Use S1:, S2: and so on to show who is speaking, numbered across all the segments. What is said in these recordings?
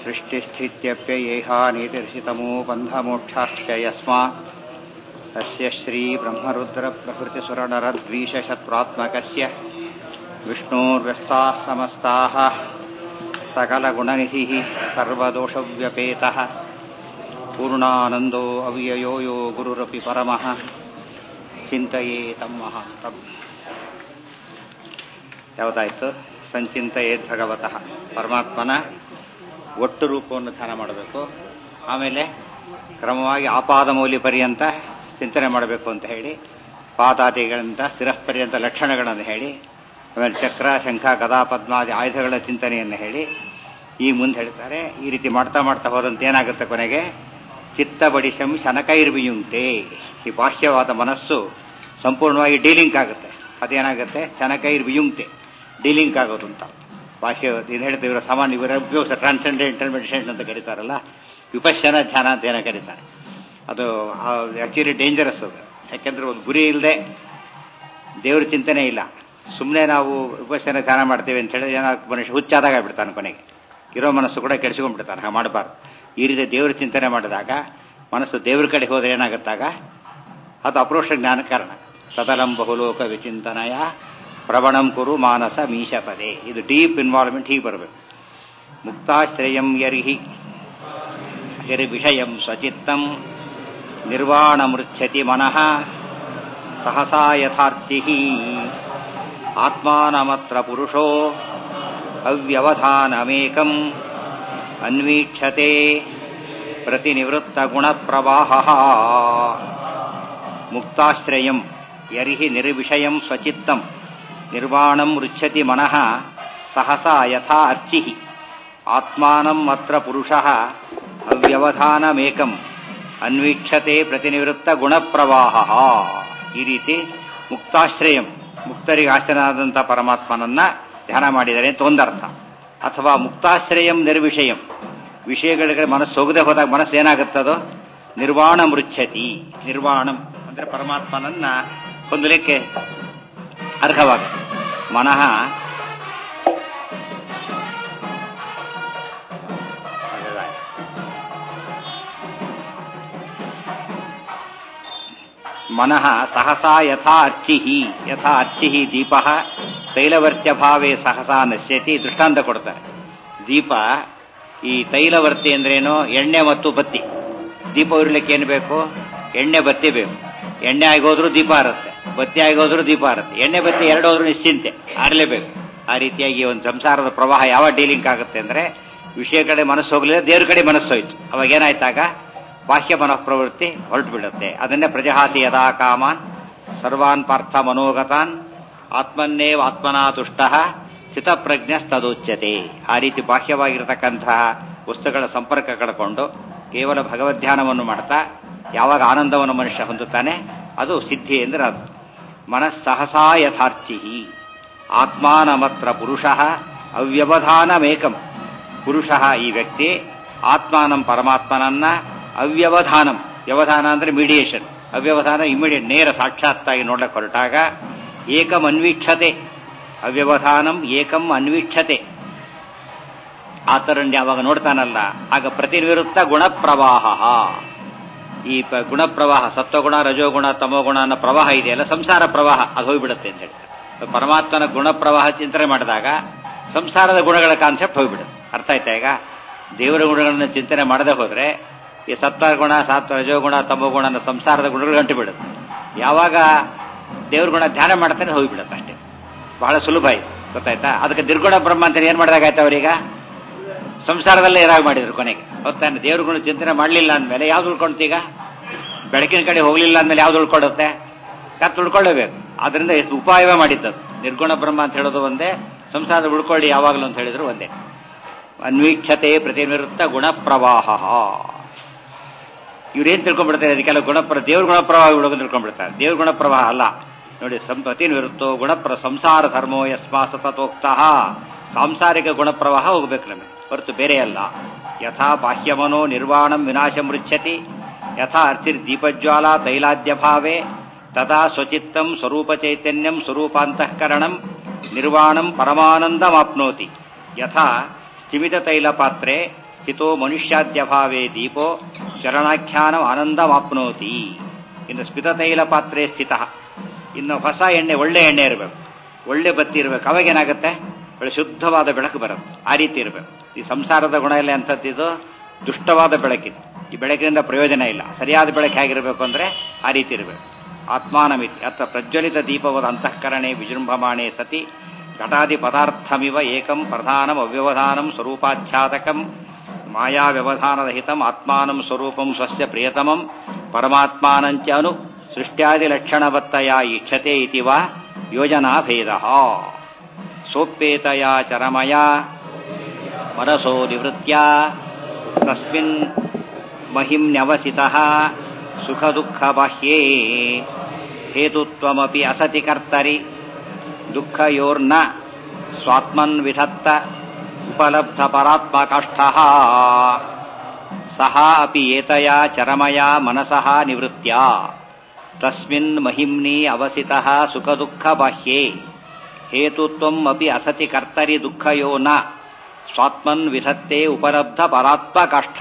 S1: सृष्टिस्थित्यप्ययेहानीतिर्षितमो बन्धमोक्षाश्च यस्मात् तस्य श्रीब्रह्मरुद्रप्रभृतिसुरनरद्वीषशत्रुरात्मकस्य विष्णोर्व्यस्ताः समस्ताः सकलगुणनिधिः सर्वदोषव्यपेतः पूर्णानन्दो अव्ययो यो गुरुरपि परमः ಚಿಂತೆಯೇ ತಮ್ಮ ಮಹಾಂತಂ ಯಾವುದಾಯ್ತು ಸಂಚಿಂತೆಯೇ ಭಗವತಃ ಪರಮಾತ್ಮನ ಒಟ್ಟು ರೂಪವನ್ನು ಧ್ಯಾನ ಮಾಡಬೇಕು ಆಮೇಲೆ ಕ್ರಮವಾಗಿ ಆಪಾದ ಮೌಲ್ಯ ಪರ್ಯಂತ ಚಿಂತನೆ ಮಾಡಬೇಕು ಅಂತ ಹೇಳಿ ಪಾತಾದಿಗಳಿಂದ ಸ್ಥಿರ ಪರ್ಯಂತ ಲಕ್ಷಣಗಳನ್ನು ಹೇಳಿ ಆಮೇಲೆ ಚಕ್ರ ಶಂಖ ಗದಾ ಪದ್ಮಾದಿ ಆಯುಧಗಳ ಚಿಂತನೆಯನ್ನು ಹೇಳಿ ಈ ಮುಂದೆ ಹೇಳ್ತಾರೆ ಈ ರೀತಿ ಮಾಡ್ತಾ ಮಾಡ್ತಾ ಹೋದಂತೆ ಏನಾಗುತ್ತೆ ಕೊನೆಗೆ ಚಿತ್ತ ಬಡಿಶಂ ಶನಕೈರ್ವಿಯುಂಕ್ತೆ ಈ ಬಾಹ್ಯವಾದ ಮನಸ್ಸು ಸಂಪೂರ್ಣವಾಗಿ ಡೀಲಿಂಕ್ ಆಗುತ್ತೆ ಅದೇನಾಗುತ್ತೆ ಶನಕೈರ್ ವಿಯುಂಕ್ತೆ ಡೀಲಿಂಕ್ ಆಗೋದು ಅಂತ ಬಾಹ್ಯ ಇದು ಹೇಳ್ತೀವಿ ಇವರ ಸಾಮಾನ್ಯ ಇವರ ಅಭ್ಯಾಸ ಟ್ರಾನ್ಸೆಂಡೆಂಟಲ್ ಮೆಡಿಟೇಷನ್ ಅಂತ ಕರೀತಾರಲ್ಲ ವಿಪಶ್ಯನ ಧ್ಯಾನ ಅಂತ ಏನೋ ಕರೀತಾರೆ ಅದು ಆಕ್ಚುಲಿ ಡೇಂಜರಸ್ ಅದು ಯಾಕೆಂದ್ರೆ ಒಂದು ಗುರಿ ಇಲ್ಲದೆ ದೇವ್ರ ಚಿಂತನೆ ಇಲ್ಲ ಸುಮ್ಮನೆ ನಾವು ವಿಪಶ್ಯನ ಧ್ಯಾನ ಮಾಡ್ತೇವೆ ಅಂತ ಹೇಳಿ ಏನೋ ಮನುಷ್ಯ ಹುಚ್ಚಾದಾಗ ಬಿಡ್ತಾನೆ ಕೊನೆಗೆ ಇರೋ ಮನಸ್ಸು ಕೂಡ ಕೆಡಿಸ್ಕೊಂಡ್ಬಿಡ್ತಾನೆ ಹಾಗೆ ಮಾಡಬಾರ್ದು ಈ ರೀತಿ ದೇವ್ರ ಚಿಂತನೆ ಮಾಡಿದಾಗ ಮನಸ್ಸು ದೇವ್ರ ಕಡೆ ಹೋದ್ರೆ ಏನಾಗುತ್ತಾಗ ಅದು ಅಪ್ರೋಷ ಜ್ಞಾನ ಕಾರಣ ಸದಲಂ ಬಹುಲೋಕ ವಿಚಿಂತನಯ ಪ್ರವಣಂ ಕುರು ಮಾನಸ ಮೀಶಪದೆ ಇದು ಡೀಪ್ ಇನ್ವಾಲ್ವ್ಮೆಂಟ್ ಹೀಗೆ ಬರಬೇಕು ಮುಕ್ತಾಶ್ರಯಂ ಯರ್ಹಿ ಯರಿ ವಿಷಯಂ ಸ್ವಚಿತ್ತಂ ನಿರ್ವಾಣ ಮೃಚ್ಛತಿ ಮನಃ ಸಹಸಾ ಯಥಾರ್ಥಿ ಆತ್ಮಾನಮತ್ರ ಪುರುಷೋ ಅವ್ಯವಧಾನಮೇಕಂ ಅನ್ವೀಕ್ಷತೆ ಪ್ರತಿನಿವೃತ್ತ ಗುಣಪ್ರವಾಹ ಮುಕ್ತಾಶ್ರಯಂ ಯರ್ಹಿ ನಿರ್ವಿಷಯಂ ಸ್ವಚಿತ್ತಂ ನಿರ್ವಾಣಂ ರುಚ್ಯತಿ ಮನಃ ಸಹಸಾ ಯಥಾ ಅರ್ಚಿ ಆತ್ಮಾನಂ ಅತ್ರ ಪುರುಷಃ ಅವ್ಯವಧಾನಮೇಕಂ ಅನ್ವೀಕ್ಷತೆ ಪ್ರತಿನಿವೃತ್ತ ಗುಣಪ್ರವಾಹ ಈ ರೀತಿ ಮುಕ್ತಾಶ್ರಯಂ ಮುಕ್ತರಿಗೆ ಆಶ್ರಯನಾದಂಥ ಪರಮಾತ್ಮನನ್ನ ಧ್ಯಾನ ಮಾಡಿದರೆ ಅಂತ ಒಂದರ್ಥ ಅಥವಾ ಮುಕ್ತಾಶ್ರಯಂ ನಿರ್ವಿಷಯಂ ವಿಷಯಗಳಿಗೆ ಮನಸ್ಸು ಹೋಗದೆ ಹೋದಾಗ ಮನಸ್ಸು ಏನಾಗುತ್ತದೋ ನಿರ್ವಾಣ ಮೃಚ್ಛತಿ ನಿರ್ವಾಣಂ ಅಂದ್ರೆ ಪರಮಾತ್ಮನನ್ನ ಹೊಂದಲಿಕ್ಕೆ ಅರ್ಹವಾಗುತ್ತೆ ಮನಃ ಮನಃ ಸಹಸಾ ಯಥಾ ಅರ್ಚಿ ಯಥಾ ಅರ್ಚಿ ದೀಪ ತೈಲವರ್ತ್ಯ ಭಾವೇ ಸಹಸಾ ನಶ್ಯತಿ ದೃಷ್ಟಾಂತ ಕೊಡ್ತಾರೆ ದೀಪ ಈ ತೈಲವರ್ತಿ ಅಂದ್ರೇನು ಎಣ್ಣೆ ಮತ್ತು ಬತ್ತಿ ದೀಪ ಉರಿಲಿಕ್ಕೆ ಏನು ಬೇಕು ಎಣ್ಣೆ ಬತ್ತಿ ಬೇಕು ಎಣ್ಣೆ ಆಗೋದ್ರೂ ದೀಪ ಇರುತ್ತೆ ಬತ್ತಿ ಆಗೋದ್ರೂ ದೀಪ ಇರುತ್ತೆ ಎಣ್ಣೆ ಬತ್ತಿ ಎರಡು ಹೋದ್ರೂ ನಿಶ್ಚಿಂತೆ ಆರ್ಲೇಬೇಕು ಆ ರೀತಿಯಾಗಿ ಒಂದು ಸಂಸಾರದ ಪ್ರವಾಹ ಯಾವ ಡೀಲಿಂಗ್ ಆಗುತ್ತೆ ಅಂದ್ರೆ ವಿಷಯ ಕಡೆ ಮನಸ್ಸು ಹೋಗ್ಲಿಲ್ಲ ದೇವ್ರ ಕಡೆ ಮನಸ್ಸು ಹೋಯ್ತು ಅವಾಗ ಏನಾಯ್ತಾಗ ಬಾಹ್ಯ ಮನಃಪ್ರವೃತ್ತಿ ಹೊರಟು ಬಿಡುತ್ತೆ ಅದನ್ನೇ ಪ್ರಜಹಾತಿ ಯದಾ ಕಾಮಾನ್ ಸರ್ವಾನ್ ಪಾರ್ಥ ಮನೋಗತಾನ್ ಆತ್ಮನ್ನೇವ ಆತ್ಮನಾ ತುಷ್ಟ ಚಿತಪ್ರಜ್ಞಸ್ತದೋಚ್ಯತೆ ಆ ರೀತಿ ಬಾಹ್ಯವಾಗಿರತಕ್ಕಂತಹ ವಸ್ತುಗಳ ಸಂಪರ್ಕ ಕಳ್ಕೊಂಡು ಕೇವಲ ಭಗವದ್ಧ್ಯಾನವನ್ನು ಮಾಡ್ತಾ ಯಾವಾಗ ಆನಂದವನ್ನು ಮನುಷ್ಯ ಹೊಂದುತ್ತಾನೆ ಅದು ಸಿದ್ಧಿ ಎಂದ್ರೆ ಅದು ಮನಸ್ಸಹಸಾ ಯಥಾರ್ಚಿ ಆತ್ಮಾನಮತ್ರ ಪುರುಷ ಅವ್ಯವಧಾನಮೇಕಂ ಪುರುಷ ಈ ವ್ಯಕ್ತಿ ಆತ್ಮಾನಂ ಪರಮಾತ್ಮನನ್ನ ಅವ್ಯವಧಾನಂ ವ್ಯವಧಾನ ಅಂದ್ರೆ ಮೀಡಿಯೇಷನ್ ಅವ್ಯವಧಾನ ಇಮಿಡಿಯೇಟ್ ನೇರ ಸಾಕ್ಷಾತ್ತಾಗಿ ನೋಡ್ಲಿಕ್ಕೆ ಹೊರಟಾಗ ಏಕಂ ಅನ್ವೀಕ್ಷತೆ ಅವ್ಯವಧಾನಂ ಏಕಂ ಅನ್ವೀಕ್ಷತೆ ಆತರನ್ನು ಯಾವಾಗ ನೋಡ್ತಾನಲ್ಲ ಆಗ ಪ್ರತಿನಿವೃತ್ತ ಗುಣಪ್ರವಾಹ ಈ ಗುಣಪ್ರವಾಹ ಸತ್ವಗುಣ ರಜೋಗುಣ ತಮೋಗುಣ ಅನ್ನೋ ಪ್ರವಾಹ ಇದೆಯಲ್ಲ ಸಂಸಾರ ಪ್ರವಾಹ ಅದು ಹೋಗ್ಬಿಡುತ್ತೆ ಅಂತ ಹೇಳ್ತಾರೆ ಪರಮಾತ್ಮನ ಗುಣಪ್ರವಾಹ ಚಿಂತನೆ ಮಾಡಿದಾಗ ಸಂಸಾರದ ಗುಣಗಳ ಕಾನ್ಸೆಪ್ಟ್ ಹೋಗ್ಬಿಡುತ್ತೆ ಅರ್ಥ ಆಯ್ತಾ ಈಗ ದೇವರ ಗುಣಗಳನ್ನು ಚಿಂತನೆ ಮಾಡದೆ ಹೋದ್ರೆ ಈ ಸತ್ವಗುಣ ಸಾತ್ವ ರಜೋಗುಣ ತಮೋಗುಣ ಅನ್ನೋ ಸಂಸಾರದ ಗುಣಗಳು ಗಂಟು ಬಿಡುತ್ತೆ ಯಾವಾಗ ದೇವ್ರ ಗುಣ ಧ್ಯಾನ ಮಾಡ್ತಾನೆ ಹೋಗ್ಬಿಡುತ್ತೆ ಅಷ್ಟೇ ಬಹಳ ಸುಲಭ ಆಯ್ತು ಗೊತ್ತಾಯ್ತಾ ಅದಕ್ಕೆ ನಿರ್ಗುಣ ಬ್ರಹ್ಮ ಅಂತ ಏನ್ ಮಾಡಿದಾಗಾಯ್ತು ಅವ್ರೀಗ ಸಂಸಾರದಲ್ಲೇ ಇರಾಗ ಮಾಡಿದ್ರು ಕೊನೆಗೆ ಗೊತ್ತಾನೆ ದೇವ್ರ ಗುಣ ಚಿಂತನೆ ಮಾಡಲಿಲ್ಲ ಅಂದಮೇಲೆ ಯಾವ್ದು ಉಳ್ಕೊಂತೀಗ ಬೆಳಕಿನ ಕಡೆ ಹೋಗ್ಲಿಲ್ಲ ಅಂದ್ಮೇಲೆ ಯಾವ್ದು ಉಳ್ಕೊಳ್ಳುತ್ತೆ ಕತ್ತು ಉಳ್ಕೊಳ್ಳೇಬೇಕು ಅದರಿಂದ ಎಷ್ಟು ಉಪಾಯವೇ ಮಾಡಿದ್ದದು ನಿರ್ಗುಣ ಬ್ರಹ್ಮ ಅಂತ ಹೇಳೋದು ಒಂದೇ ಸಂಸಾರದ ಉಳ್ಕೊಳ್ಳಿ ಯಾವಾಗಲೂ ಅಂತ ಹೇಳಿದ್ರು ಒಂದೇ ಅನ್ವೀಕ್ಷತೆ ಪ್ರತಿನಿವೃತ್ತ ಗುಣಪ್ರವಾಹ ಇವ್ರೇನ್ ತಿಳ್ಕೊಂಡ್ಬಿಡ್ತಾರೆ ಅದಕ್ಕೆಲ್ಲ ಗುಣಪ್ರ ದೇವ್ರ ಗುಣಪ್ರವಾಹ ಬಿಡೋದು ತಿಳ್ಕೊಂಡ್ಬಿಡ್ತಾರೆ ದೇವ್ರ ಗುಣಪ್ರವಾಹ ಅಲ್ಲ ನೋಡಿ ಪ್ರತಿನಿವೃತ್ತೋ ಗುಣಪ್ರ ಸಂಸಾರ ಧರ್ಮೋ ಯಸ್ಮಾ ಸತತೋಕ್ತ ಸಾಂಸಾರಿಕ ಗುಣಪ್ರವಾಹ ಹೋಗ್ಬೇಕು ನಮಗೆ ಹೊರತು ಬೇರೆ ಅಲ್ಲ ಯಥಾ ಬಾಹ್ಯಮನೋ ನಿರ್ವಾಣಂ ವಿನಾಶ ಮೃಚ್ಛತಿ ಯಥಾ ಅರ್ಥಿರ್ ದೀಪಜ್ವಾಲಾ ತೈಲಾದ್ಯ ಭಾವೇ ತಥಾ ಸ್ವಚಿತ್ತಂ ಸ್ವರೂಪ ಚೈತನ್ಯಂ ಸ್ವರೂಪಾಂತಃಕರಣಂ ನಿರ್ವಾಣಂ ಪರಮಾನಂದಮಾಪ್ನೋತಿ ಯಥಾ ಸ್ಥಿಮಿತ ತೈಲ ಪಾತ್ರೆ ಸ್ಥಿತೋ ಮನುಷ್ಯಾದ್ಯಭಾವೇ ದೀಪೋ ಚರಣಾಖ್ಯಾನ ಆನಂದಮಾಪ್ನೋತಿ ಇನ್ನು ಸ್ಮಿತತೈಲ ಪಾತ್ರೆ ಸ್ಥಿತ ಇನ್ನು ಹೊಸ ಎಣ್ಣೆ ಒಳ್ಳೆ ಎಣ್ಣೆ ಇರಬೇಕು ಒಳ್ಳೆ ಬತ್ತಿ ಇರಬೇಕು ಅವಾಗೇನಾಗುತ್ತೆ ಒಳ್ಳೆ ಶುದ್ಧವಾದ ಬೆಳಕು ಬರುತ್ತೆ ಆ ರೀತಿ ಇರಬೇಕು ಈ ಸಂಸಾರದ ಗುಣ ಎಲ್ಲ ಎಂಥದ್ದಿದು ದುಷ್ಟವಾದ ಬೆಳಕಿದೆ ಈ ಬೆಳಕಿನಿಂದ ಪ್ರಯೋಜನ ಇಲ್ಲ ಸರಿಯಾದ ಬೆಳಕು ಹೇಗಿರಬೇಕು ಅಂದ್ರೆ ಆ ರೀತಿ ಇರಬೇಕು ಆತ್ಮಾನಮಿತಿ ಅಥ ಪ್ರಜ್ವಲಿತ ದೀಪವದ ಅಂತಃಕರಣೆ ವಿಜೃಂಭಮಾಣೆ ಸತಿ ಘಟಾದಿ ಪದಾರ್ಥಮಿವ ಏಕಂ ಪ್ರಧಾನಂ ಅವ್ಯವಧಾನಂ ಸ್ವರೂಪಾಚ್ಛಾದಕಂ ಮಾಯಾ ವ್ಯವಧಾನರಹಿತಂ ಆತ್ಮಾನಂ ಸ್ವರೂಪಂ ಸ್ವಸ್ಯ ಪ್ರಿಯತಮಂ ಪರಮಾತ್ಮಾನಂಚ ಅನು ಸೃಷ್ಟ್ಯಾದಿ ಲಕ್ಷಣವತ್ತಯ ಇಚ್ಛತೆ ಇತಿ ವಾ ಯೋಜನಾ ಭೇದ ಸೋಪೇತಯ ಚರಮಯ ಮನಸೋ ನಿವೃತ್ಯ ತಸ್ಮಿನ್ ಮಹಿಮ್ನ್ಯವಸಿತಃ ಸುಖ ದುಃಖ ಬಾಹ್ಯೇ ಹೇತುತ್ವಮಪಿ ಅಸತಿ ಕರ್ತರಿ ದುಃಖಯೋರ್ನ ಸ್ವಾತ್ಮನ್ ವಿಧತ್ತ ಉಪಲಬ್ಧ ಪರಾತ್ಮಕಾಷ್ಠ ಸಹ ಅಪಿ ಏತಯ ಚರಮಯ ಮನಸಃ ನಿವೃತ್ಯ ತಸ್ಮಿನ್ ಮಹಿಮ್ನಿ ಅವಸಿತಃ ಸುಖ ದುಃಖ ಬಾಹ್ಯೇ ಹೇತುತ್ವಂ ಅಪಿ ಅಸತಿ ಕರ್ತರಿ ದುಃಖಯೋ ನ ಸ್ವಾತ್ಮನ್ ವಿಧತ್ತೆ ಉಪಲಬ್ಧ ಪರಾತ್ಮಕಾಷ್ಠ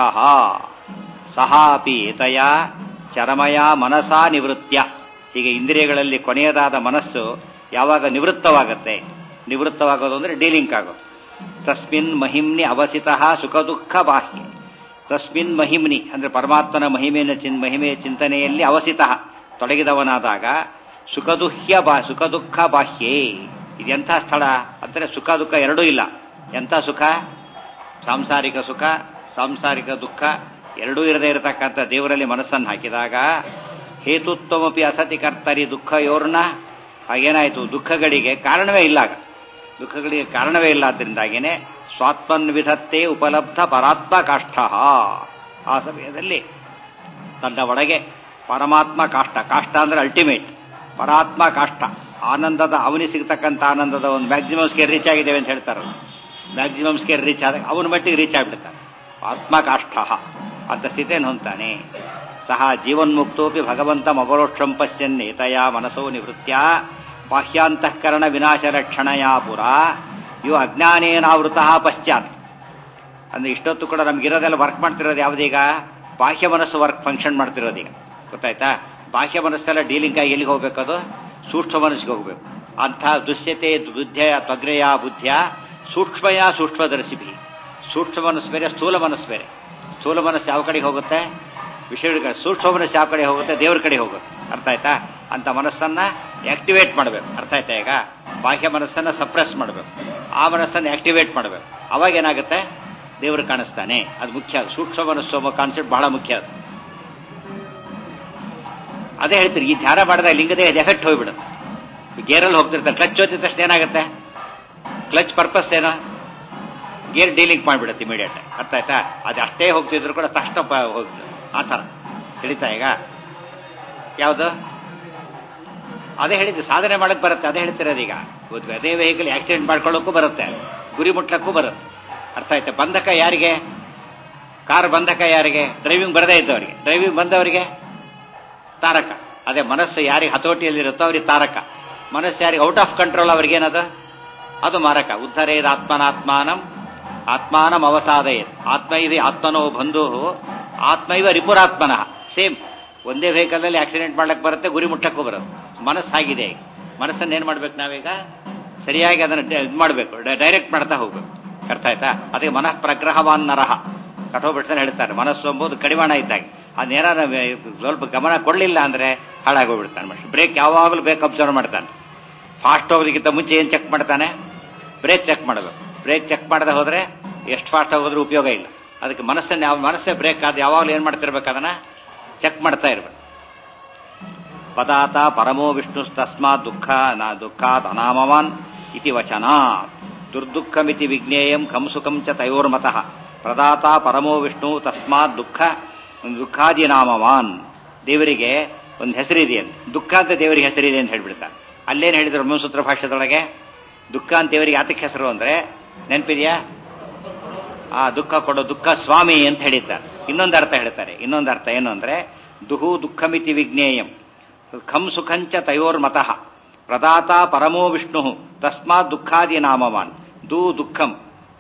S1: ಸಹ ಅಪಿ ಏತಯ ಚರಮಯ ಮನಸ ನಿವೃತ್ಯ ಹೀಗೆ ಇಂದ್ರಿಯಗಳಲ್ಲಿ ಕೊನೆಯದಾದ ಮನಸ್ಸು ಯಾವಾಗ ನಿವೃತ್ತವಾಗತ್ತೆ ನಿವೃತ್ತವಾಗೋದು ಅಂದ್ರೆ ಡೀಲಿಂಕ್ ಆಗೋದು ತಸ್ಮಿನ್ ಮಹಿಮ್ನಿ ಅವಸಿತಃ ಸುಖ ದುಃಖ ಬಾಹ್ಯ ತಸ್ಮಿನ್ ಮಹಿಮ್ನಿ ಅಂದ್ರೆ ಪರಮಾತ್ಮನ ಮಹಿಮೆಯ ಚಿನ್ ಮಹಿಮೆಯ ಚಿಂತನೆಯಲ್ಲಿ ಅವಸಿತಃ ತೊಡಗಿದವನಾದಾಗ ಸುಖ ದುಹ್ಯ ಬಾ ಸುಖ ದುಃಖ ಬಾಹ್ಯೇ ಇದೆಂಥ ಸ್ಥಳ ಅಂದರೆ ಸುಖ ದುಃಖ ಎರಡೂ ಇಲ್ಲ ಎಂಥ ಸುಖ ಸಾಂಸಾರಿಕ ಸುಖ ಸಾಂಸಾರಿಕ ದುಃಖ ಎರಡೂ ಇರದೇ ಇರತಕ್ಕಂಥ ದೇವರಲ್ಲಿ ಮನಸ್ಸನ್ನು ಹಾಕಿದಾಗ ಹೇತುತ್ವಮಪಿ ಅಸತಿ ಕರ್ತರಿ ದುಃಖ ಯೋರ್ನ ಹಾಗೇನಾಯಿತು ದುಃಖಗಳಿಗೆ ಕಾರಣವೇ ಇಲ್ಲ ಆಗ ದುಃಖಗಳಿಗೆ ಕಾರಣವೇ ಇಲ್ಲ ಆದ್ದರಿಂದಾಗೇನೆ ಸ್ವಾತ್ಮನ್ ವಿಧತ್ತೆ ಉಪಲಬ್ಧ ಪರಾತ್ಮ ಕಾಷ್ಠ ಆ ಸಮಯದಲ್ಲಿ ತನ್ನ ಒಳಗೆ ಪರಮಾತ್ಮ ಕಾಷ್ಟ ಕಾಷ್ಟ ಅಂದ್ರೆ ಅಲ್ಟಿಮೇಟ್ ಪರಾತ್ಮ ಕಾಷ್ಟ ಆನಂದದ ಅವನಿ ಸಿಗ್ತಕ್ಕಂಥ ಆನಂದದ ಒಂದು ಮ್ಯಾಕ್ಸಿಮಮ್ ಸ್ಕೇರ್ ರೀಚ್ ಆಗಿದ್ದೇವೆ ಅಂತ ಹೇಳ್ತಾರೆ ಮ್ಯಾಕ್ಸಿಮಮ್ ಸ್ಕೇರ್ ರೀಚ್ ಆದಾಗ ಅವನ ಮಟ್ಟಿಗೆ ರೀಚ್ ಆಗಿಬಿಡ್ತಾನೆ ಆತ್ಮ ಕಾಷ್ಠ ಅಂತ ಸ್ಥಿತಿಯನ್ನು ಹೊಂತಾನೆ ಸಹ ಜೀವನ್ಮುಕ್ತೋಪಿ ಭಗವಂತಂ ಅಪರೋಕ್ಷಂ ಪಶ್ಯನ್ ಏತಯ ಮನಸೋ ನಿವೃತ್ಯ ಬಾಹ್ಯಾಂತಃಕರಣ ವಿನಾಶ ಲಕ್ಷಣಯ ಪುರ ಇವು ಅಜ್ಞಾನೇನಾವೃತ ಪಶ್ಚಾತ್ ಅಂದ್ರೆ ಇಷ್ಟೊತ್ತು ಕೂಡ ನಮ್ಗಿರೋದೆಲ್ಲ ವರ್ಕ್ ಮಾಡ್ತಿರೋದು ಯಾವುದೀಗ ಬಾಹ್ಯ ಮನಸ್ಸು ವರ್ಕ್ ಫಂಕ್ಷನ್ ಮಾಡ್ತಿರೋದೀಗ ಗೊತ್ತಾಯ್ತಾ ಬಾಹ್ಯ ಮನಸ್ಸೆಲ್ಲ ಡೀಲಿಂಗ್ ಆಗಿ ಎಲ್ಲಿಗೆ ಹೋಗ್ಬೇಕದು ಸೂಕ್ಷ್ಮ ಮನಸ್ಸಿಗೆ ಹೋಗ್ಬೇಕು ಅಂಥ ದುಶ್ಯತೆ ಬುದ್ಧಯ ತ್ವಗ್ರೆಯ ಬುದ್ಧಿಯ ಸೂಕ್ಷ್ಮಯ ಸೂಕ್ಷ್ಮದರ್ಶಿಭಿ ಸೂಕ್ಷ್ಮ ಮನಸ್ಸು ಬೇರೆ ಸ್ಥೂಲ ಮನಸ್ಸು ಬೇರೆ ಸ್ಥೂಲ ಮನಸ್ಸು ಯಾವ ಕಡೆಗೆ ಹೋಗುತ್ತೆ ವಿಷಯಗಳ ಸೂಕ್ಷ್ಮ ಮನಸ್ಸು ಯಾವ ಕಡೆ ಹೋಗುತ್ತೆ ದೇವ್ರ ಕಡೆ ಹೋಗುತ್ತೆ ಅರ್ಥ ಆಯ್ತಾ ಅಂತ ಮನಸ್ಸನ್ನ ಆಕ್ಟಿವೇಟ್ ಮಾಡಬೇಕು ಅರ್ಥ ಆಯ್ತಾ ಈಗ ಬಾಹ್ಯ ಮನಸ್ಸನ್ನ ಸಪ್ರೆಸ್ ಮಾಡಬೇಕು ಆ ಮನಸ್ಸನ್ನು ಆಕ್ಟಿವೇಟ್ ಮಾಡಬೇಕು ಅವಾಗ ಏನಾಗುತ್ತೆ ದೇವರು ಕಾಣಿಸ್ತಾನೆ ಅದು ಮುಖ್ಯ ಸೂಕ್ಷ್ಮ ಮನಸ್ಸು ಅನ್ನೋ ಕಾನ್ಸೆಪ್ಟ್ ಬಹಳ ಮುಖ್ಯ ಅದು ಅದೇ ಹೇಳ್ತೀರಿ ಈ ಧ್ಯಾನ ಮಾಡಿದಾಗ ಲಿಂಗದೇ ಎಫೆಕ್ಟ್ ಹೋಗ್ಬಿಡುತ್ತೆ ಗೇರಲ್ಲಿ ಹೋಗ್ತಿರ್ತಾರೆ ಕ್ಲಚ್ ಓದಿದ ತಕ್ಷಣ ಏನಾಗುತ್ತೆ ಕ್ಲಚ್ ಪರ್ಪಸ್ ಏನೋ ಗೇರ್ ಡೀಲಿಂಗ್ ಮಾಡಿಬಿಡುತ್ತೆ ಇಮಿಡಿಯೇಟ್ ಅರ್ಥ ಆಯ್ತಾ ಅದು ಅಷ್ಟೇ ಹೋಗ್ತಿದ್ರು ಕೂಡ ತಕ್ಷಣ ಹೋಗ್ತದೆ ಆ ಥರ ತಿಳಿತಾ ಈಗ ಯಾವುದು ಅದೇ ಹೇಳಿದ್ದು ಸಾಧನೆ ಮಾಡಕ್ ಬರುತ್ತೆ ಅದೇ ಹೇಳ್ತಿರೋದು ಈಗ ಅದೇ ವೆಹಿಕಲ್ ಆಕ್ಸಿಡೆಂಟ್ ಮಾಡ್ಕೊಳ್ಳೋಕ್ಕೂ ಬರುತ್ತೆ ಗುರಿ ಮುಟ್ಲಕ್ಕೂ ಬರುತ್ತೆ ಅರ್ಥ ಆಯ್ತಾ ಬಂಧಕ ಯಾರಿಗೆ ಕಾರ್ ಬಂಧಕ ಯಾರಿಗೆ ಡ್ರೈವಿಂಗ್ ಬರದೇ ಇದ್ದವರಿಗೆ ಡ್ರೈವಿಂಗ್ ಬಂದವರಿಗೆ ತಾರಕ ಅದೇ ಮನಸ್ಸು ಯಾರಿಗೆ ಹತೋಟಿಯಲ್ಲಿರುತ್ತೋ ಅವ್ರಿಗೆ ತಾರಕ ಮನಸ್ಸು ಯಾರಿಗೆ ಔಟ್ ಆಫ್ ಕಂಟ್ರೋಲ್ ಅವ್ರಿಗೇನದು ಅದು ಮಾರಕ ಉದ್ಧರೇದ ಆತ್ಮನಾತ್ಮಾನಂ ಆತ್ಮಾನಂ ಅವಸಾದಯೇತ್ ಆತ್ಮ ಇದೆ ಆತ್ಮನೋ ಬಂಧು ಆತ್ಮೈವ ರಿಪುರಾತ್ಮನಃ ಸೇಮ್ ಒಂದೇ ವೆಹಿಕಲ್ನಲ್ಲಿ ಆಕ್ಸಿಡೆಂಟ್ ಮಾಡ್ಲಿಕ್ಕೆ ಬರುತ್ತೆ ಗುರಿ ಮುಟ್ಟಕ್ಕೂ ಬರುತ್ತೆ ಮನಸ್ಸು ಆಗಿದೆ ಮನಸ್ಸನ್ನು ಏನ್ ಮಾಡ್ಬೇಕು ನಾವೀಗ ಸರಿಯಾಗಿ ಅದನ್ನು ಇದು ಮಾಡಬೇಕು ಡೈರೆಕ್ಟ್ ಮಾಡ್ತಾ ಹೋಗ್ಬೇಕು ಅರ್ಥ ಆಯ್ತಾ ಅದಕ್ಕೆ ಮನಃ ಪ್ರಗ್ರಹವಾನ್ ನರಹ ಕಠೋಪಡಿಸಲು ಹೇಳ್ತಾರೆ ಮನಸ್ಸು ಎಂಬುದು ಕಡಿವಾಣ ಇದ್ದಾಗ ಅದೇನಾರ ಸ್ವಲ್ಪ ಗಮನ ಕೊಡಲಿಲ್ಲ ಅಂದ್ರೆ ಹಾಳಾಗೋಗ್ಬಿಡ್ತಾನೆ ಮನುಷ್ಯ ಬ್ರೇಕ್ ಯಾವಾಗಲೂ ಬೇಕು ಅಬ್ಸರ್ವ್ ಮಾಡ್ತಾನೆ ಫಾಸ್ಟ್ ಹೋಗೋದಕ್ಕಿಂತ ಮುಂಚೆ ಏನು ಚೆಕ್ ಮಾಡ್ತಾನೆ ಬ್ರೇಕ್ ಚೆಕ್ ಮಾಡಬೇಕು ಬ್ರೇಕ್ ಚೆಕ್ ಮಾಡದೆ ಹೋದ್ರೆ ಎಷ್ಟು ಫಾಸ್ಟ್ ಹೋಗೋದ್ರೂ ಉಪಯೋಗ ಇಲ್ಲ ಅದಕ್ಕೆ ಮನಸ್ಸನ್ನು ಯಾವ ಮನಸ್ಸೇ ಬ್ರೇಕ್ ಆದ ಯಾವಾಗಲೂ ಏನು ಮಾಡ್ತಿರ್ಬೇಕು ಅದನ್ನ ಚೆಕ್ ಮಾಡ್ತಾ ಇರ್ಬೇಕು ಪದಾತ ಪರಮೋ ವಿಷ್ಣು ತಸ್ಮಾತ್ ದುಃಖ ನ ದುಃಖಾತ್ ಅನಾಮವಾನ್ ಇತಿ ವಚನಾತ್ ದುರ್ದುಃಖಮಿತಿ ವಿಜ್ಞೇಯಂ ಖಂ ಸುಖಂ ಚ ತಯೋರ್ಮತಃ ಪ್ರದಾತ ಪರಮೋ ವಿಷ್ಣು ತಸ್ಮಾತ್ ದುಃಖ ದುಃಖಾದಿ ನಾಮವಾನ್ ದೇವರಿಗೆ ಒಂದು ಹೆಸರಿದೆ ಅಂತ ದುಃಖ ಅಂತ ದೇವರಿಗೆ ಹೆಸರಿದೆ ಅಂತ ಹೇಳ್ಬಿಡ್ತಾರೆ ಅಲ್ಲೇನು ಹೇಳಿದ್ರು ಬ್ರಹ್ಮಸೂತ್ರ ಭಾಷೆದೊಳಗೆ ದುಃಖ ಅಂತ ದೇವರಿಗೆ ಯಾತಕ್ಕೆ ಹೆಸರು ಅಂದ್ರೆ ನೆನಪಿದೆಯಾ ಆ ದುಃಖ ಕೊಡೋ ದುಃಖ ಸ್ವಾಮಿ ಅಂತ ಹೇಳಿದ್ದಾರೆ ಇನ್ನೊಂದು ಅರ್ಥ ಹೇಳ್ತಾರೆ ಇನ್ನೊಂದು ಅರ್ಥ ಏನು ಅಂದ್ರೆ ದುಹು ದುಃಖಮಿತಿ ವಿಜ್ಞೇಯಂ ಖಂ ಸುಖಂಚ ತಯೋರ್ಮತಃ ಪ್ರದಾತ ಪರಮೋ ವಿಷ್ಣು ತಸ್ಮಾತ್ ದುಃಖಾದಿ ನಾಮವಾನ್ ದು ದುಃಖಂ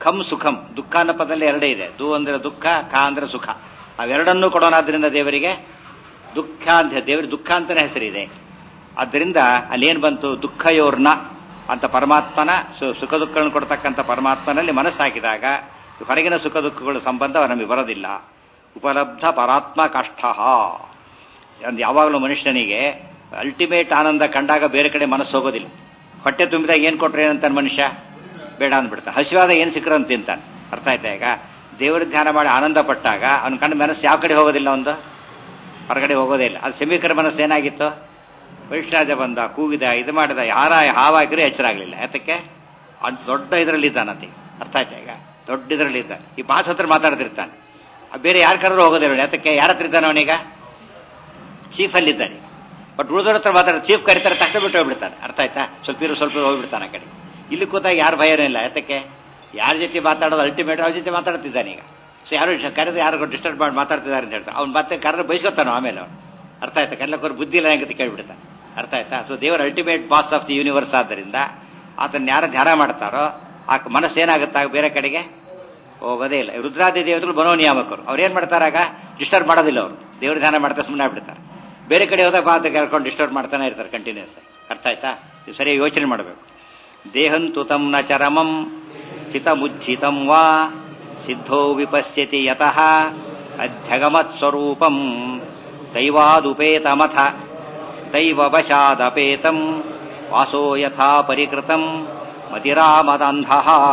S1: ಖಂ ಸುಖಂ ದುಃಖ ಅನ್ನೋ ಪದದಲ್ಲಿ ಎರಡೇ ಇದೆ ದು ಅಂದ್ರೆ ದುಃಖ ಖ ಅಂದ್ರೆ ಸುಖ ಅವೆರಡನ್ನೂ ಕೊಡೋಣಾದ್ರಿಂದ ದೇವರಿಗೆ ದುಃಖ ಅಂತ ದೇವರಿಗೆ ದುಃಖ ಅಂತಾನೆ ಹೆಸರಿದೆ ಆದ್ದರಿಂದ ಅಲ್ಲೇನ್ ಬಂತು ದುಃಖಯೋರ್ನ ಅಂತ ಪರಮಾತ್ಮನ ಸು- ಸುಖ ದುಃಖಗಳನ್ನು ಕೊಡ್ತಕ್ಕಂಥ ಪರಮಾತ್ಮನಲ್ಲಿ ಮನಸ್ಸಾಕಿದಾಗ ಹೊರಗಿನ ಸುಖ ದುಃಖಗಳ ಸಂಬಂಧ ನಮಗೆ ಬರೋದಿಲ್ಲ ಉಪಲಬ್ಧ ಪರಾತ್ಮ ಕಾಷ್ಠ ಒಂದು ಯಾವಾಗಲೂ ಮನುಷ್ಯನಿಗೆ ಅಲ್ಟಿಮೇಟ್ ಆನಂದ ಕಂಡಾಗ ಬೇರೆ ಕಡೆ ಮನಸ್ಸು ಹೋಗೋದಿಲ್ಲ ಹೊಟ್ಟೆ ತುಂಬಿದಾಗ ಏನು ಕೊಟ್ರೆ ಏನಂತಾನೆ ಮನುಷ್ಯ ಬೇಡ ಅಂದ್ಬಿಡ್ತಾನೆ ಹಸಿವಾದಾಗ ಏನು ಸಿಕ್ಕರು ಅಂತ ತಿಂತಾನೆ ಅರ್ಥ ಆಯ್ತಾ ಈಗ ದೇವರ ಧ್ಯಾನ ಮಾಡಿ ಆನಂದ ಪಟ್ಟಾಗ ಅವನ ಕಂಡ ಮನಸ್ಸು ಯಾವ ಕಡೆ ಹೋಗೋದಿಲ್ಲ ಒಂದು ಹೊರಗಡೆ ಹೋಗೋದೇ ಇಲ್ಲ ಅದು ಸಮೀಕರ ಮನಸ್ಸು ಏನಾಗಿತ್ತು ವೈಷ್ಣಾಜ ಬಂದ ಕೂಗಿದ ಇದು ಮಾಡಿದ ಯಾರ ಹಾವಾಗಿದ್ರೆ ಎಚ್ಚರ ಆಗಲಿಲ್ಲ ಯಾತಕ್ಕೆ ಅವ್ನು ದೊಡ್ಡ ಇದರಲ್ಲಿ ಇದ್ದಾನಂತೆ ಅರ್ಥ ಆಯ್ತಾ ಈಗ ದೊಡ್ಡ ಇದರಲ್ಲಿ ಇದ್ದ ಈ ಬಾಸ್ ಹತ್ರ ಮಾತಾಡ್ತಿರ್ತಾನೆ ಆ ಬೇರೆ ಯಾರ ಕರೆದ್ರು ಹೋಗೋದಿಲ್ಲ ಯಾತಕ್ಕೆ ಯಾರ ಹತ್ರ ಇದ್ದಾನೆ ಅವನೀಗ ಚೀಫ್ ಅಲ್ಲಿದ್ದಾನೆ ಬಟ್ ಉಳಿದವ್ರ ಹತ್ರ ಮಾತಾಡ ಚೀಫ್ ಕರೀತಾರೆ ತಕ್ಷಣ ಬಿಟ್ಟು ಹೋಗ್ಬಿಡ್ತಾನೆ ಅರ್ಥ ಆಯ್ತಾ ಸ್ವಲ್ಪ ಇರು ಸ್ವಲ್ಪ ಇರು ಹೋಗ್ಬಿಡ್ತಾನೆ ಆ ಕಡೆ ಇಲ್ಲಿ ಕೂತಾಗ ಯಾರು ಭಯನೇ ಇಲ್ಲ ಯಾತಕ್ಕೆ ಯಾರ ಜೊತೆ ಮಾತಾಡೋದು ಅಲ್ಟಿಮೇಟ್ ಅವ್ರ ಜೊತೆ ಮಾತಾಡ್ತಿದ್ದಾನೆ ಈಗ ಸೊ ಯಾರು ಕರೆದು ಯಾರು ಡಿಸ್ಟರ್ಬ್ ಮಾಡಿ ಮಾತಾಡ್ತಿದ್ದಾರೆ ಅಂತ ಹೇಳ್ತಾರೆ ಅವ್ನು ಮತ್ತೆ ಕರೆದು ಬಯಸ್ಕೊತಾನೋ ಆಮೇಲೆ ಅವ್ನು ಅರ್ಥ ಆಯ್ತಾ ಕರ್ಲಕ್ಕೋರು ಬುದ್ಧಿ ಇಲ್ಲ ಹೆಂಗಂತ ಕೇಳ್ಬಿಡ್ತಾನೆ ಅರ್ಥ ಆಯ್ತಾ ಸೊ ದೇವರ ultimate boss of the universe ಆದ್ದರಿಂದ ಆತನ ಯಾರು ಧ್ಯಾನ ಮಾಡ್ತಾರೋ ಆ ಮನಸ್ಸು ಏನಾಗುತ್ತಾಗ ಬೇರೆ ಕಡೆಗೆ ಹೋಗೋದೇ ಇಲ್ಲ ರುದ್ರಾದಿ ದೇವತೆಗಳು ಬನೋ ನಿಯಾಮಕರು ಅವ್ರು ಏನ್ ಮಾಡ್ತಾರಾಗ ಡಿಸ್ಟರ್ಬ್ ಮಾಡೋದಿಲ್ಲ ಅವರು ದೇವ್ರ ಧ್ಯಾನ ಮಾಡ್ತಾ ಸುಮ್ಮನೆ ಆಗ್ಬಿಡ್ತಾರೆ ಬೇರೆ ಕಡೆ ಹೋದಾಗ ಬಾತ ಕೇಳ್ಕೊಂಡು ಡಿಸ್ಟರ್ಬ್ ಮಾಡ್ತಾನೆ ಇರ್ತಾರೆ ಕಂಟಿನ್ಯೂಸ್ ಅರ್ಥ ಆಯ್ತಾ ಇದು ಸರಿಯಾಗಿ ಯೋಚನೆ ಮಾಡಬೇಕು ದೇಹಂತು ತಂ ನ ಚರಮಂ ಸ್ಥಿತಮುಜ್ಜಿತಂ ವಾ ಸಿದ್ಧೋ ವಿಪಶ್ಯತಿ ಯತಃ ಅಧ್ಯಗಮತ್ ಸ್ವರೂಪಂ ದೈವಾದುಪೇತಮಥ ದೈವವಶಾದಪೇತಂ ವಾಸೋ ಯಥಾ ಪರಿಕೃತಂ ಮತಿರಾಮದಂಧ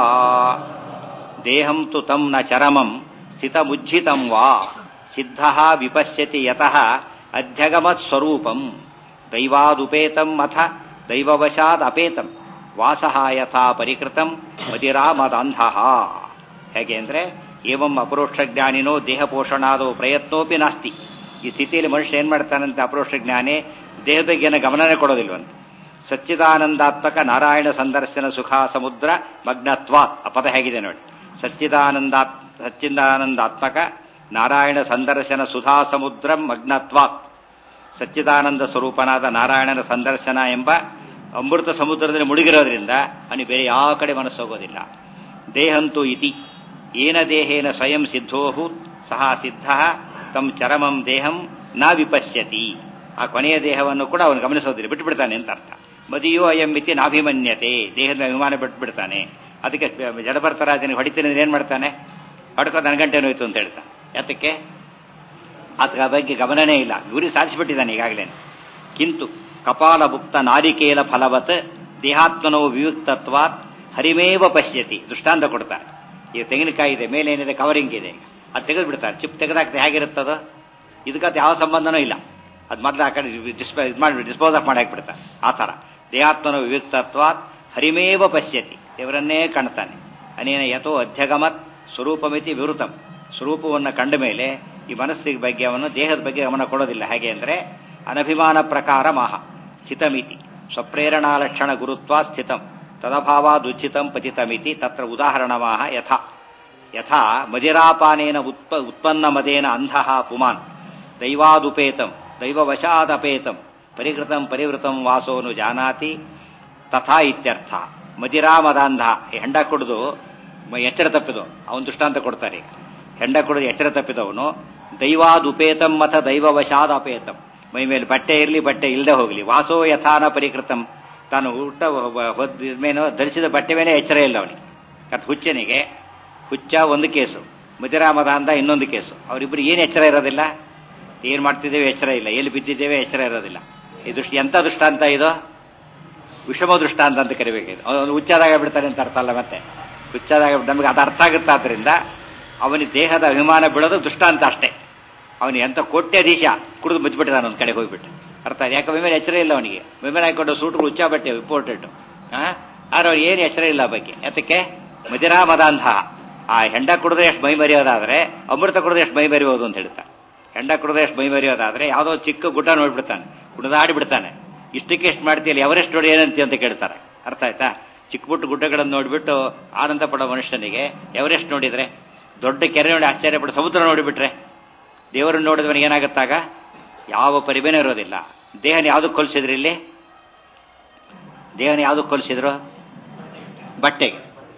S1: ದೇಹಂ ತು ತಂ ನ ಚರಮಂ ಸ್ಥಿತಮುಜ್ಜಿತಂ ವಾ ಸಿದ್ಧ ವಿಪಶ್ಯತಿ ಯತಃ ಅಧ್ಯಗಮತ್ ಸ್ವರೂಪಂ ದೈವಾದುಪೇತಂ ಅಥ ದೈವವಶಾದ್ ಅಪೇತಂ ವಾಸಃ ಯಥಾ ಪರಿಕೃತಂ ಮತಿರಾಮದಂಧ ಹೇಗೆ ಅಂದ್ರೆ ಏವಂ ಅಪರೋಕ್ಷ ಜ್ಞಾನಿನೋ ದೇಹ ಪೋಷಣಾದೋ ಪ್ರಯತ್ನೋಪಿ ನಾಸ್ತಿ ಈ ಸ್ಥಿತಿಯಲ್ಲಿ ಮನುಷ್ಯ ಏನ್ ಮಾಡ್ತಾನಂತೆ ಅಪರೋಕ್ಷ ಜ್ಞಾನಿ ದೇಹದ ಬಗ್ಗೆ ಏನೋ ಗಮನನೇ ಕೊಡೋದಿಲ್ವಂತೆ ಸಚ್ಚಿದಾನಂದಾತ್ಮಕ ನಾರಾಯಣ ಸಂದರ್ಶನ ಸುಖ ಸಮುದ್ರ ಮಗ್ನತ್ವಾತ್ ಆ ಪದ ಹೇಗಿದೆ ನೋಡಿ ಸಚ್ಚಿದಾನಂದಾತ್ ಸಚ್ಚಿದಾನಂದಾತ್ಮಕ ನಾರಾಯಣ ಸಂದರ್ಶನ ಸುಧಾ ಸಮುದ್ರ ಮಗ್ನತ್ವಾತ್ ಸಚ್ಚಿದಾನಂದ ಸ್ವರೂಪನಾದ ನಾರಾಯಣನ ಸಂದರ್ಶನ ಎಂಬ ಅಮೃತ ಸಮುದ್ರದಲ್ಲಿ ಮುಳುಗಿರೋದ್ರಿಂದ ಅವನಿಗೆ ಬೇರೆ ಯಾವ ಕಡೆ ಮನಸ್ಸು ಹೋಗೋದಿಲ್ಲ ದೇಹಂತು ಇತಿ ಏನ ದೇಹೇನ ಸ್ವಯಂ ಸಿದ್ಧೋಹು ಸಹ ಸಿದ್ಧ ತಂ ಚರಮಂ ದೇಹಂ ನ ವಿಪಶ್ಯತಿ ಆ ಕೊನೆಯ ದೇಹವನ್ನು ಕೂಡ ಅವನು ಗಮನಿಸೋದಿಲ್ಲ ಬಿಟ್ಟುಬಿಡ್ತಾನೆ ಅಂತ ಅರ್ಥ ಮದಿಯೋ ಅಯಂ ಇತಿ ನಾಭಿಮನ್ಯತೆ ದೇಹದ ಅಭಿಮಾನ ಬಿಟ್ಬಿಡ್ತಾನೆ ಅದಕ್ಕೆ ಜಡಭರ್ತರಾಜನಿಗೆ ಹೊಡಿತೀನಿ ಅಂದ್ರೆ ಏನ್ ಮಾಡ್ತಾನೆ ಹೊಡ್ಕೋ ನನಗಂಟೆ ನೋಯ್ತು ಅಂತ ಹೇಳ್ತಾನೆ ಯಾತಕ್ಕೆ ಅದರ ಬಗ್ಗೆ ಗಮನನೇ ಇಲ್ಲ ಗುರಿ ಸಾಧಿಸಿಬಿಟ್ಟಿದ್ದಾನೆ ಈಗಾಗಲೇ ಕಿಂತು ಕಪಾಲ ಭುಕ್ತ ನಾರಿಕೇಲ ಫಲವತ್ ದೇಹಾತ್ಮನೋ ವಿಯುಕ್ತತ್ವಾತ್ ಹರಿಮೇವ ಪಶ್ಯತಿ ದೃಷ್ಟಾಂತ ಕೊಡ್ತಾರೆ ಈಗ ತೆಂಗಿನಕಾಯಿ ಇದೆ ಮೇಲೆ ಏನಿದೆ ಕವರಿಂಗ್ ಇದೆ ಅದು ತೆಗೆದು ಬಿಡ್ತಾರೆ ಚಿಪ್ ತೆಗೆದಾಕ್ದೆ ಹೇಗಿರುತ್ತದು ಇದಕ್ಕದು ಯಾವ ಸಂಬಂಧನೂ ಇಲ್ಲ ಅದು ಮೊದಲು ಆ ಕಡೆ ಡಿಸ್ಪ ಇದು ಮಾಡಿ ಡಿಸ್ಪೋಸ್ ಆಫ್ ಮಾಡಿ ಹಾಕ್ಬಿಡ್ತಾರೆ ಆ ಥರ ದೇಹಾತ್ಮನ ವಿಯುಕ್ತತ್ವಾತ್ ಹರಿಮೇವ ಪಶ್ಯತಿ ದೇವರನ್ನೇ ಕಾಣ್ತಾನೆ ಅನೇನ ಯಥೋ ಅಧ್ಯಗಮತ್ ಸ್ವರೂಪಮಿತಿ ವಿವೃತಂ ಸ್ವರೂಪವನ್ನು ಕಂಡ ಮೇಲೆ ಈ ಮನಸ್ಸಿಗೆ ಬಗ್ಗೆ ಅವನು ದೇಹದ ಬಗ್ಗೆ ಗಮನ ಕೊಡೋದಿಲ್ಲ ಹೇಗೆ ಅಂದ್ರೆ ಅನಭಿಮಾನ ಪ್ರಕಾರ ಮಾಹ ಸ್ಥಿತಮಿತಿ ಸ್ವಪ್ರೇರಣಾ ಲಕ್ಷಣ ಗುರುತ್ವ ಸ್ಥಿತಂ ತದಭಾವಾದುಚಿತಂ ಪತಿತಮಿತಿ ತತ್ರ ಉದಾಹರಣಮಾಹ ಯಥಾ ಯಥಾ ಮದಿರಾಪಾನೇನ ಉತ್ಪ ಉತ್ಪನ್ನ ಮದೇನ ಅಂಧಃ ಪುಮಾನ್ ದೈವಾದುಪೇತಂ ದೈವವಶಾದಪೇತಂ ಪರಿಕೃತಂ ಪರಿವೃತಂ ವಾಸೋನು ಜಾನಾತಿ ತಥಾ ಇತ್ಯರ್ಥ ಮದಿರಾ ಮದಾಂಧ ಹೆಂಡ ಕುಡಿದು ಎಚ್ಚರ ತಪ್ಪಿದು ಅವನು ದೃಷ್ಟಾಂತ ಕೊಡ್ತಾರೆ ಈಗ ಹೆಂಡ ಕುಡಿದು ಎಚ್ಚರ ತಪ್ಪಿದವನು ದೈವಾದುಪೇತಂ ಮತ ದೈವವಶಾದ ಅಪೇತಂ ಮೈ ಮೇಲೆ ಬಟ್ಟೆ ಇರಲಿ ಬಟ್ಟೆ ಇಲ್ಲದೆ ಹೋಗಲಿ ವಾಸೋ ಯಥಾನ ಪರಿಕೃತಂ ತಾನು ಊಟ ಮೇನೋ ಧರಿಸಿದ ಬಟ್ಟೆ ಮೇಲೆ ಎಚ್ಚರ ಇಲ್ಲ ಅವನಿಗೆ ಅದು ಹುಚ್ಚನಿಗೆ ಹುಚ್ಚ ಒಂದು ಕೇಸು ಮದಿರಾಮದಾಂಧ ಇನ್ನೊಂದು ಕೇಸು ಅವರಿಬ್ಬರು ಏನು ಎಚ್ಚರ ಇರೋದಿಲ್ಲ ಏನು ಮಾಡ್ತಿದ್ದೇವೆ ಎಚ್ಚರ ಇಲ್ಲ ಎಲ್ಲಿ ಬಿದ್ದಿದ್ದೇವೆ ಎಚ್ಚರ ಇರೋದಿಲ್ಲ ಇದು ಎಂಥ ದೃಷ್ಟಾಂತ ಇದು ವಿಷಮ ದೃಷ್ಟಾಂತ ಅಂತ ಕರಿಬೇಕಿದೆ ಅವನು ಹುಚ್ಚಾದಾಗ ಬಿಡ್ತಾನೆ ಅಂತ ಅರ್ಥ ಅಲ್ಲ ಮತ್ತೆ ಹುಚ್ಚಾದಾಗ ನಮಗೆ ಅದು ಅರ್ಥ ಆಗುತ್ತೆ ಆದ್ರಿಂದ ಅವನಿಗೆ ದೇಹದ ಅಭಿಮಾನ ಬೀಳೋದು ದೃಷ್ಟಾಂತ ಅಷ್ಟೇ ಅವನು ಎಂತ ಕೋಟ್ಯಾಧೀಶ ಕುಡಿದು ಮುಚ್ಚಿಬಿಟ್ಟಿದ್ದಾನೆ ಒಂದು ಕಡೆ ಹೋಗ್ಬಿಟ್ಟು ಅರ್ಥ ಯಾಕೆ ಮೇಲೆ ಎಚ್ಚರ ಇಲ್ಲ ಅವನಿಗೆ ಮೇಲೆ ಹಾಕೊಂಡು ಸೂಟ್ರು ಹುಚ್ಚ ಬಟ್ಟೆ ಇಂಪಾರ್ಟೆಂಟ್ ಆದ್ರೆ ಅವ್ರು ಏನು ಎಚ್ಚರ ಇಲ್ಲ ಬಗ್ಗೆ ಯಾತಕ್ಕೆ ಮದಿರಾ ಮದಾಂಧ ಆ ಹೆಂಡ ಕುಡಿದ್ರೆ ಎಷ್ಟು ಮೈ ಮರೆಯೋದಾದ್ರೆ ಅಮೃತ ಕುಡಿದ್ರೆ ಎಷ್ಟು ಮೈ ಮರೆಯೋದು ಅಂತ ಹೇಳ್ತಾರೆ ಹೆಂಡ ಕುಡಿದ್ರೆ ಎಷ್ಟು ಮೈ ಮರೆಯೋದಾದ್ರೆ ಯಾವುದೋ ಚಿಕ್ಕ ಗುಡ್ಡ ನೋಡ್ಬಿಡ್ತಾನೆ ಕುಡಿದಾಡಿ ಬಿಡ್ತಾನೆ ಇಷ್ಟಕ್ಕೆ ಎಷ್ಟು ಮಾಡ್ತೀಯಲ್ಲ ಎವರೆಸ್ಟ್ ನೋಡಿ ಏನಂತಿ ಅಂತ ಕೇಳ್ತಾರೆ ಅರ್ಥ ಆಯ್ತಾ ಚಿಕ್ಕ ಪುಟ್ಟ ಗುಡ್ಡಗಳನ್ನು ನೋಡಿಬಿಟ್ಟು ಆನಂದ ಪಡೋ ಮನುಷ್ಯನಿಗೆ ಎವರೆಸ್ಟ್ ನೋಡಿದ್ರೆ ದೊಡ್ಡ ಕೆರೆ ನೋಡಿ ಆಶ್ಚರ್ಯ ಪಡೋ ಸಮುದ್ರ ನೋಡಿಬಿಟ್ರೆ ದೇವರನ್ನು ನೋಡಿದವನಿಗೆ ಏನಾಗುತ್ತಾಗ ಯಾವ ಪರಿಬೇನೆ ಇರೋದಿಲ್ಲ ದೇಹನ ಯಾವ್ದಕ್ಕೆ ಕೊಲ್ಸಿದ್ರಿ ಇಲ್ಲಿ ದೇಹನ ಯಾವ್ದಕ್ಕೆ ಕೊಲ್ಸಿದ್ರು ಬಟ್ಟೆಗೆ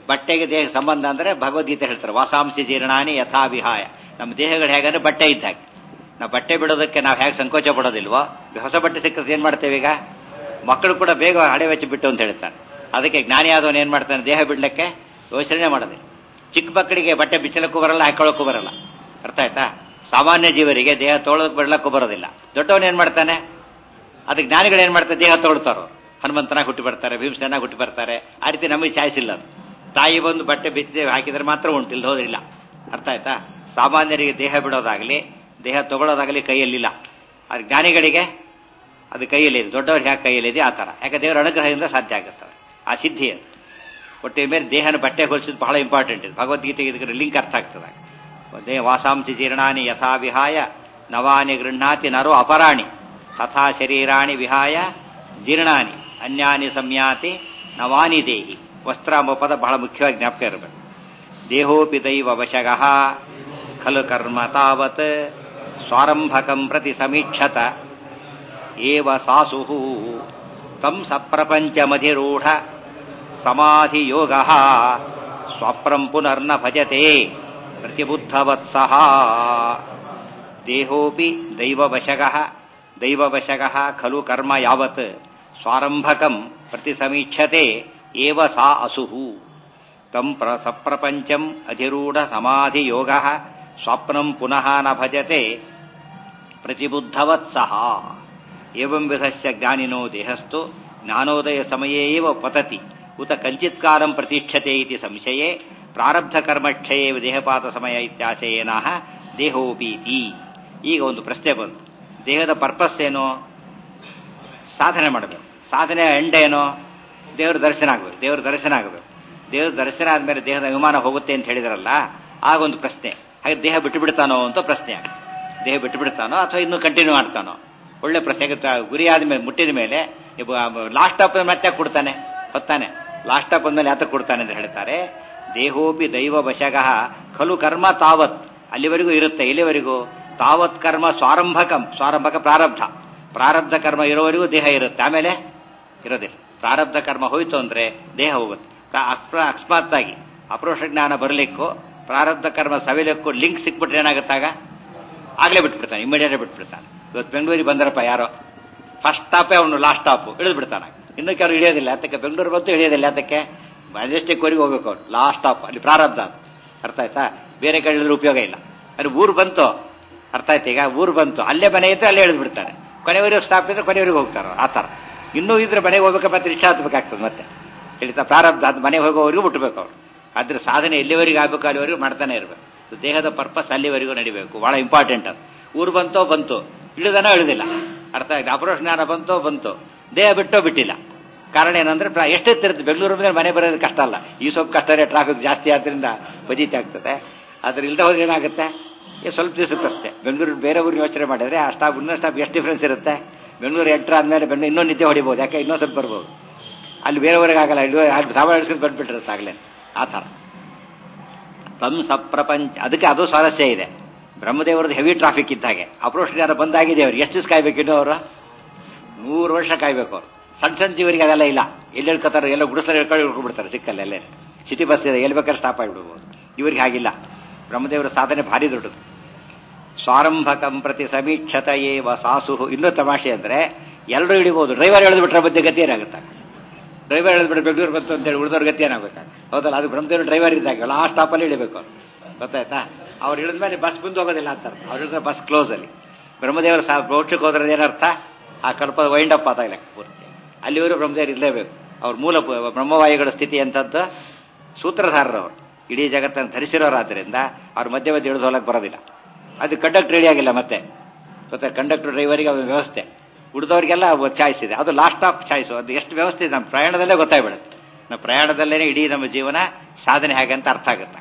S1: ಬಟ್ಟೆಗೆ ದೇಹ ಸಂಬಂಧ ಅಂದ್ರೆ ಭಗವದ್ಗೀತೆ ಹೇಳ್ತಾರೆ ವಾಸಾಂಸಿ ಜೀರ್ಣಾನಿ ಯಥಾ ವಿಹಾಯ ನಮ್ಮ ದೇಹಗಳು ಹೇಗಂದ್ರೆ ಬಟ್ಟೆ ಇದ್ದಾಗ ನಾವು ಬಟ್ಟೆ ಬಿಡೋದಕ್ಕೆ ನಾವು ಹೇಗೆ ಸಂಕೋಚ ಪಡೋದಿಲ್ವೋ ಹೊಸ ಬಟ್ಟೆ ಸಿಕ್ಕರೆ ಏನ್ ಮಾಡ್ತೇವೆ ಈಗ ಮಕ್ಕಳು ಕೂಡ ಬೇಗ ಹಡೆ ವೆಚ್ಚ ಬಿಟ್ಟು ಅಂತ ಹೇಳ್ತಾರೆ ಅದಕ್ಕೆ ಜ್ಞಾನಿ ಆದವನು ಏನ್ ಮಾಡ್ತಾನೆ ದೇಹ ಬಿಡ್ಲಿಕ್ಕೆ ಯೋಚನೆ ಮಾಡೋದಿಲ್ಲ ಚಿಕ್ಕ ಮಕ್ಕಳಿಗೆ ಬಟ್ಟೆ ಬಿಚ್ಚಲಕ್ಕೂ ಬರಲ್ಲ ಹಾಕೊಳ್ಳೋಕ್ಕೂ ಬರಲ್ಲ ಅರ್ಥ ಆಯ್ತಾ ಸಾಮಾನ್ಯ ಜೀವರಿಗೆ ದೇಹ ತೊಳೋಕ್ ಬಿಡ್ಲಕ್ಕೂ ಬರೋದಿಲ್ಲ ದೊಡ್ಡವನ್ ಏನ್ ಮಾಡ್ತಾನೆ ಅದಕ್ಕೆ ಜ್ಞಾನಿಗಳು ಏನ್ ಮಾಡ್ತಾರೆ ದೇಹ ತೊಳ್ತಾರೋ ಹನುಮಂತನಾಗ ಹುಟ್ಟಿ ಬರ್ತಾರೆ ಭೀಮಸೇನಾಗ ಹುಟ್ಟಿ ಬರ್ತಾರೆ ಆ ರೀತಿ ನಮಗೆ ಚಾಯ್ಸ್ ಇಲ್ಲ ಅದು ತಾಯಿ ಬಂದು ಬಟ್ಟೆ ಬಿಚ್ಚಿ ಹಾಕಿದ್ರೆ ಮಾತ್ರ ಉಂಟು ಇಲ್ಲಿ ಹೋದ್ರಿಲ್ಲ ಅರ್ಥ ಆಯ್ತಾ ಸಾಮಾನ್ಯರಿಗೆ ದೇಹ ಬಿಡೋದಾಗ್ಲಿ ದೇಹ ತಗೊಳ್ಳೋದಾಗ್ಲಿ ಕೈಯಲ್ಲಿಲ್ಲ ಅದು ಜ್ಞಾನಿಗಳಿಗೆ ಅದು ಕೈಯಲ್ಲಿದೆ ದೊಡ್ಡವ್ರಿಗೆ ಯಾಕೆ ಕೈಯಲ್ಲಿದೆ ಆ ಥರ ಯಾಕೆ ದೇವರ ಅನುಗ್ರಹದಿಂದ ಸಾಧ್ಯ ಆಗುತ್ತೆ ಆ ಸಿದ್ಧಿ ಅದು ಒಟ್ಟಿನ ಮೇಲೆ ದೇಹನ ಬಟ್ಟೆ ಹೊಲಿಸೋದು ಬಹಳ ಇಂಪಾರ್ಟೆಂಟ್ ಇದು ಭಗವದ್ಗೀತೆಗೆ ಇದಕ್ಕೆ ಲಿಂಕ್ ಅರ್ಥ ಆಗ್ತದೆ ದೇಹ ವಾಸಾಂಸಿ ಜೀರ್ಣಾನಿ ಯಥಾ ವಿಹಾಯ ನವಾನಿ ಗೃಹ್ಣಾತಿ ನರೋ ಅಪರಾಣಿ ತಥಾ ಶರೀರಾಣಿ ವಿಹಾಯ ಜೀರ್ಣಾನಿ ಅನ್ಯಾನಿ ಸಂಯಾತಿ ನವಾನಿ ದೇಹಿ ವಸ್ತ್ರ ಎಂಬ ಪದ ಬಹಳ ಮುಖ್ಯವಾಗಿ ಜ್ಞಾಪಕ ಇರಬೇಕು ದೇಹೋಪಿ ದೈವ ವಶಗಃ ಖಲು ಕರ್ಮ ತಾವತ್ ಸ್ವಾರಂಭಕಂ ಪ್ರತಿ ಸಮೀಕ್ಷತ ಏವ ಸಾಸು ತಂ ಸಪ್ರಪಂಚಮಧಿರೂಢ ಸಮಾಧಿಯೋಗ ಸ್ವಪ್ರಂ ಪುನರ್ನ ಭಜತೆ ಪ್ರತಿಬುದ್ಧವತ್ಸಹ ದೇಹೋಪಿ ದೈವವಶಗಃ ದೈವವಶಗಃ ಖಲು ಕರ್ಮ ಯಾವತ್ ಸ್ವಾರಂಭಕಂ ಪ್ರತಿ ಸಮೀಕ್ಷತೆ ಏವ ಸಾ ಅಸುಹು ತಂ ಪ್ರ ಸಪ್ರಪಂಚಂ ಅಧಿರೂಢ ಸಮಾಧಿಯೋಗ ಸ್ವಪ್ನಂ ಪುನಃ ನ ಭಜತೆ ಪ್ರತಿಬುದ್ಧವತ್ಸಹ ಏವಂ ವಿಧಸ್ಯ ಜ್ಞಾನಿನೋ ದೇಹಸ್ಥು ಜ್ಞಾನೋದಯ ಸಮಯೇ ಏವ ಪತತಿ ಉತ ಕಂಚಿತ್ಕಾಲಂ ಪ್ರತೀಕ್ಷತೆ ಇತಿ ಸಂಶಯೇ ಪ್ರಾರಬ್ಧ ಕರ್ಮಕ್ಷಯೇ ದೇಹಪಾತ ಸಮಯ ಇತ್ಯಾಶಯೇನಃ ದೇಹೋಪೀತಿ ಈಗ ಒಂದು ಪ್ರಶ್ನೆ ಬಂತು ದೇಹದ ಪರ್ಪಸ್ ಏನು ಸಾಧನೆ ಮಾಡಬೇಕು ಸಾಧನೆ ಎಂಡ್ ಏನು ದೇವ್ರ ದರ್ಶನ ಆಗಬೇಕು ದೇವ್ರ ದರ್ಶನ ಆಗಬೇಕು ದೇವ್ರ ದರ್ಶನ ಆದ್ಮೇಲೆ ದೇಹದ ಅಭಿಮಾನ ಹೋಗುತ್ತೆ ಅಂತ ಹೇಳಿದ್ರಲ್ಲ ಆಗೊಂದು ಪ್ರಶ್ನೆ ಹಾಗೆ ದೇಹ ಬಿಟ್ಟು ಬಿಡ್ತಾನೋ ಅಂತ ಪ್ರಶ್ನೆ ಆಗ ದೇಹ ಬಿಟ್ಟು ಬಿಡ್ತಾನೋ ಅಥವಾ ಇನ್ನೂ ಕಂಟಿನ್ಯೂ ಮಾಡ್ತಾನೋ ಒಳ್ಳೆ ಪ್ರಶ್ನೆ ಗುರಿ ಆದ್ಮೇಲೆ ಮುಟ್ಟಿದ ಮೇಲೆ ಲಾಸ್ಟ್ ಅಪ್ ಮತ್ತೆ ಕೊಡ್ತಾನೆ ಹೊತ್ತಾನೆ ಲಾಸ್ಟ್ ಅಪ್ ಅಂದ್ಮೇಲೆ ಯಾತ ಕೊಡ್ತಾನೆ ಅಂತ ಹೇಳ್ತಾರೆ ದೇಹೋಪಿ ದೈವ ವಶಗಃ ಖಲು ಕರ್ಮ ತಾವತ್ ಅಲ್ಲಿವರೆಗೂ ಇರುತ್ತೆ ಇಲ್ಲಿವರೆಗೂ ತಾವತ್ ಕರ್ಮ ಸ್ವಾರಂಭಕಂ ಸ್ವಾರಂಭಕ ಪ್ರಾರಬ್ಧ ಪ್ರಾರಬ್ಧ ಕರ್ಮ ಇರೋವರೆಗೂ ದೇಹ ಇರುತ್ತೆ ಆಮೇಲೆ ಇರೋದಿಲ್ಲ ಪ್ರಾರಬ್ಧ ಕರ್ಮ ಹೋಯ್ತು ಅಂದ್ರೆ ದೇಹ ಹೋಗುತ್ತೆ ಅಕಸ್ಮಾತ್ ಆಗಿ ಅಪರೋಷ ಜ್ಞಾನ ಬರಲಿಕ್ಕೂ ಪ್ರಾರಬ್ಧ ಕರ್ಮ ಸವಿಲಿಕ್ಕೂ ಲಿಂಕ್ ಸಿಕ್ಬಿಟ್ರೆ ಏನಾಗುತ್ತಾಗ ಆಗ್ಲೇ ಬಿಟ್ಬಿಡ್ತಾನೆ ಇಮಿಡಿಯೇಟ್ ಬಿಟ್ಬಿಡ್ತಾನೆ ಇವತ್ತು ಬೆಂಗಳೂರಿಗೆ ಬಂದರಪ್ಪ ಯಾರೋ ಫಸ್ಟ್ ಸ್ಟಾಪೇ ಅವನು ಲಾಸ್ಟ್ ಸ್ಟಾಪ್ ಇಳಿದು ಬಿಡ್ತಾನೆ ಇನ್ನು ಕೆಲವರು ಇಳಿಯೋದಿಲ್ಲ ಅದಕ್ಕೆ ಬೆಂಗಳೂರು ಬಂತು ಇಳಿಯೋದಿಲ್ಲ ಅದಕ್ಕೆ ಮೆಜೆಸ್ಟಿಕ್ವರೆಗೆ ಹೋಗ್ಬೇಕು ಅವ್ರು ಲಾಸ್ಟ್ ಸ್ಟಾಪ್ ಅಲ್ಲಿ ಪ್ರಾರಬ್ಧ ಅದು ಅರ್ಥ ಆಯ್ತಾ ಬೇರೆ ಕಡೆ ಇಳಿದ್ರೆ ಉಪಯೋಗ ಇಲ್ಲ ಅಲ್ಲಿ ಊರು ಬಂತು ಅರ್ಥ ಆಯ್ತು ಈಗ ಊರು ಬಂತು ಅಲ್ಲೇ ಮನೆ ಇದ್ರೆ ಅಲ್ಲೇ ಇಳಿದು ಬಿಡ್ತಾರೆ ಕೊನೆವರೆಗೂ ಸ್ಟಾಪ್ ಇದ್ರೆ ಕೊನೆವರೆಗೂ ಹೋಗ್ತಾರೆ ಆ ಥರ ಇನ್ನೂ ಇದ್ರೆ ಮನೆಗೆ ಹೋಗ್ಬೇಕು ಮತ್ತೆ ರಿಕ್ಷಾ ಹತ್ಬೇಕಾಗ್ತದೆ ಮತ್ತೆ ಹೇಳ್ತಾ ಪ್ರಾರಬ್ಧ ಅದು ಮನೆಗೆ ಹೋಗೋವರೆಗೂ ಬಿಟ್ಟಬೇಕು ಅವ್ರು ಅದ್ರ ಸಾಧನೆ ಎಲ್ಲಿವರೆಗೂ ಆಗ್ಬೇಕು ಅಲ್ಲಿವರೆಗೂ ಮಾಡ್ತಾನೆ ಇರಬೇಕು ದೇಹದ ಪರ್ಪಸ್ ಅಲ್ಲಿವರೆಗೂ ನಡಿಬೇಕು ಬಹಳ ಇಂಪಾರ್ಟೆಂಟ್ ಅದು ಊರು ಬಂತೋ ಬಂತು ಇಳಿದನೋ ಇಳಿದಿಲ್ಲ ಅರ್ಥ ಆಗಿದೆ ಅಪರೋಷ ಜ್ಞಾನ ಬಂತೋ ಬಂತು ದೇಹ ಬಿಟ್ಟೋ ಬಿಟ್ಟಿಲ್ಲ ಕಾರಣ ಏನಂದ್ರೆ ಎಷ್ಟೆತ್ತಿರುತ್ತೆ ಬೆಂಗಳೂರು ಮೇಲೆ ಮನೆ ಬರೋದು ಕಷ್ಟ ಅಲ್ಲ ಈ ಸ್ವಲ್ಪ ಕಷ್ಟನೇ ಟ್ರಾಫಿಕ್ ಜಾಸ್ತಿ ಆದ್ರಿಂದ ಬದೀತಿ ಆಗ್ತದೆ ಆದ್ರೆ ಇಲ್ದ ಹೋದ್ರೆ ಏನಾಗುತ್ತೆ ಈ ಸ್ವಲ್ಪ ದಿವಸಕ್ಕೆ ಅಷ್ಟೇ ಬೆಂಗಳೂರು ಬೇರೆ ಊರಿಗೆ ಯೋಚನೆ ಮಾಡಿದ್ರೆ ಆ ಸ್ಟಾಪ್ ಇನ್ನೊಂದು ಸ್ಟಾಪ್ ಎಷ್ಟು ಡಿಫ್ರೆನ್ಸ್ ಇರುತ್ತೆ ಬೆಂಗಳೂರು ಎಂಟ್ರ್ ಆದ್ಮೇಲೆ ಬೆಂಗಳೂರು ಇನ್ನೂ ನಿದ್ದೆ ಹೊಡಿಬೋದು ಯಾಕೆ ಇನ್ನೊಂದು ಸ್ವಲ್ಪ ಬರ್ಬೋದು ಅಲ್ಲಿ ಬೇರೆಯವ್ರಿಗೆ ಆಗಲ್ಲ ಇಲ್ಲಿ ಅಲ್ಲಿ ಸಾಮಾನ್ಯ ಹಿಡ್ಸ್ಕೊಂಡು ಬಂದ್ಬಿಟ್ಟಿರುತ್ತೆ ಆಗಲೇ ಆ ಥರ ತಮ್ ಸಪ್ರಪಂಚ ಅದಕ್ಕೆ ಅದು ಸ್ವಾರಸ್ಯ ಇದೆ ಬ್ರಹ್ಮದೇವರದ್ದು ಹೆವಿ ಟ್ರಾಫಿಕ್ ಇದ್ದ ಹಾಗೆ ಅಪ್ರೋಷ್ ಜ್ಞಾನ ಬಂದಾಗಿದೆ ಅವ್ರು ಎಷ್ಟು ದಿವಸ ಕಾಯ್ಬೇಕು ಇನ್ನೂ ಅವರು ನೂರು ವರ್ಷ ಕಾಯ್ಬೇಕು ಅವರು ಸಣ್ಣ ಸಣ್ಣ ಜೀವರಿಗೆ ಅದೆಲ್ಲ ಇಲ್ಲ ಎಲ್ಲಿ ಹೇಳ್ಕೊತಾರೆ ಎಲ್ಲ ಗುಡಿಸಲು ಹೇಳ್ಕೊಂಡು ಹಿಡ್ಕೊಂಡ್ಬಿಡ್ತಾರೆ ಸಿಕ್ಕಲ್ಲ ಎಲ್ಲೇ ಸಿಟಿ ಬಸ್ ಇದೆ ಎಲ್ಲಿ ಬೇಕಾದ್ರೆ ಸ್ಟಾಪ್ ಆಗಿಬಿಡ್ಬೋದು ಇವ್ರಿಗೆ ಹಾಗಿಲ್ಲ ಬ್ರಹ್ಮದೇವರ ಸಾಧನೆ ಭಾರಿ ದೊಡ್ಡದು ಸ್ವಾರಂಭಕಂ ಪ್ರತಿ ಸಮೀಕ್ಷತ ಏವ ಸಾಸು ಇನ್ನೂ ತಮಾಷೆ ಅಂದ್ರೆ ಎಲ್ಲರೂ ಹಿಡಿಬಹುದು ಡ್ರೈವರ್ ಎಳೆದು ಬಿಟ್ರೆ ಮಧ್ಯೆ ಗತಿ ಏನಾಗುತ್ತೆ ಡ್ರೈವರ್ ಎಳೆದ್ಬಿಟ್ಟು ಬೆಂಗಳೂರು ಬಂತು ಅಂತೇಳಿ ಉಳಿದವ್ರ ಗತಿ ಏನಾಗಬೇಕಾಗ ಹೌದಲ್ಲ ಅದು ಬ್ರಹ್ಮದೇವರು ಡ್ರೈವರ್ ಇದ್ದಾಗ ಆ ಸ್ಟಾಪಲ್ಲಿ ಇಳಿಬೇಕು ಅವ್ರು ಗೊತ್ತಾಯ್ತಾ ಅವ್ರು ಇಳಿದ ಮೇಲೆ ಬಸ್ ಮುಂದೆ ಹೋಗೋದಿಲ್ಲ ಅಂತಾರೆ ಅವ್ರು ಇಳಿದ್ರೆ ಬಸ್ ಕ್ಲೋಸ್ ಅಲ್ಲಿ ಬ್ರಹ್ಮದೇವರು ಸಹ ಮೋಕ್ಷಕ್ಕೆ ಹೋದ್ರೆ ಏನರ್ಥ ಆ ಕಲ್ಪ ವೈಂಡ್ ಅಪ್ ಆದಾಗ ಲೆಕ್ಕ ಪೂರ್ತಿ ಅಲ್ಲಿವರು ಬ್ರಹ್ಮದೇವರು ಇರಲೇಬೇಕು ಅವ್ರ ಮೂಲ ಬ್ರಹ್ಮವಾಯುಗಳ ಸ್ಥಿತಿ ಅಂತದ್ದು ಸೂತ್ರಧಾರರು ಅವರು ಇಡೀ ಜಗತ್ತನ್ನು ಧರಿಸಿರೋರಾದ್ರಿಂದ ಅವ್ರ ಮಧ್ಯೆ ಮಧ್ಯೆ ಇಳಿದು ಹೋಗಕ್ಕೆ ಬರೋದಿಲ್ಲ ಅದು ಕಂಡಕ್ಟರ್ ರೆಡಿ ಆಗಿಲ್ಲ ಮತ್ತೆ ಗೊತ್ತಾ ಕಂಡಕ್ಟರ್ ಡ್ರೈವರಿಗೆ ಅದು ವ್ಯವಸ್ಥೆ ಉಳಿದವರಿಗೆಲ್ಲ ಚಾಯ್ಸ್ ಇದೆ ಅದು ಲಾಸ್ಟ್ ಆಫ್ ಚಾಯ್ಸ್ ಅದು ಎಷ್ಟು ವ್ಯವಸ್ಥೆ ಇದೆ ನಮ್ಮ ಪ್ರಯಾಣದಲ್ಲೇ ಗೊತ್ತಾಗ್ಬಿಡುತ್ತೆ ನಮ್ಮ ಪ್ರಯಾಣದಲ್ಲೇ ಇಡೀ ನಮ್ಮ ಜೀವನ ಸಾಧನೆ ಹೇಗೆ ಅಂತ ಅರ್ಥ ಆಗುತ್ತೆ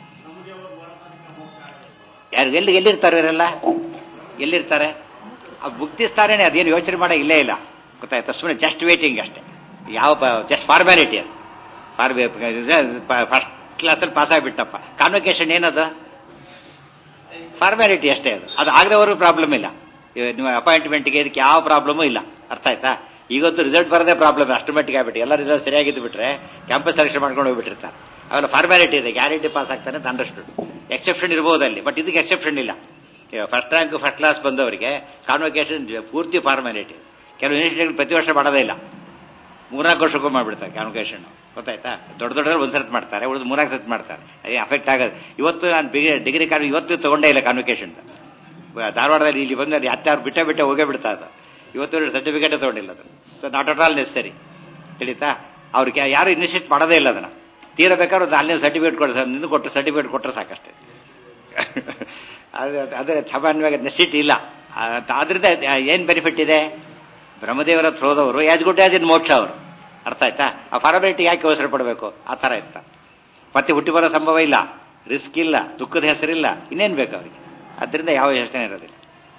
S1: ಯಾರು ಎಲ್ಲಿ ಎಲ್ಲಿರ್ತಾರೆ ಇವರೆಲ್ಲ ಎಲ್ಲಿರ್ತಾರೆ ಆ ಮುಕ್ತಿ ಸ್ಥಾನನೇ ಅದೇನು ಯೋಚನೆ ಮಾಡೋ ಇಲ್ಲೇ ಇಲ್ಲ ಗೊತ್ತಾಯ್ತಾ ಸುಮ್ಮನೆ ಜಸ್ಟ್ ವೇಟಿಂಗ್ ಅಷ್ಟೇ ಯಾವ ಜಸ್ಟ್ ಫಾರ್ಮ್ಯಾಲಿಟಿ ಅದು ಫಾರ್ ಫಸ್ಟ್ ಕ್ಲಾಸಲ್ಲಿ ಪಾಸ್ ಆಗಿಬಿಟ್ಟಪ್ಪ ಕಾನ್ವೊಕೇಶನ್ ಏನದು ಫಾರ್ಮ್ಯಾಲಿಟಿ ಅಷ್ಟೇ ಅದು ಅದು ಆಗದವರು ಪ್ರಾಬ್ಲಮ್ ಇಲ್ಲ ನಿಮ್ಮ ಅಪಾಯಿಂಟ್ಮೆಂಟ್ಗೆ ಇದಕ್ಕೆ ಯಾವ ಪ್ರಾಬ್ಲಮೂ ಇಲ್ಲ ಅರ್ಥ ಆಯ್ತಾ ಈಗಂತೂ ರಿಸಲ್ಟ್ ಬರೋದೇ ಪ್ರಾಬ್ಲಮ್ ಅಷ್ಟು ಮಟ್ಟಿಗೆ ಆಗ್ಬಿಟ್ಟು ಎಲ್ಲ ರಿಸಲ್ಟ್ ಸರಿಯಾಗಿದ್ದು ಬಿಟ್ರೆ ಕ್ಯಾಂಪಸ್ ಸೆಲೆಕ್ಷನ್ ಮಾಡ್ಕೊಂಡು ಹೋಗ್ಬಿಟ್ಟಿರ್ತಾರೆ ಅವೆಲ್ಲ ಫಾರ್ಮ್ಯಾಲಿಟಿ ಇದೆ ಗ್ಯಾರಂಟಿ ಪಾಸ್ ಆಗ್ತಾನೆ ಅಂತ ಅಂಡರ್ಸ್ಟುಡ್ ಎಕ್ಸೆಪ್ಷನ್ ಇರ್ಬೋದು ಅಲ್ಲಿ ಬಟ್ ಇದಕ್ಕೆ ಎಕ್ಸೆಪ್ಷನ್ ಇಲ್ಲ ಫಸ್ಟ್ ರ್ಯಾಂಕ್ ಫಸ್ಟ್ ಕ್ಲಾಸ್ ಬಂದವರಿಗೆ ಕಾನ್ವೊಕೇಶನ್ ಪೂರ್ತಿ ಫಾರ್ಮ್ಯಾಲಿಟಿ ಕೆಲವು ಯೂನಿವರ್ಸಿಟಿಗಳು ಪ್ರತಿ ವರ್ಷ ಮಾಡೋದೇ ಇಲ್ಲ ಮೂರ್ನಾಲ್ಕು ವರ್ಷಕ್ಕೂ ಮಾಡ್ಬಿಡ್ತಾರೆ ಕಾನ್ವೊಕೇಶನ್ ಗೊತ್ತಾಯ್ತಾ ದೊಡ್ಡ ದೊಡ್ಡ ಒಂದ್ಸರ್ತಿ ಮಾಡ್ತಾರೆ ಉಳಿದು ಮೂರ್ನಾಲ್ಕು ಸತಿ ಮಾಡ್ತಾರೆ ಅದೇ ಅಫೆಕ್ಟ್ ಆಗೋದು ಇವತ್ತು ನಾನು ಡಿಗ್ರಿ ಕಾನ್ ಇವತ್ತು ತಗೊಂಡೇ ಇಲ್ಲ ಕಾನ್ವೊಕೇಶನ್ ಧಾರವಾಡದಲ್ಲಿ ಇಲ್ಲಿ ಬಂದು ಅದು ಹತ್ತಾರು ಬಿಟ್ಟೆ ಬಿಟ್ಟೆ ಹೋಗೇ ಬಿಡ್ತಾ ಅದು ಇವತ್ತು ಸರ್ಟಿಫಿಕೇಟೇ ತಗೊಂಡಿಲ್ಲ ಅದು so not at all necessary ತಿಳಿತಾ ಅವ್ರಿಗೆ ಯಾರು ಇನಿಷಿಯೇಟ್ ಮಾಡೋದೇ ಇಲ್ಲ ಅದನ್ನ ತೀರ ಬೇಕಾದ್ರೆ ಒಂದು ಅಲ್ಲಿನ ಸರ್ಟಿಫಿಕೇಟ್ ಕೊಡ್ತಾರೆ ನಿಂದು ಕೊಟ್ಟು ಸರ್ಟಿಫಿಕೇಟ್ ಕೊಟ್ಟರೆ ಸಾಕಷ್ಟೇ ಅದು ಅದೇ ಸಾಮಾನ್ಯವಾಗಿ ನೆಸಿಟಿ ಇಲ್ಲ ಆದ್ರಿಂದ ಏನು ಬೆನಿಫಿಟ್ ಇದೆ ಬ್ರಹ್ಮದೇವರ ಹತ್ರ ಹೋದವರು ಯಾಜ್ ಗುಡ್ ಯಾಜ್ ಇನ್ ಮೋಕ್ಷ ಅವರು ಅರ್ಥ ಆಯ್ತಾ ಆ ಫಾರ್ಮಾಲಿಟಿ ಯಾಕೆ ಅವಸರ ಪಡಬೇಕು ಆ ಥರ ಇತ್ತ ಮತ್ತೆ ಹುಟ್ಟಿ ಬರೋ ಸಂಭವ ಇಲ್ಲ ರಿಸ್ಕ್ ಇಲ್ಲ ದುಃಖದ ಹೆಸರಿಲ್ಲ ಇನ್ನೇನು ಬೇಕು ಅವರಿಗೆ ಅದರಿಂದ ಯಾವ ಯೋಚನೆ ಇರೋದಿಲ್ಲ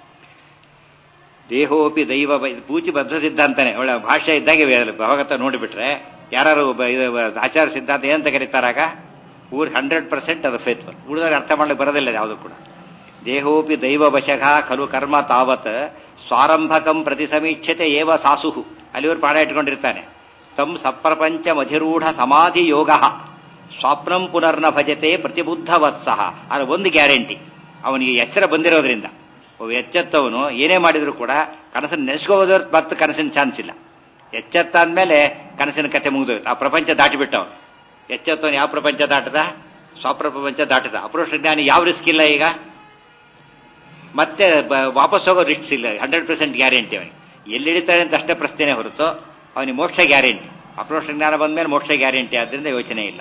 S1: ದೇಹೋಪಿ ದೈವ ಬ- ಇದು ಪೂಜಿ ಬದ್ಧ ಸಿದ್ಧಾಂತನೇ ಒಳ್ಳೆ ಭಾಷೆ ಇದ್ದಾಗೆ ಭಗವತ ನೋಡಿಬಿಟ್ರೆ ಯಾರು ಆಚಾರ ಸಿದ್ಧಾಂತ ಏನಂತ ಕರೀತಾರಾಗ ಊರ್ ಹಂಡ್ರೆಡ್ ಪರ್ಸೆಂಟ್ ಅದು ಫೇತ್ಫುಲ್ ಉಳಿದವ್ರಿಗೆ ಅರ್ಥ ಮಾಡ್ಲಿಕ್ಕೆ ಬರೋದಿಲ್ಲ ಯಾವುದು ಕೂಡ ದೇಹೋಪಿ ದೈವ ವಶಃ ಖಲು ಕರ್ಮ ತಾವತ್ ಸ್ವಾರಂಭಕಂ ಪ್ರತಿ ಸಮೀಕ್ಷತೆ ಏವ ಸಾಸುಹು ಅಲ್ಲಿವರು ಪಾಠ ಇಟ್ಕೊಂಡಿರ್ತಾನೆ ತಂ ಸಪ್ರಪಂಚ ಮಧಿರೂಢ ಸಮಾಧಿ ಯೋಗ ಸ್ವಾಪ್ನಂ ಪುನರ್ನ ಭಜತೆ ಪ್ರತಿಬುದ್ಧ ವತ್ಸಹ ಅದು ಒಂದು ಗ್ಯಾರಂಟಿ ಅವನಿಗೆ ಎಚ್ಚರ ಬಂದಿರೋದ್ರಿಂದ ಒಬ್ಬ ಎಚ್ಚೆತ್ತವನು ಏನೇ ಮಾಡಿದ್ರು ಕೂಡ ಕನಸನ್ನು ನೆನೆಸ್ಕೋಬೋದ್ರ ಮತ್ತೆ ಕನಸಿನ ಚಾನ್ಸ್ ಇಲ್ಲ ಎಚ್ಚೆತ್ತ ಅಂದಮೇಲೆ ಕನಸಿನ ಕತೆ ಮುಗಿದೋಯ್ತು ಆ ಪ್ರಪಂಚ ದಾಟಿಬಿಟ್ಟವನು ಎಚ್ಚೆತ್ತವನು ಯಾವ ಪ್ರಪಂಚ ದಾಟದ ಸ್ವಪ್ರಪಂಚ ದಾಟದ ಅಪರೋಕ್ಷ ಜ್ಞಾನಿ ಯಾವ ರಿಸ್ಕ್ ಇಲ್ಲ ಈಗ ಮತ್ತೆ ಬ- ವಾಪಸ್ ಹೋಗೋ ರಿಸ್ಕ್ ಇಲ್ಲ ಹಂಡ್ರೆಡ್ ಪರ್ಸೆಂಟ್ ಗ್ಯಾರಂಟಿ ಅವನಿಗೆ ಎಲ್ಲಿ ಹಿಡಿತಾರೆ ಅಂತ ಅಷ್ಟೇ ಪ್ರಶ್ನೆ ಹೊರತು ಅವನಿಗೆ ಮೋಕ್ಷ ಗ್ಯಾರಂಟಿ ಅಪರೋಕ್ಷ ಜ್ಞಾನ ಬಂದ್ಮೇಲೆ ಮೋಕ್ಷ ಗ್ಯಾರಂಟಿ ಆದ್ರಿಂದ ಯೋಚನೆ ಇಲ್ಲ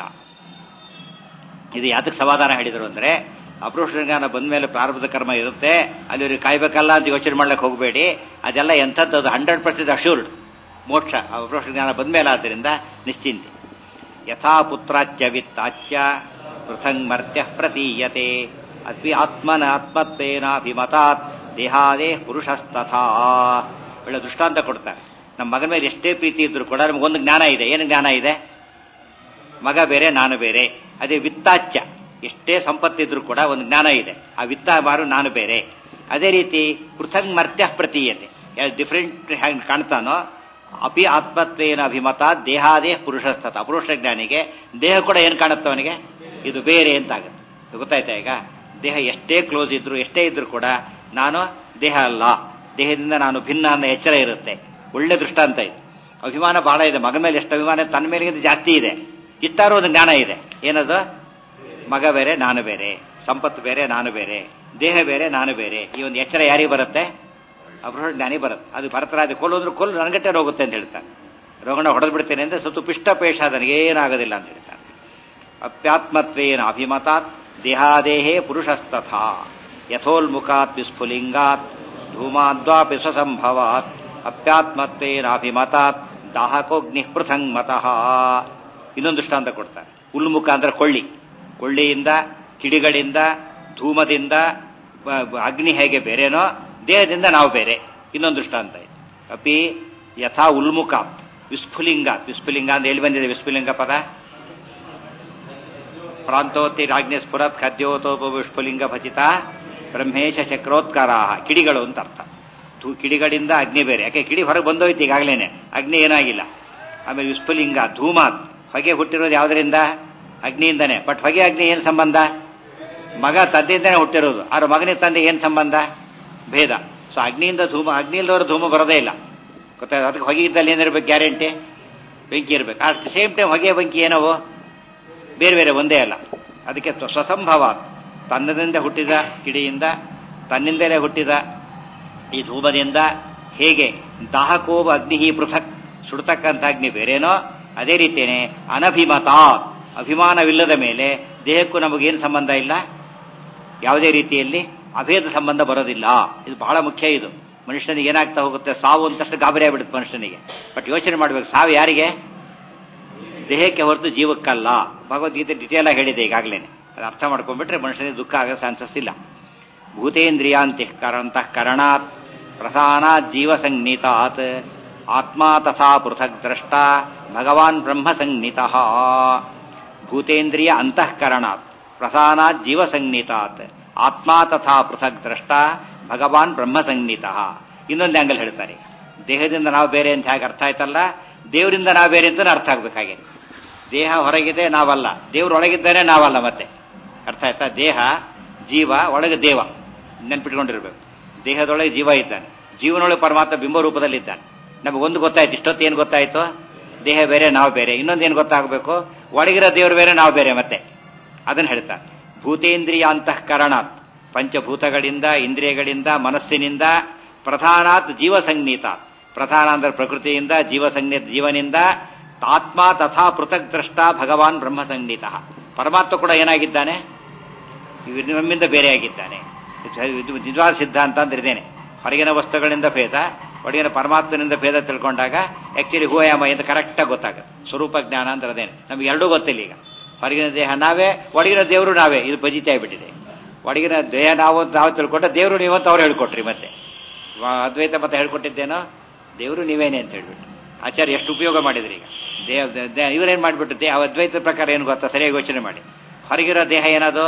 S1: ಇದು ಯಾತಕ್ಕೆ ಸಮಾಧಾನ ಹೇಳಿದರು ಅಂದ್ರೆ ಅಪರೋಕ್ಷ ಜ್ಞಾನ ಬಂದ್ಮೇಲೆ ಪ್ರಾರಬ್ಧ ಕರ್ಮ ಇರುತ್ತೆ ಅಲ್ಲಿ ಅವ್ರಿಗೆ ಕಾಯ್ಬೇಕಲ್ಲ ಅಂತ ಯೋಚನೆ ಮಾಡ್ಲಿಕ್ಕೆ ಹೋಗಬೇಡಿ ಅದೆಲ್ಲ ಎಂಥದ್ದು ಅದು ಹಂಡ್ರೆಡ್ ಪರ್ಸೆಂಟ್ ಅಶ್ಯೂರ್ಡ್ ಮೋಕ್ಷ ಅಪರೋಕ್ಷ ಜ್ಞಾನ ಬಂದ್ಮೇಲೆ ಆದ್ದರಿಂದ ನಿಶ್ಚಿಂತೆ ಯಥಾ ಪುತ್ರಾಚ್ಯ ವಿತ್ತಾಚ್ಯ ಪೃಥಂಗ್ ಮರ್ತ್ಯ ಪ್ರತೀಯತೆ ಅದ್ವಿ ಆತ್ಮನ ಆತ್ಮತ್ವೇನಾಭಿಮತಾತ್ ದೇಹಾದೇ ಪುರುಷಸ್ತಥಾ ಒಳ್ಳೆ ದೃಷ್ಟಾಂತ ಕೊಡ್ತಾರೆ ನಮ್ಮ ಮಗನ ಮೇಲೆ ಎಷ್ಟೇ ಪ್ರೀತಿ ಇದ್ರು ಕೂಡ ನಮಗೊಂದು ಜ್ಞಾನ ಇದೆ ಏನು ಜ್ಞಾನ ಇದೆ ಮಗ ಬೇರೆ ನಾನು ಬೇರೆ ಅದೇ ವಿತ್ತಾಚ್ಯ ಎಷ್ಟೇ ಸಂಪತ್ತಿದ್ರು ಕೂಡ ಒಂದು ಜ್ಞಾನ ಇದೆ ಆ ವಿತ್ತ ಮಾರು ನಾನು ಬೇರೆ ಅದೇ ರೀತಿ ಪೃಥಂಗ್ ಮರ್ತ್ಯ ಪ್ರತೀಯತೆ ಡಿಫ್ರೆಂಟ್ ಹ್ಯಾಂಗ್ ಕಾಣ್ತಾನೋ ಅಪಿ ಆತ್ಮತ್ವೇನ ಅಭಿಮತ ದೇಹಾದೇ ಪುರುಷಸ್ಥತ ಅಪುರುಷ ಜ್ಞಾನಿಗೆ ದೇಹ ಕೂಡ ಏನು ಕಾಣುತ್ತೆ ಅವನಿಗೆ ಇದು ಬೇರೆ ಅಂತ ಆಗುತ್ತೆ ಗೊತ್ತಾಯ್ತಾ ಈಗ ದೇಹ ಎಷ್ಟೇ ಕ್ಲೋಸ್ ಇದ್ರು ಎಷ್ಟೇ ಇದ್ರು ಕೂಡ ನಾನು ದೇಹ ಅಲ್ಲ ದೇಹದಿಂದ ನಾನು ಭಿನ್ನ ಅನ್ನೋ ಎಚ್ಚರ ಇರುತ್ತೆ ಒಳ್ಳೆ ದೃಷ್ಟಾಂತ ಇದು ಅಭಿಮಾನ ಬಹಳ ಇದೆ ಮಗ ಮೇಲೆ ಎಷ್ಟು ಅಭಿಮಾನ ಇದೆ, ತನ್ನ ಮೇಲೆ ಜಾಸ್ತಿ ಇದೆ ಇಷ್ಟಾರು ಒಂದು ಜ್ಞಾನ ಇದೆ ಏನದು ಮಗ ಬೇರೆ ನಾನು ಬೇರೆ ಸಂಪತ್ತು ಬೇರೆ ನಾನು ಬೇರೆ ದೇಹ ಬೇರೆ ನಾನು ಬೇರೆ ಈ ಒಂದು ಎಚ್ಚರ ಯಾರಿಗೆ ಬರುತ್ತೆ ಅಪರೋಕ್ಷ ಜ್ಞಾನಿ ಬರುತ್ತೆ ಅದು ಭರತರಾಜ ಕೊಲ್ಲೋದ್ರು ಕೊಲ್ಲು ನನಗಟ್ಟೆ ಹೋಗುತ್ತೆ ಅಂತ ಹೇಳ್ತಾನೆ ರೋಗಣ ಹೊಡೆದು ಬಿಡ್ತೇನೆ ಅಂದ್ರೆ ಸ್ವಲ್ಪ ಪಿಷ್ಟಪೇಶ ನನಗೇನಾಗೋದಿಲ್ಲ ಅಂತ ಹೇಳ್ತಾನೆ ಅಪ್ಯಾತ್ಮತ್ವೇನ ಅಭಿಮತಾತ್ ದೇಹಾದೇಹೇ ಪುರುಷಸ್ತಥಾ ಯಥೋಲ್ಮುಖಾತ್ ವಿಸ್ಫುಲಿಂಗಾತ್ ಧೂಮಾದ್ವಾಪಿ ಸ್ವಸಂಭವಾತ್ ಅಪ್ಯಾತ್ಮತ್ವೇನ ಅಭಿಮತಾತ್ ದಾಹಕೋಗ್ನಿ ಪೃಥಂಗ್ ಮತಃ ಇನ್ನೊಂದು ದೃಷ್ಟಾಂತ ಕೊಡ್ತಾರೆ ಉಲ್ಮುಖ ಅಂದ್ರೆ ಕೊಳ್ಳಿ ಕೊಳ್ಳಿಯಿಂದ ಕಿಡಿಗಳಿಂದ ಧೂಮದಿಂದ ಬ- ಬ- ಅಗ್ನಿ ಹೇಗೆ ಬೇರೆನೋ ದೇಹದಿಂದ ನಾವು ಬೇರೆ ಇನ್ನೊಂದು ದೃಷ್ಟಾಂತ ಇದೆ ಅಪಿ ಯಥಾ ಉಲ್ಮುಖ ವಿಸ್ಫುಲಿಂಗ ವಿಸ್ಫುಲಿಂಗ ಅಂತ ಹೇಳಿ ಬಂದಿದೆ ವಿಸ್ಫುಲಿಂಗ ಪದ ಪ್ರಾಂತೋತ್ತಿ ರಾಜ್ಞೆ ಸ್ಫುರತ್ ಖದ್ಯೋತೋಪ ವಿಸ್ಫುಲಿಂಗ ಭಚಿತ ಬ್ರಹ್ಮೇಶ ಚಕ್ರೋತ್ಕಾರ ಕಿಡಿಗಳು ಅಂತ ಅರ್ಥ ಧೂ- ಕಿಡಿಗಳಿಂದ ಅಗ್ನಿ ಬೇರೆ ಯಾಕೆ ಕಿಡಿ ಹೊರಗೆ ಬಂದೋಯ್ತು ಈಗಾಗಲೇನೆ ಅಗ್ನಿ ಏನಾಗಿಲ್ಲ ಆಮೇಲೆ ವಿಸ್ಫುಲಿಂಗ ಧೂಮ ಹೊಗೆ ಹುಟ್ಟಿರೋದು ಯಾವುದರಿಂದ ಅಗ್ನಿಯಿಂದನೇ ಬಟ್ ಹೊಗೆ ಅಗ್ನಿ ಏನು ಸಂಬಂಧ ಮಗ ತಂದೆಯಿಂದನೇ ಹುಟ್ಟಿರೋದು ಆದ್ರೆ ಮಗನಿಗೆ ತಂದೆ ಏನು ಸಂಬಂಧ ಭೇದ ಸೊ ಅಗ್ನಿಯಿಂದ ಧೂಮ ಅಗ್ನಿ ಇಲ್ದವರು ಧೂಮ ಬರೋದೇ ಇಲ್ಲ ಗೊತ್ತಾಯ್ತು ಅದಕ್ಕೆ ಹೊಗೆ ಇದ್ದಲ್ಲಿ ಏನಿರ್ಬೇಕು ಗ್ಯಾರಂಟಿ ಬೆಂಕಿ ಇರ್ಬೇಕು ಅಟ್ ದ ಸೇಮ್ ಟೈಮ್ ಹೊಗೆ ಬೆಂಕಿ ಏನವು ಬೇರೆ ಬೇರೆ ಒಂದೇ ಅಲ್ಲ ಅದಕ್ಕೆ ತ್ವ- ಸ್ವಸಂಭವ ತನ್ನದಿಂದ ಹುಟ್ಟಿದ ಕಿಡಿಯಿಂದ ತನ್ನಿಂದಲೇ ಹುಟ್ಟಿದ ಈ ಧೂಮದಿಂದ ಹೇಗೆ ದಾಹಕೋಬ ಅಗ್ನಿ ಪೃಥಕ್ ಸುಡ್ತಕ್ಕಂಥ ಅಗ್ನಿ ಬೇರೇನೋ ಅದೇ ರೀತಿಯೇ ಅನಭಿಮತ ಅಭಿಮಾನವಿಲ್ಲದ ಮೇಲೆ ದೇಹಕ್ಕೂ ನಮಗೇನು ಸಂಬಂಧ ಇಲ್ಲ ಯಾವುದೇ ರೀತಿಯಲ್ಲಿ ಅಭೇದ ಸಂಬಂಧ ಬರೋದಿಲ್ಲ ಇದು ಬಹಳ ಮುಖ್ಯ ಇದು ಮನುಷ್ಯನಿಗೆ ಏನಾಗ್ತಾ ಹೋಗುತ್ತೆ ಸಾವು ಅಂತಷ್ಟು ಗಾಬರಿ ಆಗ್ಬಿಡುತ್ತೆ ಮನುಷ್ಯನಿಗೆ ಬಟ್ ಯೋಚನೆ ಮಾಡ್ಬೇಕು ಸಾವು ಯಾರಿಗೆ ದೇಹಕ್ಕೆ ಹೊರತು ಜೀವಕ್ಕಲ್ಲ ಭಗವದ್ಗೀತೆ ಡಿಟೇಲ್ ಆಗಿ ಹೇಳಿದೆ ಈಗಾಗಲೇ ಅದು ಅರ್ಥ ಮಾಡ್ಕೊಂಡ್ಬಿಟ್ರೆ ಮನುಷ್ಯನಿಗೆ ದುಃಖ ಆಗೋ ಚಾನ್ಸಸ್ ಇಲ್ಲ ಭೂತೇಂದ್ರಿಯಾಂತಃ ಕರಣಾತ್ ಪ್ರಧಾನಾತ್ ಜೀವ ಸಂಜ್ಞಿತಾತ್ ಆತ್ಮ ತಥಾ ಪೃಥಕ್ ದ್ರಷ್ಟ ಭಗವಾನ್ ಬ್ರಹ್ಮ ಸಂಜ್ಞಿತಃ ಭೂತೇಂದ್ರಿಯ ಅಂತಃಕರಣಾತ್ ಪ್ರಧಾನಾತ್ ಜೀವ ಸಂಜ್ಞಿತಾತ್ ಆತ್ಮ ತಥಾ ಪೃಥಕ್ ದ್ರಷ್ಟ ಭಗವಾನ್ ಬ್ರಹ್ಮ ಸಂಜ್ಞಿತಃ ಇನ್ನೊಂದು ಆಂಗಲ್ ಹೇಳ್ತಾರೆ ದೇಹದಿಂದ ನಾವು ಬೇರೆ ಅಂತ ಹೇಗೆ ಅರ್ಥ ಆಯ್ತಲ್ಲ ದೇವರಿಂದ ನಾವು ಬೇರೆ ಅಂತ ಅರ್ಥ ಆಗ್ಬೇಕಾಗೆ ದೇಹ ಹೊರಗಿದೆ ನಾವಲ್ಲ ದೇವ್ರು ಒಳಗಿದ್ದಾನೆ ನಾವಲ್ಲ ಮತ್ತೆ ಅರ್ಥ ಆಯ್ತಾ ದೇಹ ಜೀವ ಒಳಗೆ ದೇವ ನೆನ್ಪಿಟ್ಕೊಂಡಿರ್ಬೇಕು ದೇಹದೊಳಗೆ ಜೀವ ಇದ್ದಾನೆ ಜೀವನೊಳಗೆ ಪರಮಾತ್ಮ ಬಿಂಬ ರೂಪದಲ್ಲಿದ್ದಾನೆ ನಮಗೆ ಒಂದು ಗೊತ್ತಾಯ್ತು ಇಷ್ಟೊತ್ತು ಏನು ಗೊತ್ತಾಯ್ತು ದೇಹ ಬೇರೆ ನಾವು ಬೇರೆ ಇನ್ನೊಂದು ಏನು ಗೊತ್ತಾಗಬೇಕು ಒಳಗಿರೋ ದೇವರು ಬೇರೆ ನಾವು ಬೇರೆ ಮತ್ತೆ ಅದನ್ನು ಹೇಳ್ತಾನೆ ಭೂತೇಂದ್ರಿಯ ಅಂತಃಕರಣಾತ್ ಪಂಚಭೂತಗಳಿಂದ ಇಂದ್ರಿಯಗಳಿಂದ ಮನಸ್ಸಿನಿಂದ ಪ್ರಧಾನಾತ್ ಜೀವ ಸಂಗೀತ ಪ್ರಧಾನ ಅಂದ್ರೆ ಪ್ರಕೃತಿಯಿಂದ ಜೀವ ಸಂಜ್ಞ ಜೀವನಿಂದ ಆತ್ಮ ತಥಾ ಪೃಥಕ್ ದ್ರಷ್ಟ ಭಗವಾನ್ ಬ್ರಹ್ಮ ಸಂಗೀತ ಪರಮಾತ್ಮ ಕೂಡ ಏನಾಗಿದ್ದಾನೆ ಇವು ನಮ್ಮಿಂದ ಬೇರೆಯಾಗಿದ್ದಾನೆ ಇದು ನಿಜವಾದ ಸಿದ್ಧಾಂತ ಅಂದ್ರೆ ಇದೇನೆ ಹೊರಗಿನ ವಸ್ತುಗಳಿಂದ ಭೇದ ಒಳಗಿನ ಪರಮಾತ್ಮನಿಂದ ಭೇದ ತಿಳ್ಕೊಂಡಾಗ ಆಕ್ಚುಲಿ ಹೂಯಾಮ ಅಂತ ಕರೆಕ್ಟಾಗಿ ಗೊತ್ತಾಗುತ್ತೆ ಸ್ವರೂಪ ಜ್ಞಾನ ಅಂದ್ರೆ ಅದೇನೆ ನಮ್ಗೆ ಎರಡೂ ಗೊತ್ತಿಲ್ಲ ಈಗ ಹೊರಗಿನ ದೇಹ ನಾವೇ ಒಳಗಿನ ದೇವರು ನಾವೇ ಇದು ಬಜಿತೆ ಆಗ್ಬಿಟ್ಟಿದೆ ಒಳಗಿನ ದೇಹ ನಾವು ನಾವು ತಿಳ್ಕೊಂಡ ದೇವರು ನೀವು ಅಂತ ಅವ್ರು ಹೇಳ್ಕೊಟ್ರಿ ಮತ್ತೆ ಅದ್ವೈತ ಮತ್ತೆ ಹೇಳ್ಕೊಟ್ಟಿದ್ದೇನೋ ದೇವರು ನೀವೇನೆ ಅಂತ ಹೇಳ್ಬಿಟ್ಟು ಆಚಾರ್ಯ ಎಷ್ಟು ಉಪಯೋಗ ಮಾಡಿದ್ರಿ ಈಗ ದೇಹ ಇವರೇನ್ ಮಾಡ್ಬಿಟ್ಟು ದೇಹ ಅದ್ವೈತ ಪ್ರಕಾರ ಏನು ಗೊತ್ತಾ ಸರಿಯಾಗಿ ಯೋಚನೆ ಮಾಡಿ ಹೊರಗಿರೋ ದೇಹ ಏನದು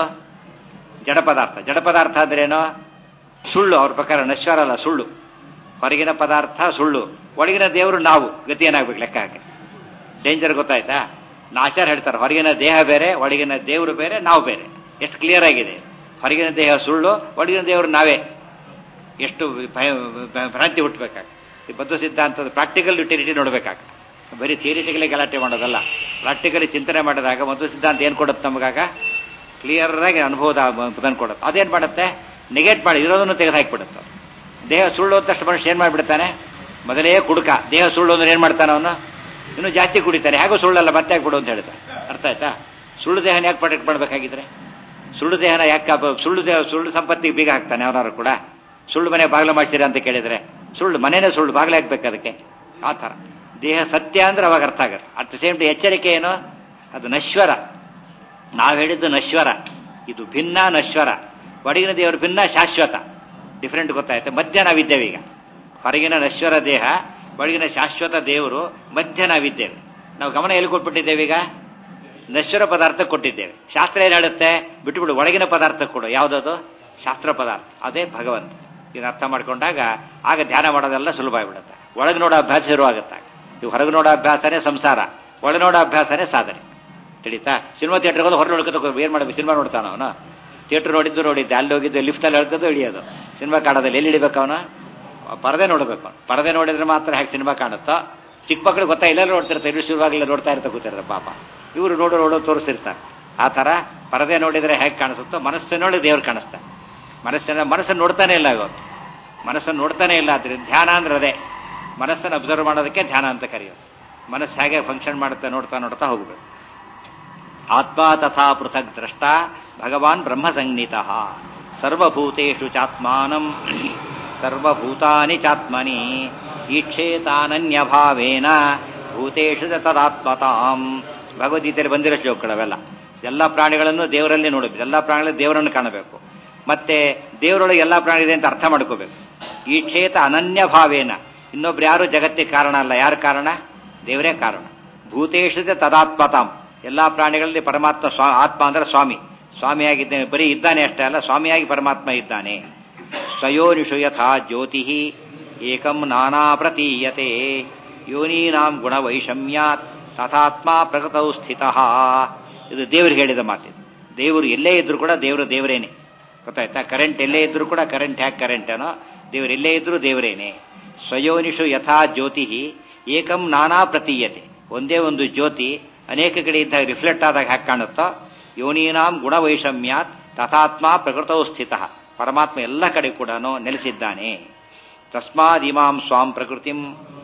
S1: ಜಡ ಪದಾರ್ಥ ಜಡ ಪದಾರ್ಥ ಅಂದ್ರೇನು ಸುಳ್ಳು ಅವ್ರ ಪ್ರಕಾರ ನಶ್ವರ ಅಲ್ಲ ಸುಳ್ಳು ಹೊರಗಿನ ಪದಾರ್ಥ ಸುಳ್ಳು ಒಳಗಿನ ದೇವರು ನಾವು ಗತಿ ಏನಾಗ್ಬೇಕು ಲೆಕ್ಕ ಹಾಕಿ ಡೇಂಜರ್ ಗೊತ್ತಾಯ್ತಾ ಆಚಾರ ಹೇಳ್ತಾರೆ ಹೊರಗಿನ ದೇಹ ಬೇರೆ ಒಳಗಿನ ದೇವರು ಬೇರೆ ನಾವು ಬೇರೆ ಎಷ್ಟು ಕ್ಲಿಯರ್ ಆಗಿದೆ ಹೊರಗಿನ ದೇಹ ಸುಳ್ಳು ಒಳಗಿನ ದೇವರು ನಾವೇ ಎಷ್ಟು ಭಯ ಭ್ರಾಂತಿ ಹುಟ್ಟಬೇಕಾಗ ಈ ಬದ್ಧ ಸಿದ್ಧಾಂತದ ಪ್ರಾಕ್ಟಿಕಲ್ ಯುಟಿಲಿಟಿ ನೋಡ್ಬೇಕಾಗ ಬರೀ ಥಿಯರಿಟಿಕಲಿ ಗಲಾಟೆ ಮಾಡೋದಲ್ಲ ಪ್ರಾಕ್ಟಿಕಲಿ ಚಿಂತನೆ ಮಾಡಿದಾಗ ಮಧ್ವ ಸಿದ್ಧಾಂತ ಏನು ಕೊಡುತ್ತೆ ನಮಗಾಗ ಕ್ಲಿಯರ್ ಆಗಿ ಅನುಭವದ ತಂದು ಕೊಡುತ್ತೆ ಅದೇನು ಮಾಡುತ್ತೆ ನೆಗೆಟ್ ಮಾಡಿ ಇರೋದನ್ನು ತೆಗೆದು ಹಾಕಿಬಿಡುತ್ತೆ ದೇಹ ಸುಳ್ಳು ಅಂತಷ್ಟು ಮನುಷ್ಯ ಏನು ಮಾಡಿಬಿಡ್ತಾನೆ ಮೊದಲೇ ಕುಡುಕ ದೇಹ ಸುಳ್ಳು ಅಂದ್ರೆ ಏನು ಮಾಡ್ತಾನೆ ಅವನು ಇನ್ನು ಜಾಸ್ತಿ ಕುಡಿತಾನೆ ಹೇಗೋ ಸುಳ್ಳಲ್ಲ ಮತ್ತೆ ಯಾಕೆ ಬಿಡು ಅಂತ ಹೇಳ್ತಾರೆ ಅರ್ಥ ಆಯ್ತಾ ಸುಳ್ಳು ದೇಹನ ಯಾಕೆ ಪ್ರೊಟೆಕ್ಟ್ ಮಾಡಬೇಕಾಗಿದ್ರೆ ಸುಳ್ಳು ದೇಹನ ಯಾಕೆ ಸುಳ್ಳು ದೇಹ ಸುಳ್ಳು ಸಂಪತ್ತಿಗೆ ಬೀಗ ಹಾಕ್ತಾನೆ ಅವನಾರು ಕೂಡ ಸುಳ್ಳು ಮನೆ ಬಾಗಿಲು ಮಾಡಿಸಿರ ಅಂತ ಕೇಳಿದ್ರೆ ಸುಳ್ಳು ಮನೇನೆ ಸುಳ್ಳು ಬಾಗಿಲು ಹಾಕ್ಬೇಕು ಅದಕ್ಕೆ ಆ ಥರ ದೇಹ ಸತ್ಯ ಅಂದ್ರೆ ಅವಾಗ ಅರ್ಥ ಆಗತ್ತೆ ಅಟ್ ದ ಸೇಮ್ ಎಚ್ಚರಿಕೆ ಏನು ಅದು ನಶ್ವರ ನಾವು ಹೇಳಿದ್ದು ನಶ್ವರ ಇದು ಭಿನ್ನ ನಶ್ವರ ಒಳಗಿನ ದೇವರು ಭಿನ್ನ ಶಾಶ್ವತ ಡಿಫ್ರೆಂಟ್ ಗೊತ್ತಾಯ್ತು ಮಧ್ಯ ನಾವಿದ್ದೇವೆ ಈಗ ಹೊರಗಿನ ನಶ್ವರ ದೇಹ ಒಳಗಿನ ಶಾಶ್ವತ ದೇವರು ಮಧ್ಯ ನಾವಿದ್ದೇವೆ ನಾವು ಗಮನ ಎಲ್ಲಿ ಕೊಟ್ಬಿಟ್ಟಿದ್ದೇವೆ ಈಗ ನಶ್ವರ ಪದಾರ್ಥ ಕೊಟ್ಟಿದ್ದೇವೆ ಶಾಸ್ತ್ರ ಏನು ಹೇಳುತ್ತೆ ಬಿಟ್ಟುಬಿಡು ಒಳಗಿನ ಪದಾರ್ಥ ಕೊಡು ಯಾವುದದು ಶಾಸ್ತ್ರ ಪದಾರ್ಥ ಅದೇ ಭಗವಂತ ಇದನ್ನ ಅರ್ಥ ಮಾಡ್ಕೊಂಡಾಗ ಆಗ ಧ್ಯಾನ ಮಾಡೋದೆಲ್ಲ ಸುಲಭ ಆಗಿಬಿಡುತ್ತೆ ಒಳಗೆ ನೋಡೋ ಅಭ್ಯಾಸ ಶುರುವಾಗುತ್ತೆ ಇವು ಹೊರಗೆ ನೋಡೋ ಅಭ್ಯಾಸನೇ ಸಂಸಾರ ಒಳಗೆ ನೋಡೋ ಅಭ್ಯಾಸನೇ ಸಾಧನೆ ತಿಳಿತಾ ಸಿನಿಮಾ ಥಿಯೇಟರ್ಗೆ ಹೋದ್ರೆ ಹೊರ ನೋಡ್ಕೊತ ಏನು ಮಾಡಬೇಕು ಸಿನಿಮಾ ನೋಡ್ತಾನ ಅವನು ಥಿಯೇಟರ್ ನೋಡಿದ್ದು ನೋಡಿದ್ದೆ ಅಲ್ಲಿ ಹೋಗಿದ್ದು ಲಿಫ್ಟಲ್ಲಿ ಹೇಳ್ತದ್ದು ಇಳಿಯೋದು ಸಿನಿಮಾ ಕಾಣೋದಲ್ಲಿ ಎಲ್ಲಿ ಇಳಿಬೇಕು ಅವನು ಪರದೆ ನೋಡಬೇಕು ಪರದೆ ನೋಡಿದ್ರೆ ಮಾತ್ರ ಹೇಗೆ ಸಿನಿಮಾ ಕಾಣುತ್ತೋ ಚಿಕ್ಕ ಮಕ್ಕಳು ಗೊತ್ತಾ ಇಲ್ಲೆಲ್ಲ ನೋಡ್ತಿರ್ತಾರೆ ಇರು ಶುರುವಾಗಲೇ ನೋಡ್ತಾ ಇರ್ತಾ ಕೂತಿರ್ತಾರೆ ಪಾಪ ಇವರು ನೋಡು ನೋಡೋ ತೋರಿಸಿರ್ತಾರೆ ಆ ಥರ ಪರದೆ ನೋಡಿದ್ರೆ ಹೇಗೆ ಕಾಣಿಸುತ್ತೋ ಮನಸ್ಸು ನೋಡಿ ದೇವ್ರು ಕಾಣಿಸ್ತಾರೆ ಮನಸ್ಸಿನ ಮನಸ್ಸನ್ನು ನೋಡ್ತಾನೆ ಇಲ್ಲ ಇವತ್ತು ಮನಸ್ಸನ್ನು ನೋಡ್ತಾನೆ ಇಲ್ಲ ಆದ್ರೆ ಧ್ಯಾನ ಅಂದ್ರೆ ಅದೇ ಮನಸ್ಸನ್ನು ಅಬ್ಸರ್ವ್ ಮಾಡೋದಕ್ಕೆ ಧ್ಯಾನ ಅಂತ ಕರೆಯೋದು ಮನಸ್ಸು ಹೇಗೆ ಫಂಕ್ಷನ್ ಮಾಡುತ್ತೆ ನೋಡ್ತಾ ನೋಡ್ತಾ ಹೋಗ್ಬೇಕು ಆತ್ಮ ತಥಾ ಪೃಥಕ್ ದ್ರಷ್ಟ ಭಗವಾನ್ ಬ್ರಹ್ಮ ಸಂಜ್ಞಿತ ಸರ್ವಭೂತೇಷು ಚಾತ್ಮಾನಂ ಸರ್ವಭೂತಾನಿ ಚಾತ್ಮನಿ ಈಕ್ಷೇತಾನನ್ಯಭಾವೇನ ಭೂತೇಷು ತದಾತ್ಮತಾಂ ಭಗವದ್ಗೀತೆಯಲ್ಲಿ ಬಂದಿರೋ ಶ್ಲೋಕಗಳವೆಲ್ಲ ಎಲ್ಲ ಪ್ರಾಣಿಗಳನ್ನು ದೇವರಲ್ಲಿ ನೋಡಬೇಕು ಎಲ್ಲ ಪ್ರಾಣಿಗಳಲ್ಲಿ ದೇವರನ್ನು ಕಾಣಬೇಕು ಮತ್ತೆ ದೇವರೊಳಗೆ ಎಲ್ಲ ಪ್ರಾಣಿ ಇದೆ ಅಂತ ಅರ್ಥ ಮಾಡ್ಕೋಬೇಕು ಈ ಕ್ಷೇತ ಅನನ್ಯ ಭಾವೇನ ಇನ್ನೊಬ್ರು ಯಾರು ಜಗತ್ತಿಗೆ ಕಾರಣ ಅಲ್ಲ ಯಾರು ಕಾರಣ ದೇವರೇ ಕಾರಣ ಭೂತೇಶದ ತದಾತ್ಮತಾಂ ಎಲ್ಲಾ ಪ್ರಾಣಿಗಳಲ್ಲಿ ಪರಮಾತ್ಮ ಸ್ವಾ ಆತ್ಮ ಅಂದ್ರೆ ಸ್ವಾಮಿ ಸ್ವಾಮಿಯಾಗಿದ್ದಾನೆ ಬರೀ ಇದ್ದಾನೆ ಅಷ್ಟೇ ಅಲ್ಲ ಸ್ವಾಮಿಯಾಗಿ ಪರಮಾತ್ಮ ಇದ್ದಾನೆ ಸ್ವಯೋನಿಷು ಯಥಾ ಜ್ಯೋತಿ ಏಕಂ ನಾನಾ ಪ್ರತೀಯತೆ ಯೋನೀನಾಂ ಗುಣವೈಷಮ್ಯಾತ್ ತಥಾತ್ಮ ಪ್ರಕೃತೌ ಸ್ಥಿತ ಇದು ದೇವರು ಹೇಳಿದ ಮಾತಿದು ದೇವರು ಎಲ್ಲೇ ಇದ್ರು ಕೂಡ ದೇವರು ದೇವರೇನೆ ಗೊತ್ತಾಯ್ತಾ ಕರೆಂಟ್ ಎಲ್ಲೇ ಇದ್ರು ಕೂಡ ಕರೆಂಟ್ ಹ್ಯಾಕ್ ಕರೆಂಟ್ ಏನೋ ದೇವರು ಎಲ್ಲೇ ಇದ್ರು ದೇವರೇನೆ ಸ್ವಯೋನಿಷು ಯಥಾ ಜ್ಯೋತಿ ಏಕಂ ನಾನಾ ಪ್ರತೀಯತೆ ಒಂದೇ ಒಂದು ಜ್ಯೋತಿ ಅನೇಕ ಕಡೆ ಇದ್ದಾಗ ರಿಫ್ಲೆಕ್ಟ್ ಆದಾಗ ಹ್ಯಾಕ್ ಕಾಣುತ್ತೋ ಯೋನೀನಾಂ ಗುಣವೈಷಮ್ಯಾತ್ ತಥಾತ್ಮ ಪ್ರಕೃತೌ ಸ್ಥಿತ ಪರಮಾತ್ಮ ಎಲ್ಲ ಕಡೆ ಕೂಡ ನೆಲೆಸಿದ್ದಾನೆ ತಸ್ಮಾದಿಮಾಂ ಸ್ವಾಂ ಪ್ರಕೃತಿಂ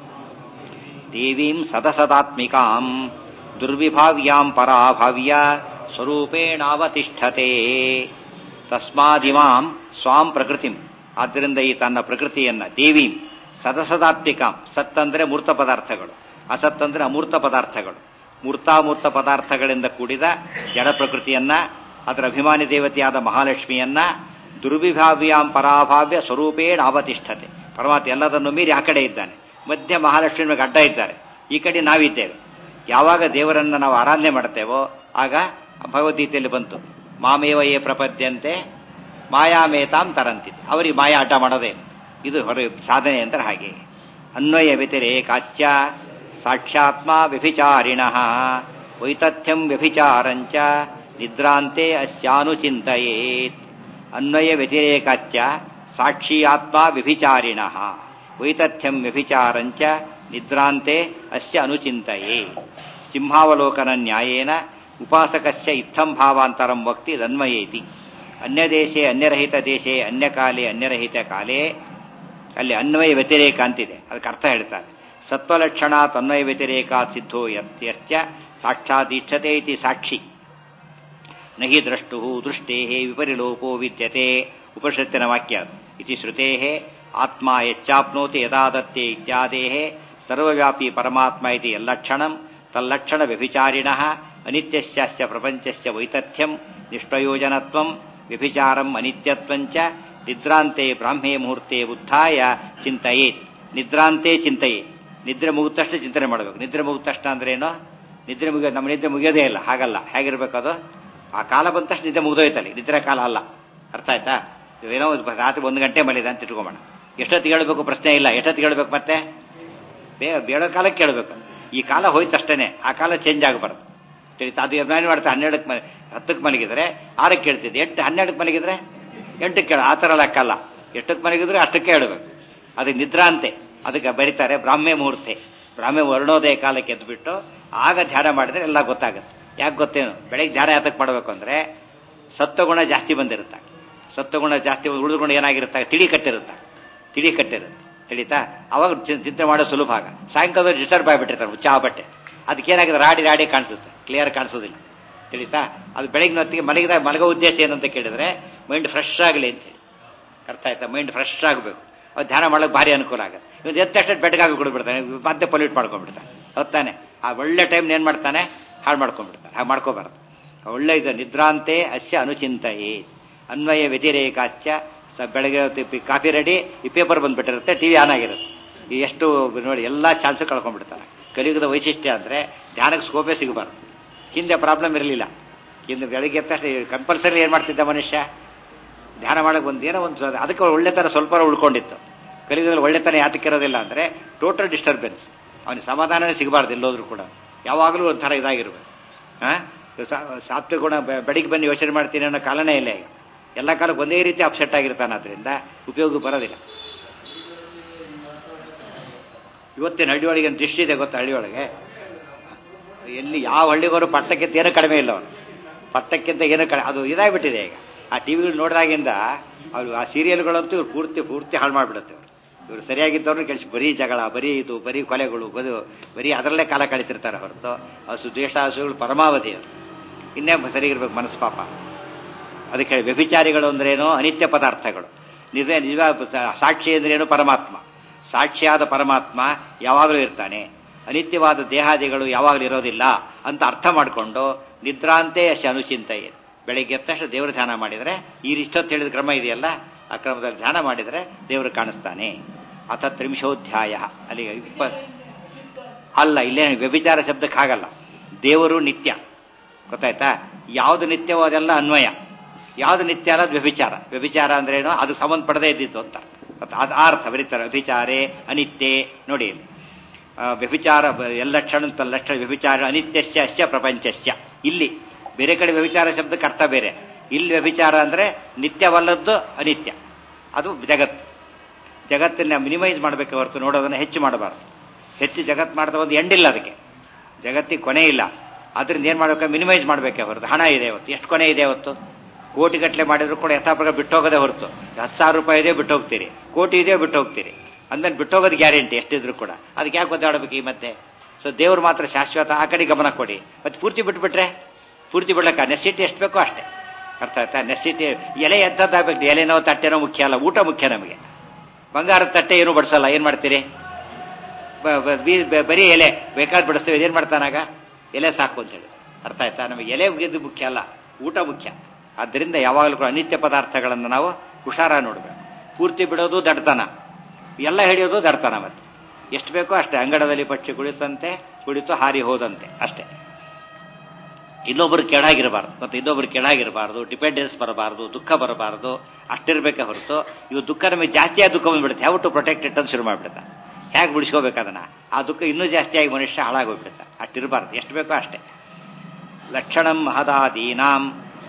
S1: ದೇವೀಂ ಸದಸದಾತ್ಮಿಕಾಂ ದುರ್ವಿಭಾವ್ಯಾಂ ಪರಾಭಾವ್ಯ ಸ್ವರೂಪೇಣಾವತಿಷ್ಠತೆ ತಸ್ಮಾದಿಮಾಂ ಸ್ವಾಂ ಪ್ರಕೃತಿಂ ಆದ್ದರಿಂದ ಈ ತನ್ನ ಪ್ರಕೃತಿಯನ್ನ ದೇವೀಂ ಸದಸದಾತ್ಮಿಕಾಂ ಸತ್ ಅಂದ್ರೆ ಮೂರ್ತ ಪದಾರ್ಥಗಳು ಅಸತ್ ಅಂದ್ರೆ ಅಮೂರ್ತ ಪದಾರ್ಥಗಳು ಮೂರ್ತಾಮೂರ್ತ ಪದಾರ್ಥಗಳಿಂದ ಕೂಡಿದ ಜಡ ಪ್ರಕೃತಿಯನ್ನ ಅದರ ಅಭಿಮಾನಿ ದೇವತೆಯಾದ ಮಹಾಲಕ್ಷ್ಮಿಯನ್ನ ದುರ್ವಿಭಾವ್ಯಾಂ ಪರಾಭಾವ್ಯ ಸ್ವರೂಪೇಣ ಅವತಿಷ್ಠತೆ ಪರಮಾತ್ಮ ಎಲ್ಲದನ್ನು ಮೀರಿ ಆ ಕಡೆ ಇದ್ದಾನೆ ಮಧ್ಯ ಮಹಾಲಕ್ಷ್ಮಿ ಮೇಲೆ ಅಡ್ಡ ಇದ್ದಾರೆ ಈ ಕಡೆ ನಾವಿದ್ದೇವೆ ಯಾವಾಗ ದೇವರನ್ನ ನಾವು ಆರಾಧನೆ ಮಾಡ್ತೇವೋ ಆಗ ಭಗವದ್ಗೀತೆಯಲ್ಲಿ ಬಂತು ಮಾಮೇವ ಏ ಪ್ರಪದ್ಯಂತೆ ಮಾಯಾಮೇತಾಂ ತರಂತಿದೆ ಅವರಿಗೆ ಮಾಯಾ ಅಡ್ಡ ಮಾಡೋದೇ ಇದು ಹೊರ ಸಾಧನೆ ಅಂದ್ರೆ ಹಾಗೆ ಅನ್ವಯ ವ್ಯತಿರೇಕಾಚ್ಯ ಸಾಕ್ಷಾತ್ಮ ವ್ಯಭಿಚಾರಿಣ ವೈತಥ್ಯಂ ವ್ಯಭಿಚಾರಂಚ ನಿದ್ರಾಂತೆ ಅಸ್ಯಾನುಚಿಂತೆಯೇತ್ ಅನ್ವಯ ವ್ಯತಿರೇಕಾಚ್ಯ ಸಾಕ್ಷಿ ಆತ್ಮ ವ್ಯಭಿಚಾರಿಣ ವೈತಥ್ಯಂ ವ್ಯಭಿಚಾರಂಚ ನಿದ್ರಾಂತೆ ಅಸ್ಯ ಅನುಚಿಂತೆಯೇ ಸಿಂಹಾವಲೋಕನ ನ್ಯಾಯೇನ ಉಪಾಸಕಸ್ಯ ಇತ್ತಂ ಭಾವಾಂತರಂ ವಕ್ತಿ ತನ್ಮಯೇತಿ ಅನ್ಯದೇಶೆ ಅನ್ಯರಹಿತ ದೇಶೆ ಅನ್ಯಕಾಲೇ ಅನ್ಯರಹಿತ ಕಾಲೇ ಅಲ್ಲಿ ಅನ್ವಯ ವ್ಯತಿರೇಕ ಅಂತಿದೆ ಅದಕ್ಕೆ ಅರ್ಥ ಹೇಳ್ತಾರೆ ಸತ್ವಲಕ್ಷಣ ತನ್ವಯ ವ್ಯತಿರೇಕ ಸಿದ್ಧೋ ಯತ್ಯಶ್ಚ ಸಾಕ್ಷಾದೀಕ್ಷತೆ ಇತಿ ಸಾಕ್ಷಿ ನಹಿ ದ್ರಷ್ಟು ದೃಷ್ಟೇ ವಿಪರಿಲೋಪೋ ವಿದ್ಯತೆ ಉಪನಿಷತ್ತಿನ ವಾಕ್ಯ ಇತಿ ಶ್ರುತೆ ಆತ್ಮ ಯಚ್ಚಾಪ್ನೋತಿ ಯದಾ ದತ್ತೆ ಇತ್ಯಾದೇ ಸರ್ವವ್ಯಾಪಿ ಪರಮಾತ್ಮ ಇತಿ ಯಲ್ಲಕ್ಷಣಂ ತಲ್ಲಕ್ಷಣ ವ್ಯಭಿಚಾರಿಣ ಅನಿತ್ಯಸ್ಯ ಪ್ರಪಂಚಸ್ಯ ವೈತಥ್ಯಂ ನಿಷ್ಪ್ರಯೋಜನತ್ವಂ ವ್ಯಭಿಚಾರಂ ಅನಿತ್ಯತ್ವಂಚ ನಿದ್ರಾಂತೆ ಬ್ರಾಹ್ಮೇ ಮುಹೂರ್ತೆ ಉತ್ಥಾಯ ಚಿಂತೆಯೇತ್ ನಿದ್ರಾಂತೆ ಚಿಂತೆಯೇ ನಿದ್ರೆ ಮುಗಿದ ತಕ್ಷಣ ಚಿಂತನೆ ಮಾಡಬೇಕು ನಿದ್ರೆ ಮುಗಿದ ತಕ್ಷಣ ಅಂದ್ರೆ ಏನು ನಿದ್ರೆ ಮುಗಿಯೋ ನಮ್ಮ ನಿದ್ರೆ ಮುಗಿಯೋದೇ ಇಲ್ಲ ಹಾಗಲ್ಲ ಹೇಗಿರ್ಬೇಕು ಅದು ಆ ಕಾಲ ಬಂದ ತಕ್ಷಣ ನಿದ್ದೆ ಮುಗಿದೋಯ್ತಲ್ಲಿ ನಿದ್ರೆ ಕಾಲ ಅಲ್ಲ ಅರ್ಥ ಆಯ್ತಾ ಏನೋ ಒಂದು ರಾತ್ರಿ ಒಂದು ಗಂಟೆ ಮಲಿದೆ ಅಂತ ಇಟ್ಕೊಂಬೋಣ ಎಷ್ಟೊತ್ತಿಗೆ ಹೇಳಬೇಕು ಪ್ರಶ್ನೆ ಇಲ್ಲ ಎಷ್ಟೊತ್ತಿಗೆ ಹೇಳಬೇಕು ಮತ್ತೆ ಬೇ ಬೇಡ ಕಾಲಕ್ಕೆ ಕೇಳಬೇಕು ಈ ಕಾಲ ಹೋಯ್ತಷ್ಟೇನೆ ಆ ಕಾಲ ಚೇಂಜ್ ಆಗಬಾರ್ದು ತಿಳಿತಾ ಅದು ಏನು ಮಾಡ್ತಾ ಹನ್ನೆರಡಕ್ಕೆ ಮನೆ ಹತ್ತಕ್ಕೆ ಮಲಗಿದ್ರೆ ಆರಕ್ಕೆ ಕೇಳ್ತಿದ್ದೆ ಎಂಟು ಹನ್ನೆರಡಕ್ಕೆ ಮಲಗಿದ್ರೆ ಎಂಟಕ್ಕೆ ಕೇಳ ಆ ಥರ ಲೆಕ್ಕಲ್ಲ ಎಷ್ಟಕ್ಕೆ ಮಲಗಿದ್ರೆ ಅಷ್ಟಕ್ಕೆ ಹೇಳಬೇಕು ಅದಕ್ಕೆ ನಿದ್ರಾಂತೆ ಅದಕ್ಕೆ ಬರೀತಾರೆ ಬ್ರಾಹ್ಮೆ ಮುಹೂರ್ತೆ ಬ್ರಾಹ್ಮೆ ವರ್ಣೋದಯ ಕಾಲಕ್ಕೆ ಎದ್ಬಿಟ್ಟು ಆಗ ಧ್ಯಾನ ಮಾಡಿದ್ರೆ ಎಲ್ಲ ಗೊತ್ತಾಗುತ್ತೆ ಯಾಕೆ ಗೊತ್ತೇನು ಬೆಳಗ್ಗೆ ಧ್ಯಾನ ಯಾತಕ್ಕೆ ಮಾಡಬೇಕು ಅಂದ್ರೆ ಸತ್ವಗುಣ ಜಾಸ್ತಿ ಬಂದಿರುತ್ತೆ ಸತ್ವಗುಣ ಜಾಸ್ತಿ ಉಳಿದುಕೊಂಡು ಏನಾಗಿರುತ್ತೆ ತಿಳಿ ಕಟ್ಟಿರುತ್ತೆ ತಿಳಿ ಕಟ್ಟಿರುತ್ತೆ ತಿಳಿತಾ ಅವಾಗ ಚಿಂತೆ ಮಾಡೋ ಸುಲಭ ಆಗ ಸಾಯಂಕಾಲ ಡಿಸ್ಟರ್ಬ್ ಆಗಿಬಿಟ್ಟಿರ್ತಾರೆ ಉಚ್ಚಾಹ ಬಟ್ಟೆ ಅದಕ್ಕೇನಾಗಿದೆ ರಾಡಿ ರಾಡಿ ಕಾಣಿಸುತ್ತೆ ಕ್ಲಿಯರ್ ಕಾಣಿಸೋದಿಲ್ಲ ತಿಳಿತಾ ಅದು ಬೆಳಗಿನ ಹೊತ್ತಿಗೆ ಮಲಗಿದ ಮಲಗೋ ಉದ್ದೇಶ ಏನಂತ ಕೇಳಿದ್ರೆ ಮೈಂಡ್ ಫ್ರೆಶ್ ಆಗಲಿ ಅಂತೇಳಿ ಅರ್ಥ ಆಯ್ತಾ ಮೈಂಡ್ ಫ್ರೆಶ್ ಆಗಬೇಕು ಅದು ಧ್ಯಾನ ಮಾಡೋಕೆ ಭಾರಿ ಅನುಕೂಲ ಆಗುತ್ತೆ ಇವತ್ತು ಎದ್ದ ತಕ್ಷಣ ಬೆಡ್ಗಾಗಿ ಕೊಡ್ಬಿಡ್ತಾನೆ ಮತ್ತೆ ಪೊಲ್ಯೂಟ್ ಮಾಡ್ಕೊಂಡ್ಬಿಡ್ತಾನೆ ಹೊತ್ತಾನೆ ಆ ಒಳ್ಳೆ ಟೈಮ್ ಏನು ಮಾಡ್ತಾನೆ ಹಾಳು ಮಾಡ್ಕೊಂಡ್ಬಿಡ್ತಾನೆ ಹಾಗೆ ಮಾಡ್ಕೋಬಾರ್ದು ಒಳ್ಳೆ ಇದು ನಿದ್ರಾಂತೆ ಅಸ್ಯ ಅನುಚಿಂತೆಯೇ ಅನ್ವಯ ವ್ಯತಿರೇಕಾಚ್ಯ ಸ ಬೆಳಗ್ಗೆ ಕಾಫಿ ರೆಡಿ ಈ ಪೇಪರ್ ಬಂದ್ಬಿಟ್ಟಿರುತ್ತೆ ಟಿವಿ ಆನ್ ಆಗಿರುತ್ತೆ ಈ ಎಷ್ಟು ನೋಡಿ ಎಲ್ಲ ಚಾನ್ಸ್ ಕಳ್ಕೊಂಡ್ಬಿಡ್ತಾರೆ ಕಲಿಯುಗದ ವೈಶಿಷ್ಟ್ಯ ಅಂದರೆ ಧ್ಯಾನಕ್ಕೆ ಸ್ಕೋಪೇ ಸಿಗಬಾರ್ದು ಹಿಂದೆ ಪ್ರಾಬ್ಲಮ್ ಇರಲಿಲ್ಲ ಹಿಂದೆ ಬೆಳಗ್ಗೆ ಎದ್ದ ತಕ್ಷಣ ಕಂಪಲ್ಸರಿ ಏನು ಮಾಡ್ತಿದ್ದ ಮನುಷ್ಯ ಧ್ಯಾನ ಮಾಡಕ್ಕೆ ಒಂದು ಏನೋ ಒಂದು ಅದಕ್ಕೆ ಒಳ್ಳೆ ಥರ ಸ್ವಲ್ಪ ಉಳ್ಕೊಂಡಿತ್ತು ಕಲಿಯುಗದಲ್ಲಿ ಒಳ್ಳೆತನ ಯಾತಕ್ಕೆ ಇರೋದಿಲ್ಲ ಅಂದರೆ ಟೋಟಲ್ ಡಿಸ್ಟರ್ಬೆನ್ಸ್ ಅವನಿಗೆ ಸಮಾಧಾನವೇ ಸಿಗಬಾರ್ದು ಎಲ್ಲೋದ್ರೂ ಕೂಡ ಯಾವಾಗಲೂ ಒಂಥರ ಇದಾಗಿರ್ಬೇಕು ಹಾಂ ಸಾತ್ವಿಕ ಗುಣ ಬೆಳಿಗ್ಗೆ ಬಂದು ಯೋಚನೆ ಮಾಡ್ತೀನಿ ಅನ್ನೋ ಕಾಲನೇ ಇಲ್ಲ ಈಗ ಎಲ್ಲ ಕಾಲಕ್ಕೆ ಒಂದೇ ರೀತಿ ಅಪ್ಸೆಟ್ ಆಗಿರ್ತಾನೆ ಅದರಿಂದ ಉಪಯೋಗ ಬರೋದಿಲ್ಲ ಇವತ್ತಿನ ಹಳ್ಳಿಯೊಳಗೆ ಒಂದು ದೃಷ್ಟಿ ಇದೆ ಗೊತ್ತಾ ಹಳ್ಳಿಯೊಳಗೆ ಎಲ್ಲಿ ಯಾವ ಹಳ್ಳಿಗೋರು ಪಟ್ಟಕ್ಕಿಂತ ಏನೂ ಕಡಿಮೆ ಇಲ್ಲ ಅವನು ಪಟ್ಟಕ್ಕಿಂತ ಏನೂ ಕಡಿಮೆ ಅದು ಇದಾಗ್ಬಿಟ್ಟಿದೆ ಈಗ ಆ ಟಿವಿಗಳು ನೋಡಿದಾಗಿಂದ ಅವರು ಆ ಸೀರಿಯಲ್ಗಳಂತೂ ಇವ್ರು ಪೂರ್ತಿ ಪೂರ್ತಿ ಹಾಳು ಮಾಡಿಬಿಡುತ್ತೆ ಅವರು ಇವರು ಸರಿಯಾಗಿದ್ದವ್ರನ್ನ ಕೆಲಸ ಬರೀ ಜಗಳ ಬರೀ ಇದು ಬರೀ ಕೊಲೆಗಳು ಬದು ಬರೀ ಅದರಲ್ಲೇ ಕಾಲ ಕಳೀತಿರ್ತಾರೆ ಹೊರತು ಹಸು ದ್ವೇಷ ಹಸುಗಳು ಪರಮಾವಧಿ ಅದು ಇನ್ನೇ ಸರಿಗಿರ್ಬೇಕು ಮನಸ್ಸು ಪಾಪ ಅದಕ್ಕೆ ವ್ಯಭಿಚಾರಿಗಳು ಅಂದ್ರೇನು ಅನಿತ್ಯ ಪದಾರ್ಥಗಳು ನಿಜ ನಿಜ ಸಾಕ್ಷಿ ಅಂದ್ರೇನು ಪರಮಾತ್ಮ ಸಾಕ್ಷಿಯಾದ ಪರಮಾತ್ಮ ಯಾವಾಗಲೂ ಇರ್ತಾನೆ ಅನಿತ್ಯವಾದ ದೇಹಾದಿಗಳು ಯಾವಾಗಲೂ ಇರೋದಿಲ್ಲ ಅಂತ ಅರ್ಥ ಮಾಡಿಕೊಂಡು ನಿದ್ರಾಂತೆ ಅಶ ಅನುಚಿಂತೆಯೇ ಬೆಳಿಗ್ಗೆ ಎದ್ದ ತಕ್ಷಣ ದೇವರು ಧ್ಯಾನ ಮಾಡಿದರೆ ಈ ಇಷ್ಟೊತ್ತು ಹೇಳಿದ ಕ್ರಮ ಇದೆಯಲ್ಲ ಆ ಕ್ರಮದಲ್ಲಿ ಧ್ಯಾನ ಮಾಡಿದರೆ ದೇವರು ಕಾಣಿಸ್ತಾನೆ ಅಥ ತ್ರಿಂಶೋಧ್ಯಾಯ ಅಲ್ಲಿ ಇಪ್ಪ ಅಲ್ಲ ಇಲ್ಲೇ ವ್ಯಭಿಚಾರ ಶಬ್ದಕ್ಕೆ ಆಗಲ್ಲ ದೇವರು ನಿತ್ಯ ಗೊತ್ತಾಯ್ತಾ ಯಾವುದು ನಿತ್ಯವೋ ಅದೆಲ್ಲ ಅನ್ವಯ ಯಾವುದು ನಿತ್ಯ ಅನ್ನೋದು ವ್ಯಭಿಚಾರ ವ್ಯಭಿಚಾರ ಅಂದ್ರೇನು ಅದು ಸಂಬಂಧಪಡದೇ ಇದ್ದಿದ್ದು ಅಂತ ಅದು ಅರ್ಥ ಬರೀತಾರೆ ವ್ಯಭಿಚಾರೇ ಅನಿತ್ಯೆ ನೋಡಿ ವ್ಯಭಿಚಾರ ಎಲ್ಲ ಲಕ್ಷಣ ಲಕ್ಷಣ ವ್ಯಭಿಚಾರ ಅನಿತ್ಯಸ್ಯ ಅಸ್ಯ ಪ್ರಪಂಚಸ್ಯ ಇಲ್ಲಿ ಬೇರೆ ಕಡೆ ವ್ಯಭಿಚಾರ ಶಬ್ದಕ್ಕೆ ಅರ್ಥ ಬೇರೆ ಇಲ್ಲಿ ವ್ಯಭಿಚಾರ ಅಂದ್ರೆ ನಿತ್ಯವಲ್ಲದ್ದು ಅನಿತ್ಯ ಅದು ಜಗತ್ತು ಜಗತ್ತನ್ನ ಮಿನಿಮೈಸ್ ಮಾಡಬೇಕು ಹೊರತು ನೋಡೋದನ್ನ ಹೆಚ್ಚು ಮಾಡಬಾರ್ದು ಹೆಚ್ಚು ಜಗತ್ತು ಮಾಡಿದ ಒಂದು ಎಂಡಿಲ್ಲ ಅದಕ್ಕೆ ಜಗತ್ತಿಗೆ ಕೊನೆ ಇಲ್ಲ ಅದರಿಂದ ಏನು ಮಾಡ್ಬೇಕು ಮಿನಿಮೈಸ್ ಮಾಡಬೇಕೆ ಹೊರತು ಹಣ ಇದೆ ಅವತ್ತು ಎಷ್ಟು ಕೊನೆ ಇದೆ ಅವತ್ತು ಕೋಟಿಗಟ್ಟಲೆ ಮಾಡಿದ್ರು ಕೂಡ ಯಥಾಪ್ರಕಾರ ಬಿಟ್ಟು ಹೋಗೋದೇ ಹೊರತು ಹತ್ತು ಸಾವಿರ ರೂಪಾಯಿ ಇದೆ ಬಿಟ್ಟು ಹೋಗ್ತೀರಿ ಕೋಟಿ ಇದೆ ಬಿಟ್ಟು ಹೋಗ್ತೀರಿ ಅಂದ್ಮೇಲೆ ಬಿಟ್ಟು ಹೋಗೋದು ಗ್ಯಾರಂಟಿ ಎಷ್ಟಿದ್ರು ಕೂಡ ಅದಕ್ಕೆ ಯಾಕೆ ಒದ್ದಾಡಬೇಕು ಈ ಮತ್ತೆ ಸೊ ದೇವ್ರು ಮಾತ್ರ ಶಾಶ್ವತ ಆ ಕಡೆ ಗಮನ ಕೊಡಿ ಮತ್ತೆ ಪೂರ್ತಿ ಬಿಟ್ಬಿಟ್ರೆ ಪೂರ್ತಿ ಬಿಡ್ಲಕ್ಕ ನೆಸಿಟಿ ಎಷ್ಟು ಬೇಕೋ ಅಷ್ಟೇ ಅರ್ಥ ಆಯ್ತಾ ನೆಸಿಟಿ ಎಲೆ ಎಂಥದ್ದಾಗಬೇಕು ಎಲೆನೋ ತಟ್ಟೆನೋ ಮುಖ್ಯ ಅಲ್ಲ ಊಟ ಮುಖ್ಯ ನಮಗೆ ಬಂಗಾರದ ತಟ್ಟೆ ಏನು ಬಡಿಸಲ್ಲ ಏನು ಮಾಡ್ತೀರಿ ಬರೀ ಎಲೆ ಬೇಕಾದ್ರೆ ಬಿಡಿಸ್ತೇವೆ ಏನು ಮಾಡ್ತಾನಾಗ ಎಲೆ ಸಾಕು ಅಂತ ಹೇಳಿ ಅರ್ಥ ಆಯ್ತಾ ನಮಗೆ ಎಲೆ ಮುಗಿದು ಮುಖ್ಯ ಅಲ್ಲ ಊಟ ಮುಖ್ಯ ಆದ್ದರಿಂದ ಯಾವಾಗಲೂ ಕೂಡ ಅನಿತ್ಯ ಪದಾರ್ಥಗಳನ್ನು ನಾವು ಹುಷಾರ ನೋಡಬೇಕು ಪೂರ್ತಿ ಬಿಡೋದು ದಡ್ತನ ಎಲ್ಲ ಹಿಡಿಯೋದು ದಡ್ತನ ಮತ್ತೆ ಎಷ್ಟು ಬೇಕೋ ಅಷ್ಟೇ ಅಂಗಡದಲ್ಲಿ ಪಕ್ಷಿ ಕುಳಿತಂತೆ ಕುಳಿತು ಹಾರಿ ಹೋದಂತೆ ಅಷ್ಟೇ ಇನ್ನೊಬ್ಬರು ಕೆಳಾಗಿರಬಾರ್ದು ಮತ್ತು ಇನ್ನೊಬ್ಬರು ಕೆಳಾಗಿರಬಾರ್ದು ಡಿಪೆಂಡೆನ್ಸ್ ಬರಬಾರ್ದು ದುಃಖ ಬರಬಾರ್ದು ಅಷ್ಟಿರ್ಬೇಕೆ ಹೊರತು ಇವು ದುಃಖ ನಮಗೆ ಜಾಸ್ತಿಯಾಗಿ ದುಃಖ ಬಂದ್ಬಿಡುತ್ತೆ ಯಾವ ಟು ಪ್ರೊಟೆಕ್ಟ್ ಇಟ್ ಅಂತ ಶುರು ಮಾಡ್ಬಿಡುತ್ತೆ ಹೇಗೆ ಬಿಡಿಸ್ಕೋಬೇಕು ಅದನ್ನ ಆ ದುಃಖ ಇನ್ನೂ ಜಾಸ್ತಿಯಾಗಿ ಮನುಷ್ಯ ಹಾಳಾಗೋಗ್ಬಿಡುತ್ತೆ ಅಷ್ಟಿರಬಾರ್ದು ಎಷ್ಟು ಬೇಕೋ ಅಷ್ಟೇ ಲಕ್ಷಣಂ ಮಹದಾದೀನಾಂ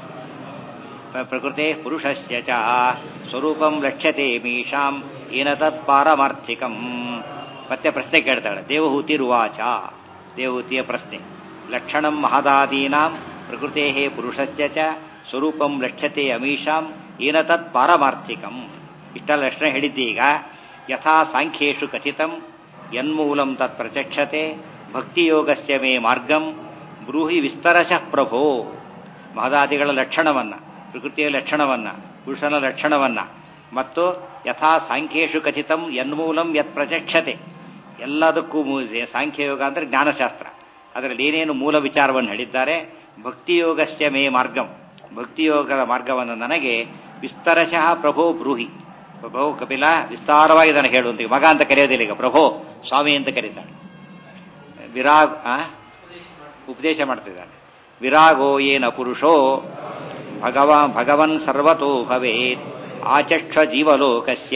S1: ಪ್ರ- ಪ್ರಕೃತೆ ಪುರುಷಸ್ಯ ಚ ಸ್ವರೂಪಂ ಲಕ್ಷ್ಯತೆ ಮೀಶಾಂ ಏನ ತತ್ ಪಾರಮಾರ್ಥಿಕಂ ಮತ್ತೆ ಪ್ರಶ್ನೆ ಕೇಳ್ತಾಳೆ ದೇವಹೂತಿರುವಾಚ ದೇವಹೂತಿಯ ಪ್ರಶ್ನೆ ಲಕ್ಷಣಂ ಮಹದಾದೀನಾಂ ಪ್ರಕೃತೆ ಪುರುಷಸ್ಯ ಚ ಸ್ವರೂಪಂ ಲಕ್ಷ್ಯತೆ ಅಮೀಶಾಂ ಏನ ತತ್ ಪಾರಮಾರ್ಥಿಕಂ ಇಷ್ಟೆಲ್ಲ ಲಕ್ಷಣ ಹೇಳಿದ್ದೀಗ ಯಥಾ ಸಾಂಖ್ಯೇಶು ಕಥಿತಂ ಯನ್ಮೂಲಂ ತತ್ ಪ್ರಚಕ್ಷತೆ ಭಕ್ತಿಯೋಗಸ್ಯ ಮೇ ಮಾರ್ಗಂ ಬ್ರೂಹಿ ವಿಸ್ತರಶಃ ಪ್ರಭೋ ಮಹದಾದಿಗಳ ಲಕ್ಷಣವನ್ನ ಪ್ರಕೃತಿಯ ಲಕ್ಷಣವನ್ನ ಪುರುಷನ ಲಕ್ಷಣವನ್ನ ಮತ್ತು ಯಥಾ ಸಾಂಖ್ಯೇಶು ಕಥಿತಂ ಯನ್ಮೂಲಂ ಯತ್ ಪ್ರಚಕ್ಷತೆ ಎಲ್ಲದಕ್ಕೂ ಮೂ- ಸಾಂಖ್ಯಯೋಗ ಅಂದ್ರೆ ಜ್ಞಾನಶಾಸ್ತ್ರ ಅದರಲ್ಲಿ ಏನೇನು ಮೂಲ ವಿಚಾರವನ್ನು ಹೇಳಿದ್ದಾರೆ ಭಕ್ತಿಯೋಗಸ್ಯ ಮೇ ಮಾರ್ಗಂ ಭಕ್ತಿಯೋಗದ ಮಾರ್ಗವನ್ನು ನನಗೆ ವಿಸ್ತರಶಃ ಪ್ರಭೋ ಬ್ರೂಹಿ ಪ್ರಭೋ ಕಪಿಲ ವಿಸ್ತಾರವಾಗಿ ನನಗೆ ಹೇಳು ಅಂತ ಮಗ ಅಂತ ಕರೆಯೋದಿಲ್ಲ ಈಗ ಪ್ರಭೋ ಸ್ವಾಮಿ ಅಂತ ಕರೀತಾಳೆ ವಿರಾಗ್ ಆ? ಉಪದೇಶ ಮಾಡ್ತಿದ್ದಾನೆ ವಿರಾಗೋ ಏನ ಪುರುಷೋ ಭಗವಾ ಭಗವನ್ ಸರ್ವತೋ ಭವೇತ್ ಆಚಕ್ಷ ಜೀವಲೋಕಸ್ಯ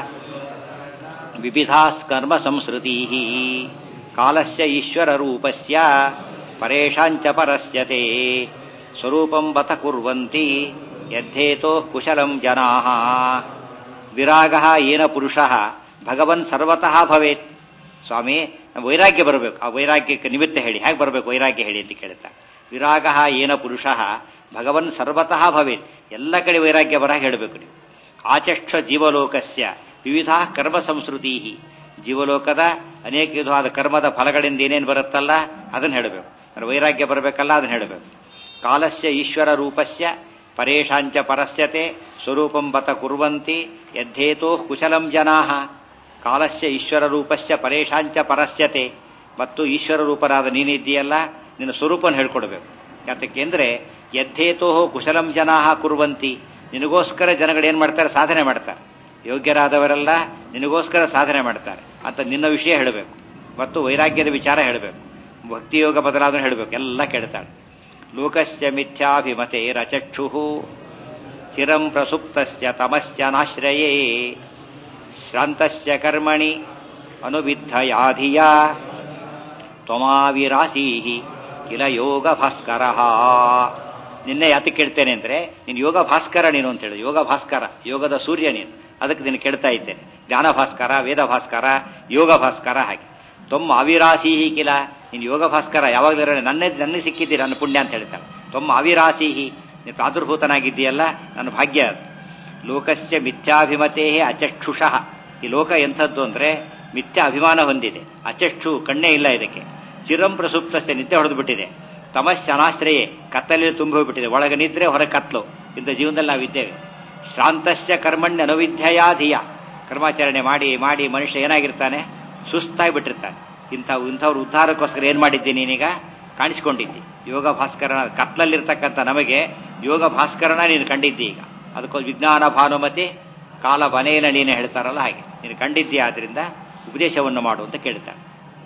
S1: ವಿವಿಧಾಸ್ಕರ್ಮ ಸಂಸ್ಕೃತಿ ಕಾಲಸ್ಯ ಈಶ್ವರ ರೂಪಸ್ಯ ಪರೇಶಾಂಚ ಪರಸ್ಯತೆ ಸ್ವರೂಪಂ ಬತ ಕುರ್ವಂತಿ ಯದ್ಧೇತೋ ಕುಶಲಂ ಜನಾಃ ವಿರಾಗ ಏನ ಪುರುಷ ಭಗವನ್ ಸರ್ವತಃ ಭವೇತ್ ಸ್ವಾಮಿ ನಮ್ಗೆ ವೈರಾಗ್ಯ ಬರಬೇಕು ಆ ವೈರಾಗ್ಯಕ್ಕೆ ನಿಮಿತ್ತ ಹೇಳಿ ಹೇಗೆ ಬರಬೇಕು ವೈರಾಗ್ಯ ಹೇಳಿ ಅಂತ ಕೇಳ್ತಾ ವಿರಾಗ ಏನ ಪುರುಷ ಭಗವನ್ ಸರ್ವತಃ ಭವೇತ್ ಎಲ್ಲ ಕಡೆ ವೈರಾಗ್ಯ ಬರ ಹೇಳಬೇಕು ನೀವು ಆಚಕ್ಷ ಜೀವಲೋಕಸ್ಯ ವಿವಿಧ ಕರ್ಮ ಸಂಸ್ಕೃತಿ ಜೀವಲೋಕದ ಅನೇಕ ವಿಧವಾದ ಕರ್ಮದ ಫಲಗಳಿಂದ ಏನೇನು ಬರುತ್ತಲ್ಲ ಅದನ್ನು ಹೇಳಬೇಕು ಅಂದ್ರೆ ವೈರಾಗ್ಯ ಬರಬೇಕಲ್ಲ ಅದನ್ನು ಹೇಳಬೇಕು ಕಾಲಸ್ಯ ಈಶ್ವರ ರೂಪಸ್ಯ ಪರೇಶಾಂಚ ಪರಸ್ಯತೆ ಸ್ವರೂಪಂ ಬತ ಕುರ್ವಂತಿ ಯದ್ಧೇತೋ ಕುಶಲಂ ಜನಾಃ ಕಾಲಸ್ಯ ಈಶ್ವರ ರೂಪಸ್ಯ ಪರೇಶಾಂಚ ಪರಸ್ಯತೆ ಮತ್ತು ಈಶ್ವರ ರೂಪರಾದ ನೀನಿದ್ದೀಯಲ್ಲ ನಿನ್ನ ಸ್ವರೂಪವನ್ನು ಹೇಳ್ಕೊಡ್ಬೇಕು ಯಾತಕ್ಕೆಂದ್ರೆ ಯದ್ಧೇತೋ ಕುಶಲಂ ಜನಾಃ ಕುರ್ವಂತಿ ನಿನಗೋಸ್ಕರ ಜನಗಳು ಏನ್ ಮಾಡ್ತಾರೆ ಸಾಧನೆ ಮಾಡ್ತಾರೆ ಯೋಗ್ಯರಾದವರೆಲ್ಲ ನಿನಗೋಸ್ಕರ ಸಾಧನೆ ಮಾಡ್ತಾರೆ ಅಂತ ನಿನ್ನ ವಿಷಯ ಹೇಳಬೇಕು ಮತ್ತು ವೈರಾಗ್ಯದ ವಿಚಾರ ಹೇಳಬೇಕು ಭಕ್ತಿಯೋಗ ಬದಲಾದನ್ನು ಹೇಳಬೇಕು ಎಲ್ಲ ಕೇಳ್ತಾಳೆ ಲೋಕಸ್ಯ ಮಿಥ್ಯಾಭಿಮತೆ ರಚಕ್ಷು ಚಿರಂ ಪ್ರಸುಪ್ತಸ್ಯ ತಮಸ್ಯ ನಾಶ್ರಯೇ ಶ್ರಾಂತಸ್ಯ ಕರ್ಮಣಿ ಅನುವಿದ್ಧಯಾಧಿಯ ತ್ವಮಾವಿರಾಸೀ ಕಿಲ ಯೋಗ ಭಾಸ್ಕರ ನಿನ್ನೆ ಯಾತಕ್ಕೆ ಕೇಳ್ತೇನೆ ಅಂದ್ರೆ ನೀನು ಯೋಗ ಭಾಸ್ಕರ ನೀನು ಅಂತ ಹೇಳಿ ಯೋಗ ಭಾಸ್ಕರ ಯೋಗದ ಸೂರ್ಯ ನೀನು ಅದಕ್ಕೆ ನೀನು ಕೇಳ್ತಾ ಇದ್ದೇನೆ ಜ್ಞಾನ ಭಾಸ್ಕರ ವೇದ ಭಾಸ್ಕರ ಯೋಗ ಭಾಸ್ಕರ ಹಾಗೆ ತೊಮ್ಮ ಅವಿರಾಸೀಹಿ ಕಿಲ ನೀನು ಯೋಗ ಭಾಸ್ಕರ ಯಾವಾಗಲೂ ನನ್ನೇ ನನಗೆ ಸಿಕ್ಕಿದ್ದೀರಿ ನನ್ನ ಪುಣ್ಯ ಅಂತ ಹೇಳ್ತಾನೆ ತೊಮ್ಮ ಅವಿರಾಸೀಹಿ ನೀನು ಪ್ರಾದುರ್ಭೂತನಾಗಿದ್ದೀಯಲ್ಲ ನನ್ನ ಭಾಗ್ಯ ಅದು ಲೋಕಸ್ಯ ಮಿಥ್ಯಾಭಿಮತೇ ಅಚಕ್ಷುಷಃ ಈ ಲೋಕ ಎಂಥದ್ದು ಅಂದ್ರೆ ಮಿಥ್ಯಾ ಅಭಿಮಾನ ಹೊಂದಿದೆ ಅಚಕ್ಷು ಕಣ್ಣೇ ಇಲ್ಲ ಇದಕ್ಕೆ ಚಿರಂ ಪ್ರಸುಪ್ತಸ್ಯ ನಿದ್ದೆ ಹೊಡೆದು ಬಿಟ್ಟಿದೆ ತಮಸ್ಯ ಅನಾಶ್ರಯೇ ಕತ್ತಲಲ್ಲಿ ತುಂಬಿ ಹೋಗ್ಬಿಟ್ಟಿದೆ ಒಳಗೆ ನಿದ್ರೆ ಹೊರ ಕತ್ಲು ಇಂಥ ಜೀವನದಲ್ಲಿ ನಾವಿದ್ದೇವೆ ಶ್ರಾಂತಸ್ಯ ಕರ್ಮಣ್ಯ ಅನವಿದ್ಯೆಯಾ ಧಿಯ ಕರ್ಮಾಚರಣೆ ಮಾಡಿ ಮಾಡಿ ಮನುಷ್ಯ ಏನಾಗಿರ್ತಾನೆ ಸುಸ್ತಾಗಿ ಬಿಟ್ಟಿರ್ತಾನೆ ಇಂಥ ಇಂಥವ್ರ ಉದ್ಧಾರಕ್ಕೋಸ್ಕರ ಏನ್ ಮಾಡಿದ್ದೀನಿ ನೀನೀಗ ಕಾಣಿಸ್ಕೊಂಡಿದ್ದಿ ಯೋಗ ಭಾಸ್ಕರನ ಕತ್ಲಲ್ಲಿರ್ತಕ್ಕಂಥ ನಮಗೆ ಯೋಗ ಭಾಸ್ಕರನ ನೀನು ಕಂಡಿದ್ದಿ ಈಗ ಅದಕ್ಕೋ ವಿಜ್ಞಾನ ಭಾನುಮತಿ ಕಾಲ ಬನೇನ ನೀನು ಹೇಳ್ತಾರಲ್ಲ ಹಾಗೆ ನೀನು ಕಂಡಿದ್ದೀಯ ಆದ್ರಿಂದ ಉಪದೇಶವನ್ನು ಮಾಡು ಅಂತ ಕೇಳ್ತಾನೆ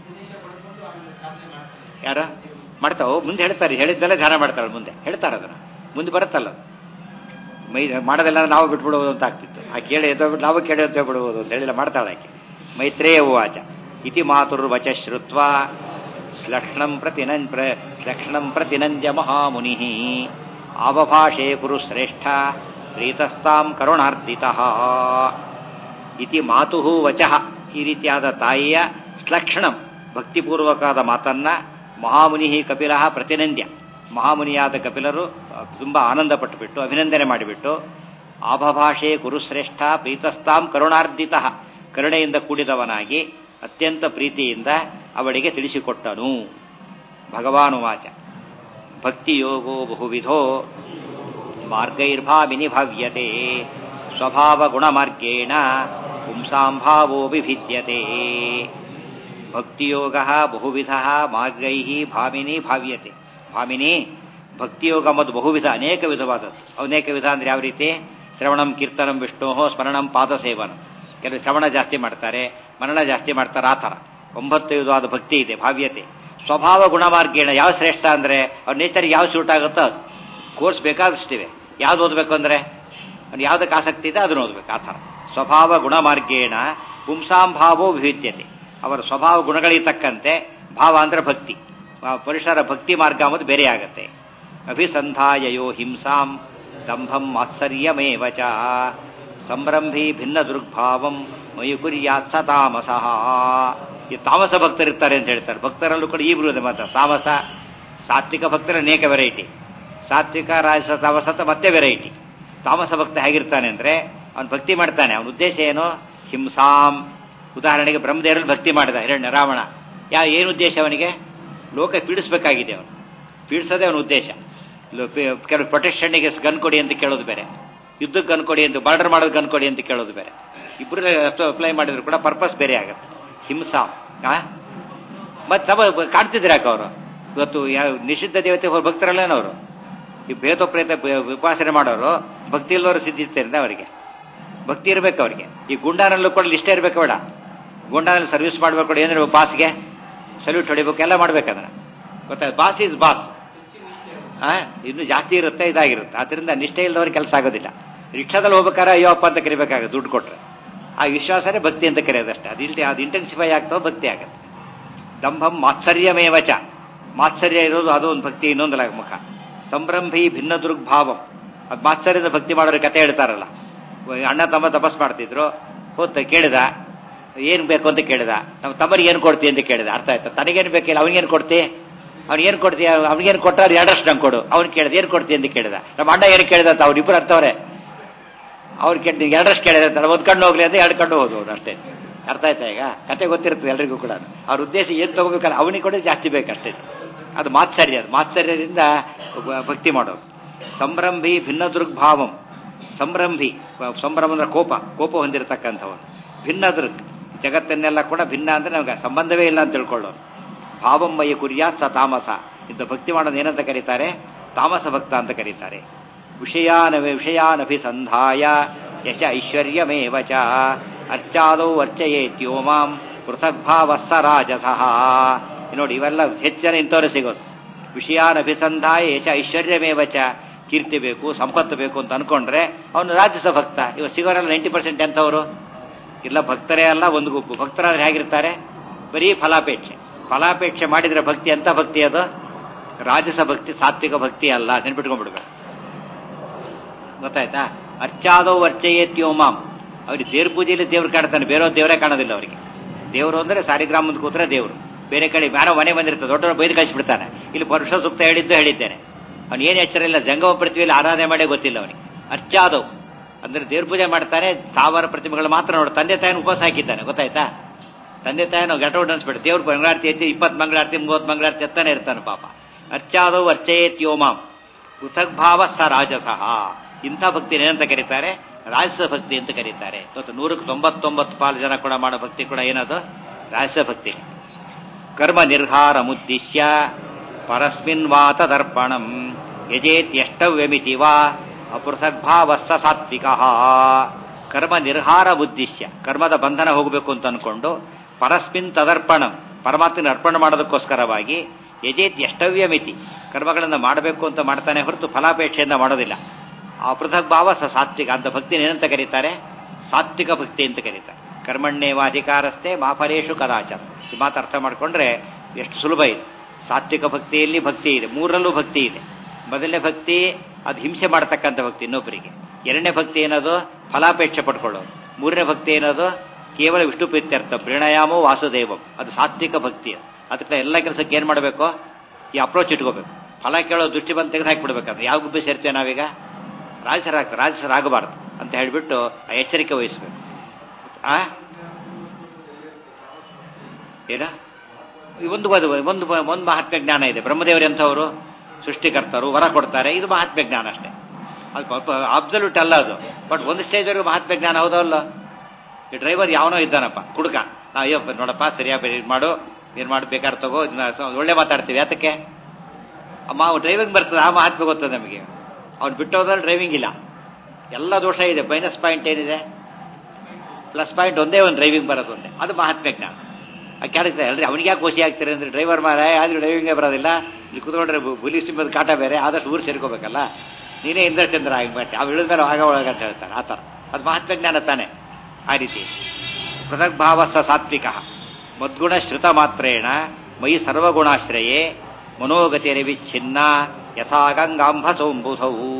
S1: ಯಾರ ಮಾಡ್ತಾವ ಮುಂದೆ ಹೇಳ್ತಾರೆ ಹೇಳಿದ್ದೆಲ್ಲ ಧ್ಯಾನ ಮಾಡ್ತಾಳೆ ಮುಂದೆ ಹೇಳ್ತಾರೆ ಅದನ್ನ ಮುಂದೆ ಬರುತ್ತಲ್ಲ ಅದು. ಮೈ ಮಾಡೋದೆಲ್ಲ ನಾವು ಬಿಟ್ಬಿಡುವುದು ಅಂತ ಆಗ್ತಿತ್ತು ಆ ಕೇಳಿ ಎದ್ದೋಗ್ಬಿಟ್ಟು ನಾವು ಕೇಳಿ ಎದ್ದು ಬಿಡುವುದು ಅಂತ ಹೇಳಿಲ್ಲ ಮಾಡ್ತಾಳೆ ಆಕೆ ಮೈತ್ರೇಯ ಉವಾಚ ಇತಿ ಮಾತುರ್ವಚ ಶ್ರುತ್ವ ಶ್ಲಕ್ಷ್ಣಂ ಪ್ರತಿನನ್ ಪ್ರ ಶ್ಲಕ್ಷ್ಣಂ ಪ್ರತಿನಂದ್ಯ ಮಹಾಮುನಿ ಆವಭಾಷೆ ಕುರು ಶ್ರೇಷ್ಠ ಪ್ರೀತಸ್ತಾಂ ಕರುಣಾರ್ದಿತಃ ಇತಿ ಮಾತು ವಚಃ ಈ ರೀತಿಯಾದ ತಾಯಿಯ ಶ್ಲಕ್ಷಣಂ ಭಕ್ತಿಪೂರ್ವಕವಾದ ಮಾತನ್ನ ಮಹಾಮುನಿ ಕಪಿಲ ಪ್ರತಿನಂದ್ಯ ಮಹಾಮುನಿಯಾದ ಕಪಿಲರು ಅಹ್, ತುಂಬಾ ಆನಂದ ಪಟ್ಟುಬಿಟ್ಟು ಅಭಿನಂದನೆ ಮಾಡಿಬಿಟ್ಟು ಆಭಭಾಷೆ ಕುರುಶ್ರೇಷ್ಠ ಪ್ರೀತಸ್ತಾಂ ಕರುಣಾರ್ದಿತ ಕರುಣೆಯಿಂದ ಕೂಡಿದವನಾಗಿ ಅತ್ಯಂತ ಪ್ರೀತಿಯಿಂದ ಅವಳಿಗೆ ತಿಳಿಸಿಕೊಟ್ಟನು ಭಗವಾನುವಾಚ ಭಕ್ತಿಯೋಗೋ ಬಹುವಿಧೋ ಮಾರ್ಗೈರ್ಭಾವಿನಿ ಭಾವ್ಯತೆ ಸ್ವಭಾವ ಗುಣಮಾರ್ಗೇಣ ಪುಂಸಾಂಭಾವೋ ವಿಭಿದ್ಯತೆ ಭಕ್ತಿಯೋಗ ಬಹುವಿಧ ಮಾರ್ಗೈ ಭಾಮಿನಿ ಭಾವ್ಯತೆ ಭಾಮಿನಿ ಭಕ್ತಿಯೋಗ ಮತ್ತು ಬಹುವಿಧ ಅನೇಕ ವಿಧವಾದದ್ದು ಅನೇಕ ವಿಧ ಅಂದ್ರೆ ಯಾವ ರೀತಿ ಶ್ರವಣಂ ಕೀರ್ತನಂ ವಿಷ್ಣು ಸ್ಮರಣಂ ಪಾದ ಸೇವನ ಕೆಲವು ಶ್ರವಣ ಜಾಸ್ತಿ ಮಾಡ್ತಾರೆ ಮರಣ ಜಾಸ್ತಿ ಮಾಡ್ತಾರೆ ಆ ಥರ ಒಂಬತ್ತು ವಿಧವಾದ ಭಕ್ತಿ ಇದೆ ಭಾವ್ಯತೆ ಸ್ವಭಾವ ಗುಣಮಾರ್ಗೇಣ ಯಾವ ಶ್ರೇಷ್ಠ ಅಂದ್ರೆ ಅವ್ರ ನೇಚರ್ಗೆ ಯಾವ ಸೂಟ್ ಆಗುತ್ತೋ ಅದು ಕೋರ್ಸ್ ಬೇಕಾದಷ್ಟಿವೆ ಯಾವ್ದು ಓದಬೇಕು ಅಂದ್ರೆ ಅವ್ನು ಯಾವ್ದಕ್ಕೆ ಆಸಕ್ತಿ ಇದೆ ಅದನ್ನು ಓದಬೇಕು ಆ ಥರ ಸ್ವಭಾವ ಗುಣಮಾರ್ಗೇಣ ಪುಂಸಾಂಭಾವೋ ವಿವಿಧ್ಯತೆ ಅವರ ಸ್ವಭಾವ ಗುಣಗಳಿಗೆ ತಕ್ಕಂತೆ ಭಾವ ಅಂದ್ರೆ ಭಕ್ತಿ ಆ ಪುರುಷರ ಭಕ್ತಿ ಮಾರ್ಗ ಅನ್ನೋದು ಬೇರೆ ಆಗತ್ತೆ ಅಭಿಸಂಧಾಯಯೋ ಹಿಂಸಾಂ ದಂಭಂ ಮಾತ್ಸರ್ಯಮೇವ ಚ ಸಂಭ್ರಂಭಿ ಭಿನ್ನ ದುರ್ಭಾವಂ ಮಯಿ ಕುರ್ಯಾತ್ ಸ ತಾಮಸಃ ಈ ತಾಮಸ ಭಕ್ತರಿರ್ತಾರೆ ಅಂತ ಹೇಳ್ತಾರೆ ಭಕ್ತರಲ್ಲೂ ಕೂಡ ಈ ಬರುವುದು ಮಾತ್ರ ತಾಮಸ ಸಾತ್ವಿಕ ಭಕ್ತರ ಅನೇಕ ವೆರೈಟಿ ಸಾತ್ವಿಕ ರಾಜಸ ತಾಮಸ ಅಂತ ಮತ್ತೆ ವೆರೈಟಿ ತಾಮಸ ಭಕ್ತ ಹೇಗಿರ್ತಾನೆ ಅಂದ್ರೆ ಅವನು ಭಕ್ತಿ ಮಾಡ್ತಾನೆ ಅವನ ಉದ್ದೇಶ ಏನು ಹಿಂಸಾಂ ಉದಾಹರಣೆಗೆ ಬ್ರಹ್ಮದೇವರಲ್ಲಿ ಭಕ್ತಿ ಮಾಡಿದ ಹಿರಣ್ಯ ರಾವಣ ಯಾ ಏನು ಉದ್ದೇಶ ಅವನಿಗೆ ಲೋಕ ಪೀಡಿಸ್ಬೇಕಾಗಿದೆ ಅವನು ಪೀಡಿಸೋದೇ ಅವನ ಉದ್ದೇಶ ಲೋ- ಪಿ- ಕೆಲವು ಪ್ರೊಟೆಕ್ಷನ್ಗೆ ಗನ್ ಕೊಡಿ ಅಂತ ಕೇಳೋದು ಬೇರೆ ಯುದ್ಧಕ್ಕೆ ಗನ್ ಕೊಡಿ ಅಂತ ಬಾರ್ಡರ್ ಮಾಡೋದು ಗನ್ ಕೊಡಿ ಅಂತ ಕೇಳೋದು ಬೇರೆ ಇಬ್ಬರು ಅಪ್ಲೈ ಮಾಡಿದ್ರು ಕೂಡ ಪರ್ಪಸ್ ಬೇರೆ ಆಗುತ್ತೆ ಹಿಂಸಾ ಆ? ಮತ್ತೆ ಸಮ ಕಾಡ್ತಿದ್ರು ಯಾಕೆ ಅವರು ಇವತ್ತು ಯಾವ ನಿಷಿದ್ಧ ದೇವತೆ ಭಕ್ತರಲ್ಲೇನವರು ಈ ಭೇದ ಪ್ರೇತ ಬ- ಉಪಾಸನೆ ಮಾಡೋರು ಭಕ್ತಿ ಇಲ್ಲವರು ಸಿದ್ಧಿಸ್ತಾರಿಂದ ಅವರಿಗೆ ಭಕ್ತಿ ಇರ್ಬೇಕು ಅವರಿಗೆ ಈ ಗುಂಡಾನಲ್ಲೂ ಕೂಡ ಇಷ್ಟ ಇರ್ಬೇಕು ಬೇಡ ಗುಂಡಾನಲ್ಲಿ ಸರ್ವಿಸ್ ಮಾಡ್ಬೇಕು ಕೂಡ ಏನಿರ್ಬೇಕು ಬಾಸ್ಗೆ ಸಲ್ಯೂಟ್ ಹೊಡಿಬೇಕು ಎಲ್ಲ ಮಾಡ್ಬೇಕು ಅದನ್ನ ಗೊತ್ತಾಯ್ತು ಬಾಸ್ ಈಸ್ ಬಾಸ್ ಆ ಇನ್ನು ಜಾಸ್ತಿ ಇರುತ್ತೆ ಇದಾಗಿರುತ್ತೆ ಆದ್ರಿಂದ ನಿಷ್ಠೆ ಇಲ್ಲದವ್ರಿಗೆ ಕೆಲಸ ಆಗೋದಿಲ್ಲ ರಿಕ್ಷಾದಲ್ಲಿ ಹೋಗ್ಬೇಕಾದ್ರೆ ಅಯ್ಯೋ ಅಪ್ಪ ಅಂತ ಕರಿಬೇಕಾಗುತ್ತೆ ದುಡ್ಡು ಕೊಟ್ರೆ ಆ ವಿಶ್ವಾಸನೇ ಭಕ್ತಿ ಅಂತ ಕರೆಯೋದಷ್ಟೇ ಅದು ಇಲ್ದೆ ಅದು ಇಂಟೆನ್ಸಿಫೈ ಆಗ್ತೋ ಭಕ್ತಿ ಆಗುತ್ತೆ ದಂಭಂ ಮಾತ್ಸರ್ಯಮೇವಚ ಮಾತ್ಸರ್ಯ ಇರೋದು ಅದು ಒಂದು ಭಕ್ತಿ ಇನ್ನೊಂದಲ್ಲ ಮುಖ ಸಂಭ್ರಂಭಿ ಭಿನ್ನ ದುರ್ಗ್ಭಾವಂ ಅದು ಮಾತ್ಸರ್ಯದ ಭಕ್ತಿ ಮಾಡೋರ ಕತೆ ಹೇಳ್ತಾರಲ್ಲ ಅಣ್ಣ ತಮ್ಮ ತಪಸ್ ಮಾಡ್ತಿದ್ರು ಹೋತ ಕೇಳಿದ ಏನ್ ಬೇಕು ಅಂತ ಕೇಳಿದ ನಮ್ಮ ತಮ್ಮರಿಗೆ ಏನ್ ಕೊಡ್ತಿ ಅಂತ ಕೇಳಿದ ಅರ್ಥ ಆಯ್ತಾ ತನಗೇನು ಬೇಕಿಲ್ಲ ಅವನಿಗೇನು ಕೊಡ್ತಿ ಅವ್ನಿಗೇನು ಕೊಡ್ತೀಯ ಅವ್ನಿಗೇನು ಕೊಟ್ಟಾರ ಎರಡಷ್ಟು ನಂಗೆ ಕೊಡು ಅವ್ನು ಕೇಳಿದ ಏನು ಕೊಡ್ತಿ ಅಂತ ಕೇಳಿದ ನಮ್ಮ ಅಣ್ಣ ಏನು ಕೇಳಿದ ಅಂತ ಅವ್ರಿಬ್ರು ಅರ್ಥವ್ರೆ ಅವ್ರು ಕೇಳಿ ಎರಡಷ್ಟು ಕೇಳಿದ ಅಂತ ಒಂದು ಕಣ್ಣು ಹೋಗ್ಲಿ ಅಂತ ಎರಡು ಕಣ್ಣು ಹೋದ್ರು ಅಷ್ಟೇ ಅರ್ಥ ಆಯ್ತಾ ಈಗ ಕತೆ ಗೊತ್ತಿರ್ತದೆ ಎಲ್ರಿಗೂ ಕೂಡ ಅವ್ರ ಉದ್ದೇಶ ಏನು ತಗೋಬೇಕಲ್ಲ ಅವನಿಗೆ ಕೊಡೋದು ಜಾಸ್ತಿ ಬೇಕಷ್ಟೇ ಅದು ಮಾತ್ಸರ್ಯ ಅದು ಮಾತ್ಸರ್ಯದಿಂದ ಬ- ಭಕ್ತಿ ಮಾಡೋದು ಸಂಭ್ರಂಭಿ ಭಿನ್ನ ದುರ್ಗ್ಭಾವಂ ಸಂಭ್ರಂಭಿ ಸಂಭ್ರಮ ಅಂದ್ರೆ ಕೋಪ ಕೋಪ ಹೊಂದಿರತಕ್ಕಂಥವನು ಭಿನ್ನ ದೃಕ್ ಜಗತ್ತನ್ನೆಲ್ಲ ಕೂಡ ಭಿನ್ನ ಅಂದ್ರೆ ನಮ್ಗೆ ಸಂಬಂಧವೇ ಇಲ್ಲ ಅಂತ ತಿಳ್ಕೊಳ್ಳೋದು ಭಾವಮ್ಮಯ್ಯ ಕುರ್ಯಾತ್ ಸ ತಾಮಸ ಇಂಥ ಭಕ್ತಿ ಮಾಡೋದು ಏನಂತ ಕರೀತಾರೆ ತಾಮಸ ಭಕ್ತ ಅಂತ ಕರೀತಾರೆ ವಿಷಯಾನ ವಿಷಯಾನಭಿಸಂಧಾಯ ಯಶ ಐಶ್ವರ್ಯಮೇವ ಚ ಅರ್ಚಾದೌ ಅರ್ಚಯೇತ್ಯೋ ಮಾಂ ಪೃಥಗ್ಭಾವಸ್ಸ ರಾಜಸಃ ನೋಡಿ ಇವೆಲ್ಲ ಹೆಚ್ಚಿನ ಇಂಥವ್ರೆ ಸಿಗೋದು ವಿಷಯಾನಭಿಸಂಧಾಯ ಯಶ ಐಶ್ವರ್ಯಮೇವ ಚ ಕೀರ್ತಿ ಬೇಕು ಸಂಪತ್ತು ಬೇಕು ಅಂತ ಅನ್ಕೊಂಡ್ರೆ ಅವನು ರಾಜಸ ಭಕ್ತ ಇವ ಸಿಗೋರೆಲ್ಲ ನೈಂಟಿ ಪರ್ಸೆಂಟ್ ಎಂಥವ್ರು ಇಲ್ಲ ಭಕ್ತರೇ ಅಲ್ಲ ಒಂದು ಗುಂಪು ಭಕ್ತರಾದ್ರೆ ಹೇಗಿರ್ತಾರೆ ಬರೀ ಫಲಾಪೇಕ್ಷೆ ಫಲಾಪೇಕ್ಷೆ ಮಾಡಿದ್ರೆ ಭಕ್ತಿ ಅಂತ ಭಕ್ತಿ ಅದು ರಾಜಸ ಭಕ್ತಿ ಸಾತ್ವಿಕ ಭಕ್ತಿ ಅಲ್ಲ ನೆನ್ಪಿಟ್ಕೊಂಡ್ಬಿಡ್ಬೇಕು ಗೊತ್ತಾಯ್ತಾ ಅರ್ಚಾದೋ ಅರ್ಚಯೇತ್ಯೋಮಾಂ ಅವ್ರಿಗೆ ದೇವ್ರ ಪೂಜೆಯಲ್ಲಿ ದೇವ್ರು ಕಾಣ್ತಾನೆ ಬೇರೆ ದೇವರೇ ಕಾಣೋದಿಲ್ಲ ಅವರಿಗೆ ದೇವರು ಅಂದ್ರೆ ಸಾರಿಗ್ರಾಮ ಮುಂದೆ ಕೂತ್ರೆ ದೇವರು ಬೇರೆ ಕಡೆ ಯಾರೋ ಮನೆ ಬಂದಿರ್ತದೆ ದೊಡ್ಡವರು ಬೈದು ಕಳಿಸ್ಬಿಡ್ತಾನೆ ಇಲ್ಲಿ ಪರುಷ ಸೂಕ್ತ ಹೇಳಿದ್ದು ಹೇಳಿದ್ದೇನೆ ಅವ್ನು ಏನು ಎಚ್ಚರ ಇಲ್ಲ ಜಂಗಮ ಪ್ರತಿಮೆಯಲ್ಲಿ ಆರಾಧನೆ ಮಾಡೇ ಗೊತ್ತಿಲ್ಲ ಅವನಿಗೆ ಅರ್ಚಾದವ್ ಅಂದ್ರೆ ದೇವ್ರ ಪೂಜೆ ಮಾಡ್ತಾನೆ ಸಾವಿರ ಪ್ರತಿಮೆಗಳು ಮಾತ್ರ ನೋಡು ತಂದೆ ತಾಯಿನ ಉಪವಾಸ ಹಾಕಿದ್ದಾನೆ ಗೊತ್ತಾಯ್ತಾ ತಂದೆ ತಾಯಿನ ಘಟೋಟ್ ಅನ್ಸ್ಬಿಟ್ಟು ದೇವ್ರ ಮಂಗಳಾರತಿ ಎತ್ತಿ ಇಪ್ಪತ್ತು ಮಂಗಳಾರತಿ ಮೂವತ್ತು ಮಂಗಳಾರತಿ ಎತ್ತಾನೆ ಇರ್ತಾನೆ ಪಾಪ ಅರ್ಚಾದವ್ ಅರ್ಚಯೇತ್ ಯೋಮಾಂ ಪೃಥಗ್ಭಾವ ಸ ರಾಜಸಃ ಇಂಥ ಭಕ್ತಿ ಏನಂತ ಕರೀತಾರೆ ರಾಜಸ ಭಕ್ತಿ ಅಂತ ಕರೀತಾರೆ ಮತ್ತು ನೂರಕ್ಕೆ ತೊಂಬತ್ತೊಂಬತ್ತು ಪಾಲು ಜನ ಕೂಡ ಮಾಡೋ ಭಕ್ತಿ ಕೂಡ ಏನದು ರಾಜಸ ಭಕ್ತಿ ಕರ್ಮ ನಿರ್ಹಾರ ಮುದ್ದಿಶ್ಯ ಪರಸ್ಮಿನ್ ವಾ ತದರ್ಪಣಂ ಯಜೇತ್ ಎಷ್ಟವ್ಯಮಿತಿ ವಾ ಅಪೃಥಗ್ಭಾವಸ್ಸ ಸಾತ್ವಿಕ ಕರ್ಮ ನಿರ್ಹಾರ ಉದ್ದೇಶ್ಯ ಕರ್ಮದ ಬಂಧನ ಹೋಗಬೇಕು ಅಂತ ಅನ್ಕೊಂಡು ಪರಸ್ಮಿನ್ ತದರ್ಪಣಂ ಪರಮಾತ್ಮನ ಅರ್ಪಣೆ ಮಾಡೋದಕ್ಕೋಸ್ಕರವಾಗಿ ಯಜೇತ್ ಎಷ್ಟವ್ಯಮಿತಿ ಕರ್ಮಗಳನ್ನು ಮಾಡಬೇಕು ಅಂತ ಮಾಡ್ತಾನೆ ಹೊರತು ಫಲಾಪೇಕ್ಷೆಯಿಂದ ಮಾಡೋದಿಲ್ಲ ಆ ಪೃಥಕ್ ಭಾವ ಸ ಸಾತ್ವಿಕ ಅಂತ ಭಕ್ತಿನ ಏನಂತ ಕರೀತಾರೆ ಸಾತ್ವಿಕ ಭಕ್ತಿ ಅಂತ ಕರೀತಾರೆ ಕರ್ಮಣ್ಯೇವಾಧಿಕಾರಸ್ಥೆ ಮಾಫಲೇಶು ಕದಾಚ ಈ ಮಾತು ಅರ್ಥ ಮಾಡ್ಕೊಂಡ್ರೆ ಎಷ್ಟು ಸುಲಭ ಇದೆ ಸಾತ್ವಿಕ ಭಕ್ತಿಯಲ್ಲಿ ಭಕ್ತಿ ಇದೆ ಮೂರರಲ್ಲೂ ಭಕ್ತಿ ಇದೆ ಮೊದಲನೇ ಭಕ್ತಿ ಅದು ಹಿಂಸೆ ಮಾಡ್ತಕ್ಕಂಥ ಭಕ್ತಿ ಇನ್ನೊಬ್ಬರಿಗೆ ಎರಡನೇ ಭಕ್ತಿ ಏನದು ಫಲಾಪೇಕ್ಷೆ ಪಡ್ಕೊಳ್ಳೋದು ಮೂರನೇ ಭಕ್ತಿ ಏನದು ಕೇವಲ ವಿಷ್ಣು ಪ್ರೀತ್ಯರ್ಥ ಪ್ರಣಯಾಮೋ ವಾಸುದೇವಂ ಅದು ಸಾತ್ವಿಕ ಭಕ್ತಿ ಅದು. ಅದಕ್ಕೆ ಎಲ್ಲ ಕೆಲಸಕ್ಕೆ ಏನ್ ಮಾಡಬೇಕು ಈ ಅಪ್ರೋಚ್ ಇಟ್ಕೋಬೇಕು ಫಲ ಕೇಳೋ ದೃಷ್ಟಿ ಬಂದು ತೆಗೆದು ಹಾಕಿಬಿಡ್ಬೇಕಂದ್ರೆ ಯಾವ ಗುಬ್ಬಿ ಸೇರ್ತೇವೆ ನಾವೀಗ ರಾಜಸರಾಗ್ತಾರೆ ರಾಜಸರಾಗಬಾರ್ದು ಅಂತ ಹೇಳ್ಬಿಟ್ಟು ಆ ಎಚ್ಚರಿಕೆ ವಹಿಸ್ಬೇಕು ಆ ಏನ ಈ ಒಂದು ಒಂದು ಒಂದು ಒಂದು ಮಹಾತ್ಮ ಜ್ಞಾನ ಇದೆ ಬ್ರಹ್ಮದೇವರು ಎಂಥವರು ಸೃಷ್ಟಿಕರ್ತರು ವರ ಕೊಡ್ತಾರೆ ಇದು ಮಹಾತ್ಮ ಜ್ಞಾನ ಅಷ್ಟೇ ಅದು ಅಬ್ಸಲ್ಯೂಟ್ ಅಲ್ಲ ಅದು ಬಟ್ ಒಂದು ಸ್ಟೇಜ್ವರೆಗೂ ಮಹಾತ್ಮ ಜ್ಞಾನ ಹೌದಲ್ಲ ಈ ಡ್ರೈವರ್ ಯಾವನೋ ಇದ್ದಾನಪ್ಪ ಕುಡುಕ ನಾ ಅಯ್ಯೋ ನೋಡಪ್ಪ ಸರಿಯಾಗಿ ಇದು ಮಾಡು ಏನ್ ಮಾಡು ಬೇಕಾದ್ರೆ ತಗೋ ಇದನ್ನ ಸ- ಒಳ್ಳೆ ಮಾತಾಡ್ತೀವಿ ಯಾತಕ್ಕೆ ಅಮ್ಮ ಡ್ರೈವಿಂಗ್ ಬರ್ತದೆ ಆ ಮಹಾತ್ಮ ಗೊತ್ತದೆ ನಮಗೆ ಅವ್ನು ಬಿಟ್ಟೋದ್ರೆ ಡ್ರೈವಿಂಗ್ ಇಲ್ಲ ಎಲ್ಲ ದೋಷ ಇದೆ ಮೈನಸ್ ಪಾಯಿಂಟ್ ಏನಿದೆ ಪ್ಲಸ್ ಪಾಯಿಂಟ್ ಒಂದೇ ಒಂದು ಡ್ರೈವಿಂಗ್ ಬರೋದು ಒಂದೇ ಅದು ಮಹಾತ್ಮ ಜ್ಞಾನ ಆ ಕೇಳಿದ್ರೆ ಅಲ್ರಿ ಅವನಿಗೆ ಯಾಕೆ ಖುಷಿ ಆಗ್ತೀರಿ ಅಂದ್ರೆ ಡ್ರೈವರ್ ಮಾರ ಆದ್ರೂ ಡ್ರೈವಿಂಗೇ ಬರೋದಿಲ್ಲ ಇಲ್ಲಿ ಕುತ್ಕೊಂಡ್ರೆ ಪೊಲೀಸ್ ಸಿಬ್ಬಂದಿ ಕಾಟ ಬೇರೆ ಆದಷ್ಟು ಊರು ಸೇರ್ಕೋಬೇಕಲ್ಲ ನೀನೇ ಇಂದ್ರಚಂದ್ರ ಆಗಿಬಿಟ್ಟೆ ಅವು ಇಳಿದ್ಮೇಲೆ ಆಗ ಒಳಗ ಅಂತ ಹೇಳ್ತಾರೆ ಆ ಥರ ಅದು ಮಹಾತ್ಮ ಜ್ಞಾನ ತಾನೆ ಆ ರೀತಿ ಪೃಥಗ್ಭಾವ ಸ ಸಾತ್ವಿಕ ಮದ್ಗುಣ ಶ್ರುತ ಮಾತ್ರೇಣ ಮೈ ಸರ್ವಗುಣಾಶ್ರಯೇ ಮನೋಗತಿರಿ ವಿಚ್ಛಿನ್ನ ಯಥಾ ಗಂಗಾಂಭಸೋಂಬುಧವು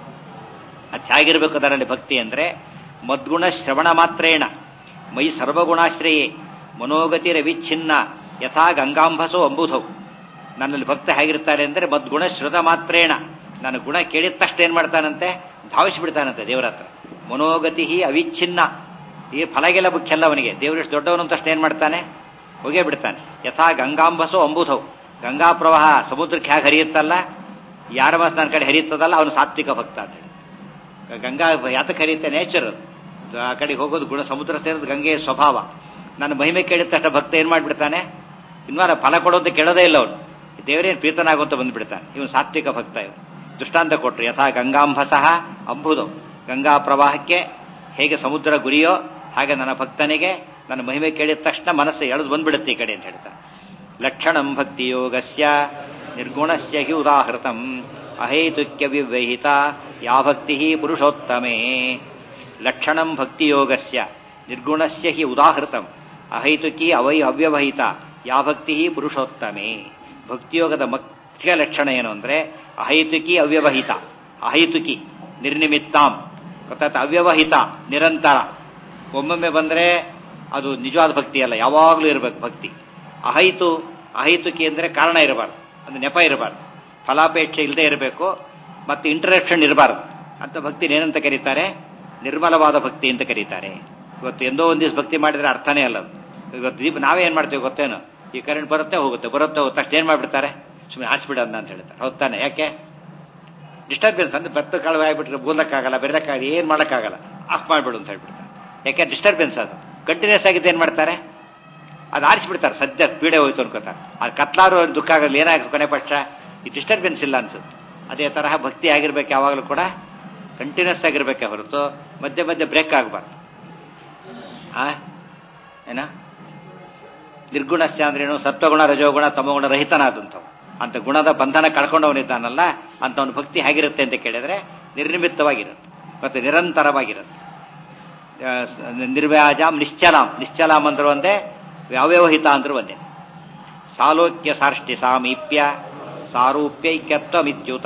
S1: ಅದು ಹೇಗಿರ್ಬೇಕು ಅದರಲ್ಲಿ ಭಕ್ತಿ ಅಂದ್ರೆ ಮದ್ಗುಣ ಶ್ರವಣ ಮಾತ್ರೇಣ ಮೈ ಸರ್ವಗುಣಾಶ್ರಯೇ ಮನೋಗತಿರ ವಿಚ್ಛಿನ್ನ ಯಥಾ ಗಂಗಾಂಭಸೋ ಅಂಬುಧವು ನನ್ನಲ್ಲಿ ಭಕ್ತ ಹೇಗಿರ್ತಾರೆ ಅಂದ್ರೆ ಮದ್ಗುಣ ಶ್ರುತ ಮಾತ್ರೇಣ ನನ್ನ ಗುಣ ಕೇಳಿದ ತಕ್ಷಣ ಏನ್ ಮಾಡ್ತಾನಂತೆ ಭಾವಿಸಿಬಿಡ್ತಾನಂತೆ ದೇವರ ಹತ್ರ ಮನೋಗತಿ ಅವಿಚ್ಛಿನ್ನ ಈ ಫಲಗೆಲ್ಲ ಮುಖ್ಯಲ್ಲ ಅವನಿಗೆ ದೇವರಿಷ್ಟು ದೊಡ್ಡವನು ತಕ್ಷಣ ಏನ್ ಮಾಡ್ತಾನೆ ಹೋಗೇ ಬಿಡ್ತಾನೆ ಯಥಾ ಗಂಗಾಂಬಸೋ ಅಂಬುಧವು ಗಂಗಾ ಪ್ರವಾಹ ಸಮುದ್ರಕ್ಕೆ ಹೇಗೆ ಹರಿಯುತ್ತಲ್ಲ ಯಾರ ಮನಸ್ಸು ನನ್ನ ಕಡೆ ಹರಿಯುತ್ತದಲ್ಲ ಅವನು ಸಾತ್ವಿಕ ಭಕ್ತ ಅಂತ ಹೇಳಿ ಗಂಗಾ ಯಾತಕ್ಕೆ ಹರಿಯುತ್ತೆ ನೇಚರ್ ಅದು ಆ ಕಡೆಗೆ ಹೋಗೋದು ಗುಣ ಸಮುದ್ರ ಸೇರೋದು ಗಂಗೆಯ ಸ್ವಭಾವ ನನ್ನ ಮಹಿಮೆ ಕೇಳಿದ ತಕ್ಷಣ ಭಕ್ತ ಏನ್ ಮಾಡ್ಬಿಡ್ತಾನೆ ಇನ್ವಾರ ಫಲ ಕೊಡೋದು ಕೇಳೋದೇ ಇಲ್ಲ ಅವನು ದೇವರೇನು ಪ್ರೀತನಾಗುವಂತ ಬಂದ್ಬಿಡ್ತಾನೆ ಇವನು ಸಾತ್ವಿಕ ಭಕ್ತ ಇವನು ದೃಷ್ಟಾಂತ ಕೊಟ್ರು ಯಥಾ ಗಂಗಾಂಬಸಃ ಅಂಬುದು ಗಂಗಾ ಪ್ರವಾಹಕ್ಕೆ ಹೇಗೆ ಸಮುದ್ರ ಗುರಿಯೋ ಹಾಗೆ ನನ್ನ ಭಕ್ತನಿಗೆ ನನ್ನ ಮಹಿಮೆ ಕೇಳಿದ ತಕ್ಷಣ ಮನಸ್ಸು ಎಳೆದು ಬಂದ್ಬಿಡುತ್ತೆ ಈ ಕಡೆ ಅಂತ ಹೇಳ್ತಾರೆ ಲಕ್ಷಣಂ ಭಕ್ತಿ ಯೋಗಸ್ಯ ನಿರ್ಗುಣಸ್ಯ ಹಿ ಉದಾಹೃತಂ ಅಹೇತುಕ್ಯ ವಿವ್ಯಹಿತ ಯಾ ಭಕ್ತಿ ಪುರುಷೋತ್ತಮೇ ಲಕ್ಷಣಂ ಭಕ್ತಿ ಯೋಗಸ್ಯ ನಿರ್ಗುಣಸ್ಯ ಹಿ ಉದಾಹೃತಂ ಅಹೈತುಕಿ ಅವೈ ಅವ್ಯವಹಿತ ಯಾ ಭಕ್ತಿ ಪುರುಷೋತ್ತಮೇ ಭಕ್ತಿಯೋಗದ ಮುಖ್ಯ ಲಕ್ಷಣ ಏನು ಅಂದ್ರೆ ಅಹೈತುಕಿ ಅವ್ಯವಹಿತ ಅಹೈತುಕಿ ನಿರ್ನಿಮಿತ್ತಾಂ ಗೊತ್ತಾಯ್ತಾ ಅವ್ಯವಹಿತ ನಿರಂತರ ಒಮ್ಮೊಮ್ಮೆ ಬಂದ್ರೆ ಅದು ನಿಜವಾದ ಭಕ್ತಿ ಅಲ್ಲ ಯಾವಾಗಲೂ ಇರಬೇಕು ಭಕ್ತಿ ಅಹೈತು ಅಹೈತುಕಿ ಅಂದ್ರೆ ಕಾರಣ ಇರಬಾರ್ದು ಅಂದ್ರೆ ನೆಪ ಇರಬಾರ್ದು ಫಲಾಪೇಕ್ಷೆ ಇಲ್ಲದೆ ಇರಬೇಕು ಮತ್ತೆ ಇಂಟರಪ್ಷನ್ ಇರಬಾರ್ದು ಅಂತ ಭಕ್ತಿ ಏನಂತ ಕರೀತಾರೆ ನಿರ್ಮಲವಾದ ಭಕ್ತಿ ಅಂತ ಕರೀತಾರೆ ಇವತ್ತು ಎಂದೋ ಒಂದು ದಿವಸ ಭಕ್ತಿ ಮಾಡಿದ್ರೆ ಅರ್ಥನೇ ಅಲ್ಲ ಅದು. ಇವತ್ತು ದೀಪ ನಾವೇ ಏನ್ ಮಾಡ್ತೇವೆ ಗೊತ್ತೇನು ಈ ಕರೆಂಟ್ ಬರುತ್ತೆ ಹೋಗುತ್ತೆ ಬರುತ್ತೆ ಹೋಗುತ್ತೆ ತಕ್ಷಣ ಏನ್ ಮಾಡ್ಬಿಡ್ತಾರೆ ಸುಮ್ಮನೆ ಹಾರಿಸ್ಬಿಡೋಣ ಅಂತ ಹೇಳ್ತಾರೆ ಹೌದಾನೆ ಯಾಕೆ ಡಿಸ್ಟರ್ಬೆನ್ಸ್ ಅಂದ್ರೆ ಬೆತ್ತ ಕಾಳು ಆಗ್ಬಿಟ್ರೆ ಬೋಲಕ್ಕಾಗಲ್ಲ ಬೆರಕ್ಕಾಗಲ್ಲ ಏನ್ ಮಾಡಕ್ಕಾಗಲ್ಲ ಆಫ್ ಮಾಡ್ಬಿಡು ಅಂತ ಹೇಳ್ಬಿಡ್ತಾರೆ ಯಾಕೆ ಡಿಸ್ಟರ್ಬೆನ್ಸ್ ಅದು ಕಂಟಿನ್ಯೂಸ್ ಆಗಿದ್ದು ಏನ್ ಮಾಡ್ತಾರೆ ಅದು ಆರಿಸ್ಬಿಡ್ತಾರೆ ಸದ್ಯ ಪೀಡೆ ಹೋಯ್ತು ಅನ್ಕೋತಾರೆ ಅದು ಕತ್ಲಾರು ದುಃಖ ಆಗಲ್ಲ ಏನಾಗ ಕೊನೆ ಪಕ್ಷ ಈ ಡಿಸ್ಟರ್ಬೆನ್ಸ್ ಇಲ್ಲ ಅನ್ಸುತ್ತೆ ಅದೇ ತರಹ ಭಕ್ತಿ ಆಗಿರ್ಬೇಕು ಯಾವಾಗಲೂ ಕೂಡ ಕಂಟಿನ್ಯೂಸ್ ಆಗಿರ್ಬೇಕೆ ಹೊರತು ಮಧ್ಯೆ ಮಧ್ಯೆ ಬ್ರೇಕ್ ಆಗಬಾರ್ದು ಆ ಏನ ನಿರ್ಗುಣಸ್ಯ ಅಂದ್ರೇನು ಸತ್ವಗುಣ ರಜೋಗುಣ ತಮಗುಣ ರಹಿತನಾದಂಥವು ಅಂತ ಗುಣದ ಬಂಧನ ಕಳ್ಕೊಂಡವನಿದ್ದಾನಲ್ಲ ಅಂತವನ ಭಕ್ತಿ ಹೇಗಿರುತ್ತೆ ಅಂತ ಕೇಳಿದ್ರೆ ನಿರ್ನಿಮಿತ್ತವಾಗಿರುತ್ತೆ ಮತ್ತೆ ನಿರಂತರವಾಗಿರುತ್ತೆ ಆ, ನಿರ್ವ್ಯಾಜಾಂ ನಿಶ್ಚಲಾಂ ನಿಶ್ಚಲಾಂ ಅಂದ್ರು ಒಂದೇ ವ್ಯಾವ್ಯವಹಿತ ಅಂದ್ರು ಒಂದೇ ಸಾಲೋಕ್ಯ ಸಾರ್ಷ್ಟಿ ಸಾಮೀಪ್ಯ ಸಾರೂಪ್ಯೈಕ್ಯತ್ವಮಿತ್ಯುತ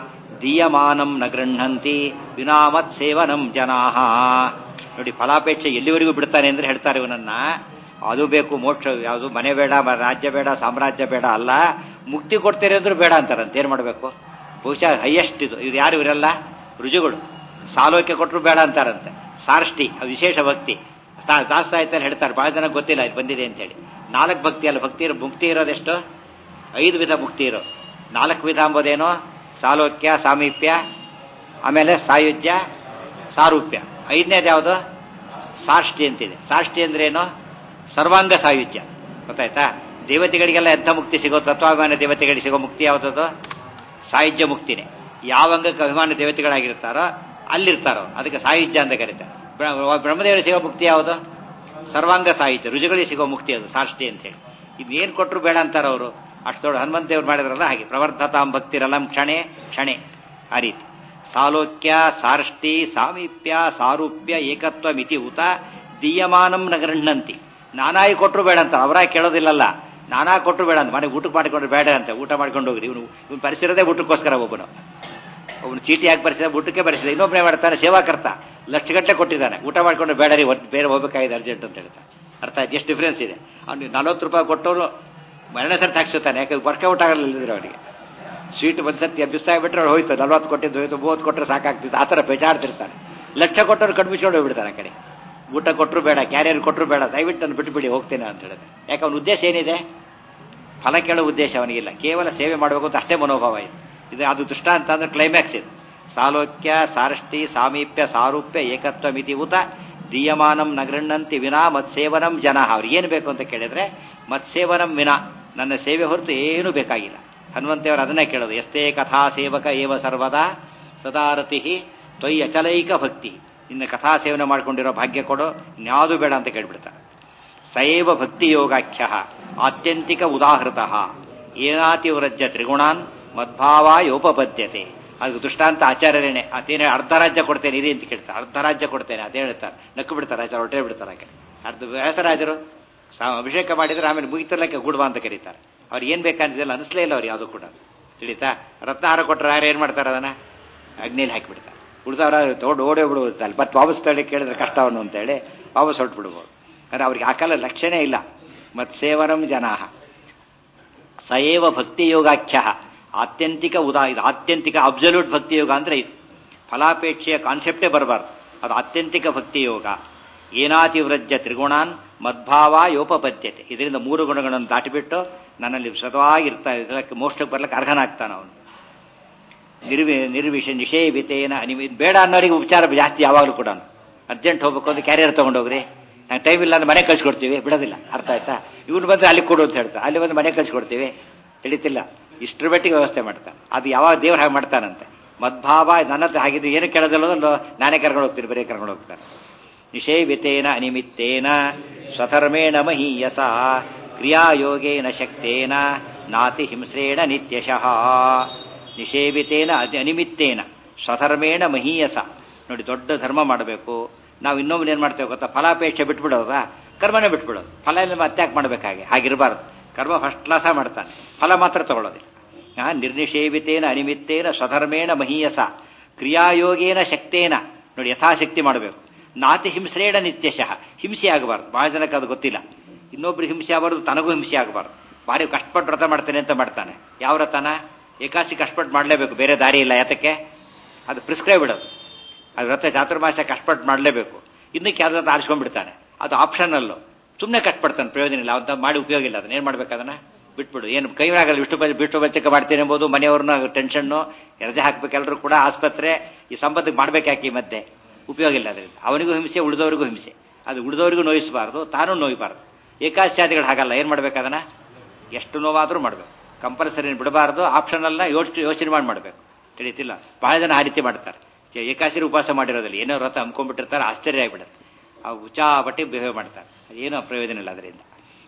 S1: ದೀಯಮಾನಂ ನ ಗೃಹಂತಿ ವಿನಾಮತ್ ಸೇವನಂ ಜನಾಹ ನೋಡಿ ಫಲಾಪೇಕ್ಷೆ ಎಲ್ಲಿವರೆಗೂ ಬಿಡ್ತಾನೆ ಅಂದ್ರೆ ಹೇಳ್ತಾರೆ ಇವನನ್ನ ಅದು ಬೇಕು ಮೋಕ್ಷ ಯಾವುದು ಮನೆ ಬೇಡ ಮ- ರಾಜ್ಯ ಬೇಡ ಸಾಮ್ರಾಜ್ಯ ಬೇಡ ಅಲ್ಲ ಮುಕ್ತಿ ಕೊಡ್ತೀರಿ ಅಂದ್ರೂ ಬೇಡ ಅಂತಾರಂತ ಏನ್ ಮಾಡ್ಬೇಕು ಬಹುಶಃ ಹೈಯೆಸ್ಟ್ ಇದು ಇದು ಯಾರು ಇವರೆಲ್ಲ ರುಜುಗಳು ಸಾಲೋಕ್ಯ ಕೊಟ್ಟರು ಬೇಡ ಅಂತಾರಂತೆ ಸಾರ್ಷ್ಟಿ ಅದು ವಿಶೇಷ ಭಕ್ತಿ ಸಾ- ದಾಸ್ತ ಆಯ್ತಲ್ಲಿ ಹೇಳ್ತಾರೆ ಬಹಳ ಜನ ಗೊತ್ತಿಲ್ಲ ಇದು ಬಂದಿದೆ ಅಂತ ಹೇಳಿ ನಾಲ್ಕು ಭಕ್ತಿ ಅಲ್ಲ ಭಕ್ತಿ ಇರೋ ಮುಕ್ತಿ ಇರೋದೆಷ್ಟು ಐದು ವಿಧ ಮುಕ್ತಿ ಇರೋ ನಾಲ್ಕು ವಿಧ ಎಂಬುದೇನು ಸಾಲೋಕ್ಯ ಸಾಮೀಪ್ಯ ಆಮೇಲೆ ಸಾಯುಜ್ಯ ಸಾರೂಪ್ಯ ಐದನೇದು ಯಾವುದು ಸಾಷ್ಟಿ ಅಂತಿದೆ ಸಾಷ್ಟಿ ಅಂದ್ರೆ ಏನು ಸರ್ವಾಂಗ ಸಾಯುಜ್ಯ ಗೊತ್ತಾಯ್ತಾ ದೇವತೆಗಳಿಗೆಲ್ಲ ಎಂಥ ಮುಕ್ತಿ ಸಿಗೋ ತತ್ವಾಭಿಮಾನ ದೇವತೆಗಳಿಗೆ ಸಿಗೋ ಮುಕ್ತಿ ಯಾವುದದು ಸಾಯುಜ್ಯ ಮುಕ್ತಿನೇ ಯಾವ ಅಂಗಕ್ಕೆ ಅಭಿಮಾನ ದೇವತೆಗಳಾಗಿರ್ತಾರೋ ಅಲ್ಲಿರ್ತಾರೋ ಅದಕ್ಕೆ ಸಾಯುಜ್ಯ ಅಂತ ಕರೀತಾರೆ ಬ್ರ- ಬ್ರಹ್ಮದೇವರಿಗೆ ಸಿಗೋ ಮುಕ್ತಿ ಯಾವುದು ಸರ್ವಾಂಗ ಸಾಹಿತ್ಯ ರುಜುಗಳಿಗೆ ಸಿಗೋ ಮುಕ್ತಿ ಅದು ಸಾಷ್ಟಿ ಅಂತ ಹೇಳಿ ಇದೇನು ಕೊಟ್ಟರು ಬೇಡ ಅಂತಾರ ಅವರು ಅಷ್ಟು ದೊಡ್ಡ ಹನುಮಂತ ದೇವ್ರು ಮಾಡಿದ್ರಲ್ಲ ಹಾಗೆ ಪ್ರವರ್ಧತಾಂ ಭಕ್ತಿರಲಂ ಕ್ಷಣೆ ಕ್ಷಣೆ ಆ ರೀತಿ ಸಾಲೋಕ್ಯ ಸಾರ್ಷ್ಟಿ ಸಾಮೀಪ್ಯ ಸಾರೂಪ್ಯ ಏಕತ್ವ ಮಿತಿ ಉತ ದೀಯಮಾನಂ ನ ಗೃಹಂತಿ ನಾನಾಗಿ ಕೊಟ್ಟರು ಬೇಡ ಅಂತ ಅವರ ಕೇಳೋದಿಲ್ಲಲ್ಲ ನಾನಾ ಕೊಟ್ಟರು ಬೇಡ ಅಂತ ಮನೆಗೆ ಊಟಕ್ಕೆ ಮಾಡಿಕೊಂಡ್ರೆ ಬೇಡ ಅಂತ ಊಟ ಮಾಡ್ಕೊಂಡು ಹೋಗ್ರಿ ಇವನು ಇವನು ಪರಿಸಿರೋದೇ ಊಟಕ್ಕೋಸ್ಕರ ಒಬ್ಬನು ಅವನು ಚೀಟಿ ಹಾಕಿ ಬರೆಸಿದ ಊಟಕ್ಕೆ ಬರೆಸಿದ ಇನ್ನೊಬ್ಬನೇ ಮಾಡ್ತಾನೆ ಸೇವಾಕರ್ತ ಲಕ್ಷಗಟ್ಟಲೆ ಕೊಟ್ಟಿದ್ದಾನೆ ಊಟ ಮಾಡ್ಕೊಂಡು ಬೇಡ ರೀ ಒಟ್ಟು ಬೇರೆ ಹೋಗ್ಬೇಕಾಗಿದೆ ಅರ್ಜೆಂಟ್ ಅಂತ ಹೇಳ್ತಾನೆ ಅರ್ಥ ಆಯ್ತು ಎಷ್ಟು ಡಿಫ್ರೆನ್ಸ್ ಇದೆ ಅವ್ನು ನಲವತ್ತು ರೂಪಾಯಿ ಕೊಟ್ಟವನು ಮರಣ ಸರ್ತಿ ಹಾಕ್ಸುತ್ತಾನೆ ಯಾಕಂದ್ರೆ ವರ್ಕೌಟ್ ಆಗಲ್ಲ ಇಲ್ಲದ್ರೆ ಅವನಿಗೆ ಸ್ವೀಟ್ ಒಂದು ಸರ್ತಿ ಎಬ್ಬಿಸ್ತಾ ಬಿಟ್ರೆ ಅವ್ರು ಹೋಯ್ತು ನಲ್ವತ್ತು ಕೊಟ್ಟಿದ್ದು ಹೋಯ್ತು ಮೂವತ್ತು ಕೊಟ್ಟರೆ ಸಾಕಾಗ್ತಿತ್ತು ಆ ಥರ ಬೇಜಾಡ್ತಿರ್ತಾನೆ ಲಕ್ಷ ಕೊಟ್ಟರು ಕಣ್ಮಿಸ್ಕೊಂಡು ಹೋಗ್ಬಿಡ್ತಾನೆ ಆ ಕಡೆ ಊಟ ಕೊಟ್ಟರು ಬೇಡ ಕ್ಯಾರಿಯರ್ ಕೊಟ್ಟರು ಬೇಡ ದಯವಿಟ್ಟು ನಾನು ಬಿಟ್ಟುಬಿಡಿ ಹೋಗ್ತೇನೆ ಅಂತ ಹೇಳಿದೆ ಯಾಕೆ ಅವನ ಉದ್ದೇಶ ಏನಿದೆ ಫಲ ಕೇಳೋ ಉದ್ದೇಶ ಅವನಿಗಿಲ್ಲ ಕೇವಲ ಸೇವೆ ಮಾಡಬೇಕು ಅಂತ ಅಷ್ಟೇ ಮನೋಭಾವ ಇದೆ ಇದು ಅದು ದೃಷ್ಟಾಂತ ಅಂದ್ರೆ ಕ್ಲೈಮ್ಯಾಕ್ಸ್ ಇದು ಸಾಲೋಕ್ಯ ಸಾರಷ್ಟಿ ಸಾಮೀಪ್ಯ ಸಾರೂಪ್ಯ ಏಕತ್ವ ಮಿತಿ ಉತ ದೀಯಮಾನಂ ನಗೃಣ್ಣಂತಿ ವಿನಾ ಮತ್ಸೇವನಂ ಜನ ಅವ್ರಿಗೆ ಏನು ಬೇಕು ಅಂತ ಕೇಳಿದ್ರೆ ಮತ್ಸೇವನಂ ವಿನಾ ನನ್ನ ಸೇವೆ ಹೊರತು ಏನೂ ಬೇಕಾಗಿಲ್ಲ ಹನುಮಂತೇವರು ಅದನ್ನೇ ಕೇಳೋದು ಎಷ್ಟೇ ಕಥಾ ಸೇವಕ ಏವ ಸರ್ವದಾ ಸದಾರತಿ ತ್ವಯ್ ಅಚಲೈಕ ಭಕ್ತಿ ನಿನ್ನ ಕಥಾ ಸೇವನೆ ಮಾಡ್ಕೊಂಡಿರೋ ಭಾಗ್ಯ ಕೊಡು ಇನ್ಯಾವುದೂ ಬೇಡ ಅಂತ ಕೇಳ್ಬಿಡ್ತಾರೆ ಸೈವ ಭಕ್ತಿ ಯೋಗಾಖ್ಯ ಆತ್ಯಂತಿಕ ಉದಾಹೃತ ಏನಾತಿ ವ್ರಜ್ಯ ತ್ರಿಗುಣಾನ್ ಮದ್ಭಾವಾಯೋಪಪದ್ಯತೆ ಅದಕ್ಕೆ ದೃಷ್ಟಾಂತ ಆಚಾರ್ಯರೇನೆ ಅದೇನೇ ಅರ್ಧ ರಾಜ್ಯ ಕೊಡ್ತೇನೆ ಇರಿ ಅಂತ ಕೇಳ್ತಾರೆ ಅರ್ಧ ರಾಜ್ಯ ಕೊಡ್ತೇನೆ ಅದೇ ಹೇಳ್ತಾರೆ ನಕ್ಕು ಬಿಡ್ತಾರೆ ಆಚಾರ ಹೊಟ್ಟೆ ಬಿಡ್ತಾರೆ ಆಕೆ ಅರ್ಧ ವ್ಯಾಸರಾಜರು ಸಾ- ಅಭಿಷೇಕ ಮಾಡಿದ್ರೆ ಆಮೇಲೆ ಮುಗಿತಿರ್ಲಕ್ಕೆ ಗುಡ್ವ ಅಂತ ಕರೀತಾರೆ ಅವ್ರಿಗೆ ಏನು ಬೇಕಂತಿದೆಲ್ಲ ಅನಿಸ್ಲೇ ಇಲ್ಲ ಅವ್ರು ಯಾವುದು ಕೂಡ ತಿಳಿತಾ ರತ್ನಹಾರ ಕೊಟ್ಟರೆ ಯಾರು ಏನು ಮಾಡ್ತಾರೆ ಅದನ್ನ ಅಗ್ನಿಲಿ ಹಾಕಿಬಿಡ್ತಾರೆ ಉಳಿದವ್ರ ತಗೊಂಡು ಓಡೇ ಬಿಡುವುದು ಅಲ್ಲಿ ಮತ್ತೆ ವಾಪಸ್ ತಳಿ ಕೇಳಿದ್ರೆ ಕಷ್ಟವನ್ನು ಅಂತೇಳಿ ವಾಪಸ್ ಹೊರಟ್ಬಿಡ್ಬೋದು ಅಂದರೆ ಅವ್ರಿಗೆ ಆ ಕಾಲ ಲಕ್ಷಣ ಇಲ್ಲ ಮತ್ ಸೇವನಂ ಜನಾಹ ಸಯೇವ ಭಕ್ತಿ ಯೋಗಾಖ್ಯ ಆತ್ಯಂತಿಕ ಉದಾ ಇದು ಆತ್ಯಂತಿಕ ಅಬ್ಸಲ್ಯೂಟ್ ಭಕ್ತಿ ಯೋಗ ಅಂದ್ರೆ ಇದು ಫಲಾಪೇಕ್ಷೆಯ ಕಾನ್ಸೆಪ್ಟೇ ಬರಬಾರ್ದು ಅದು ಆತ್ಯಂತಿಕ ಭಕ್ತಿ ಯೋಗ ಏನಾತಿವ್ರಜ್ಯ ತ್ರಿಗುಣಾನ್ ಮದ್ಭಾವ ಯೋಪಪದ್ಯತೆ ಇದರಿಂದ ಮೂರು ಗುಣಗಳನ್ನು ದಾಟಿಬಿಟ್ಟು ನನ್ನಲ್ಲಿ ಸತವಾಗಿರ್ತಾ ಇದಕ್ಕೆ ಮೋಕ್ಷಕ್ಕೆ ಬರ್ಲಿಕ್ಕೆ ಅರ್ಹನಾಗ್ತಾನ ಅವನು ನಿರ್ವಿ ನಿರ್ವಿಷ ನಿಷೇವಿತೇನ ಅನಿಮಿ ಬೇಡ ಅನ್ನೋರಿಗೆ ಉಪಚಾರ ಜಾಸ್ತಿ ಯಾವಾಗಲೂ ಕೂಡ ಅರ್ಜೆಂಟ್ ಹೋಗ್ಬೇಕು ಅಂದ್ರೆ ಕ್ಯಾರಿಯರ್ ತಗೊಂಡೋಗ್ರಿ ನಂಗೆ ಟೈಮ್ ಇಲ್ಲ ಅಂದ್ರೆ ಮನೆ ಕಳ್ಸಿಕೊಡ್ತೀವಿ ಬಿಡೋದಿಲ್ಲ ಅರ್ಥ ಆಯ್ತಾ ಇವನು ಬಂದ್ರೆ ಅಲ್ಲಿ ಕೊಡು ಅಂತ ಹೇಳ್ತಾ ಅಲ್ಲಿ ಬಂದು ಮನೆ ಕಳ್ಸಿಕೊಡ್ತೀವಿ ತಿಳಿತಿಲ್ಲ ಇಷ್ಟರ ಮಟ್ಟಿಗೆ ವ್ಯವಸ್ಥೆ ಮಾಡ್ತಾನೆ ಅದು ಯಾವಾಗ ದೇವ್ರು ಹಾಗೆ ಮಾಡ್ತಾನಂತೆ ಮದ್ಭಾವ ನನ್ನ ಹತ್ರ ಹಾಗಿದ್ದು ಏನು ಕೇಳೋದಿಲ್ಲದಲ್ಲೋ ನಾನೇ ಕರ್ಕೊಂಡು ಹೋಗ್ತೀನಿ ಬರೀ ಕರ್ಕೊಂಡು ಹೋಗ್ತಾನೆ ನಿಷೇವಿತೇನ ಅನಿಮಿತ್ತೇನ ಸ್ವಧರ್ಮೇಣ ಮಹೀಯಸ ಕ್ರಿಯಾಯೋಗೇನ ಶಕ್ತೇನ ನಾತಿ ಹಿಂಸ್ರೇಣ ನಿತ್ಯಶಃ ನಿಷೇವಿತೇನ ಅತಿ ಅನಿಮಿತ್ತೇನ ಸ್ವಧರ್ಮೇಣ ಮಹೀಯಸ ನೋಡಿ ದೊಡ್ಡ ಧರ್ಮ ಮಾಡಬೇಕು ನಾವು ಇನ್ನೊಬ್ಬನ ಏನು ಮಾಡ್ತೇವೆ ಗೊತ್ತಾ ಫಲಾಪೇಕ್ಷೆ ಬಿಟ್ಬಿಡೋದ ಕರ್ಮನೇ ಬಿಟ್ಬಿಡೋದು ಫಲ ಎಲ್ಲ ಮತ್ತೆ ಯಾಕೆ ಮಾಡ್ಬೇಕಾಗೆ ಹಾಗಿರಬಾರ್ದು ಕರ್ಮ ಫಸ್ಟ್ ಕ್ಲಾಸ ಮಾಡ್ತಾನೆ ಫಲ ಮಾತ್ರ ತಗೊಳ್ಳೋದಿಲ್ಲ ಆ, ನಿರ್ನಿಷೇವಿತೇನ ಅನಿಮಿತ್ತೇನ ಸ್ವಧರ್ಮೇಣ ಮಹೀಯಸ ಕ್ರಿಯಾಯೋಗೇನ ಶಕ್ತೇನ ನೋಡಿ ಯಥಾಶಕ್ತಿ ಮಾಡಬೇಕು ನಾತಿ ಹಿಂಸ್ರೇಣ ನಿತ್ಯಶಃ ಹಿಂಸೆ ಆಗಬಾರ್ದು ಬಹಳ ಜನಕ್ಕೆ ಅದು ಗೊತ್ತಿಲ್ಲ ಇನ್ನೊಬ್ರಿಗೆ ಹಿಂಸೆ ಆಗಬಾರ್ದು ತನಗೂ ಹಿಂಸೆ ಆಗಬಾರ್ದು ಭಾರಿ ಕಷ್ಟಪಟ್ಟು ವ್ರತ ಮಾಡ್ತೇನೆ ಅಂತ ಮಾಡ್ತಾನೆ ಯಾವ ವ್ರತನ ಏಕಾಸಿ ಕಷ್ಟಪಟ್ಟು ಮಾಡಲೇಬೇಕು ಬೇರೆ ದಾರಿ ಇಲ್ಲ ಯಾತಕ್ಕೆ ಅದು ಪ್ರಿಸ್ಕ್ರೈಬ್ ಇಡೋದು ಅದು ವ್ರತ ಚಾತುರ್ಮಾಸ ಕಷ್ಟಪಟ್ಟು ಮಾಡಲೇಬೇಕು ಇನ್ನಕ್ಕೆ ಯಾವ್ದಾದ್ರು ಆರಿಸ್ಕೊಂಡ್ಬಿಡ್ತಾನೆ ಅದು ಆಪ್ಷನಲ್ಲು ಸುಮ್ಮನೆ ಕಷ್ಟಪಡ್ತಾನೆ ಪ್ರಯೋಜನ ಇಲ್ಲ ಅಂತ ಮಾಡಿ ಉಪಯೋಗ ಇಲ್ಲ ಅದನ್ನ ಏನು ಮಾಡ್ಬೇಕು ಅದನ್ನ ಬಿಟ್ಬಿಡು ಏನು ಕೈಯಾಗಲ್ಲ ವಿಷ್ಣು ಬ- ವಿಷ್ಣು ಬಚ್ಚಕ ಮಾಡ್ತೀನಿ ಎಂಬುದು ಮನೆಯವ್ರನ್ನ ಟೆನ್ಷನ್ನು ರಜೆ ಹಾಕ್ಬೇಕು ಎಲ್ಲರೂ ಕೂಡ ಆಸ್ಪತ್ರೆ ಈ ಸಂಪತ್ತಿಗೆ ಮಾಡ್ಬೇಕು ಯಾಕೆ ಈ ಮಧ್ಯೆ ಉಪಯೋಗ ಇಲ್ಲ ಅದರಿಂದ ಅವನಿಗೂ ಹಿಂಸೆ ಉಳಿದವರಿಗೂ ಹಿಂಸೆ ಅದು ಉಳಿದವರಿಗೂ ನೋಯಿಸಬಾರ್ದು ತಾನೂ ನೋಯಬಾರ್ದು ಏಕಾಶ್ಚಾದಿಗಳು ಹಾಗಲ್ಲ ಏನು ಮಾಡ್ಬೇಕು ಅದನ್ನ ಎಷ್ಟು ನೋವಾದರೂ ಮಾಡಬೇಕು ಕಂಪಲ್ಸರಿ ಬಿಡಬಾರ್ದು ಆಪ್ಷನಲ್ಲ ಯೋಚನೆ ಯೋಚನೆ ಮಾಡಿ ಮಾಡಬೇಕು ತಿಳಿತಿಲ್ಲ ಬಹಳ ಜನ ಆ ರೀತಿ ಮಾಡ್ತಾರೆ ಚೆ- ಏಕಾಶಿರಿ ಉಪವಾಸ ಮಾಡಿರೋದಿಲ್ಲ ಏನೋ ವ್ರತ ಹಮ್ಕೊಂಡ್ಬಿಟ್ಟಿರ್ತಾರೆ ಆಶ್ಚರ್ಯ ಆಗಿಬಿಡುತ್ತೆ ಆ ಉಚಾಪಟ್ಟಿ ಬಿಹೇವ್ ಮಾಡ್ತಾರೆ ಏನೋ ಪ್ರಯೋಜನ ಇಲ್ಲ ಅದರಿಂದ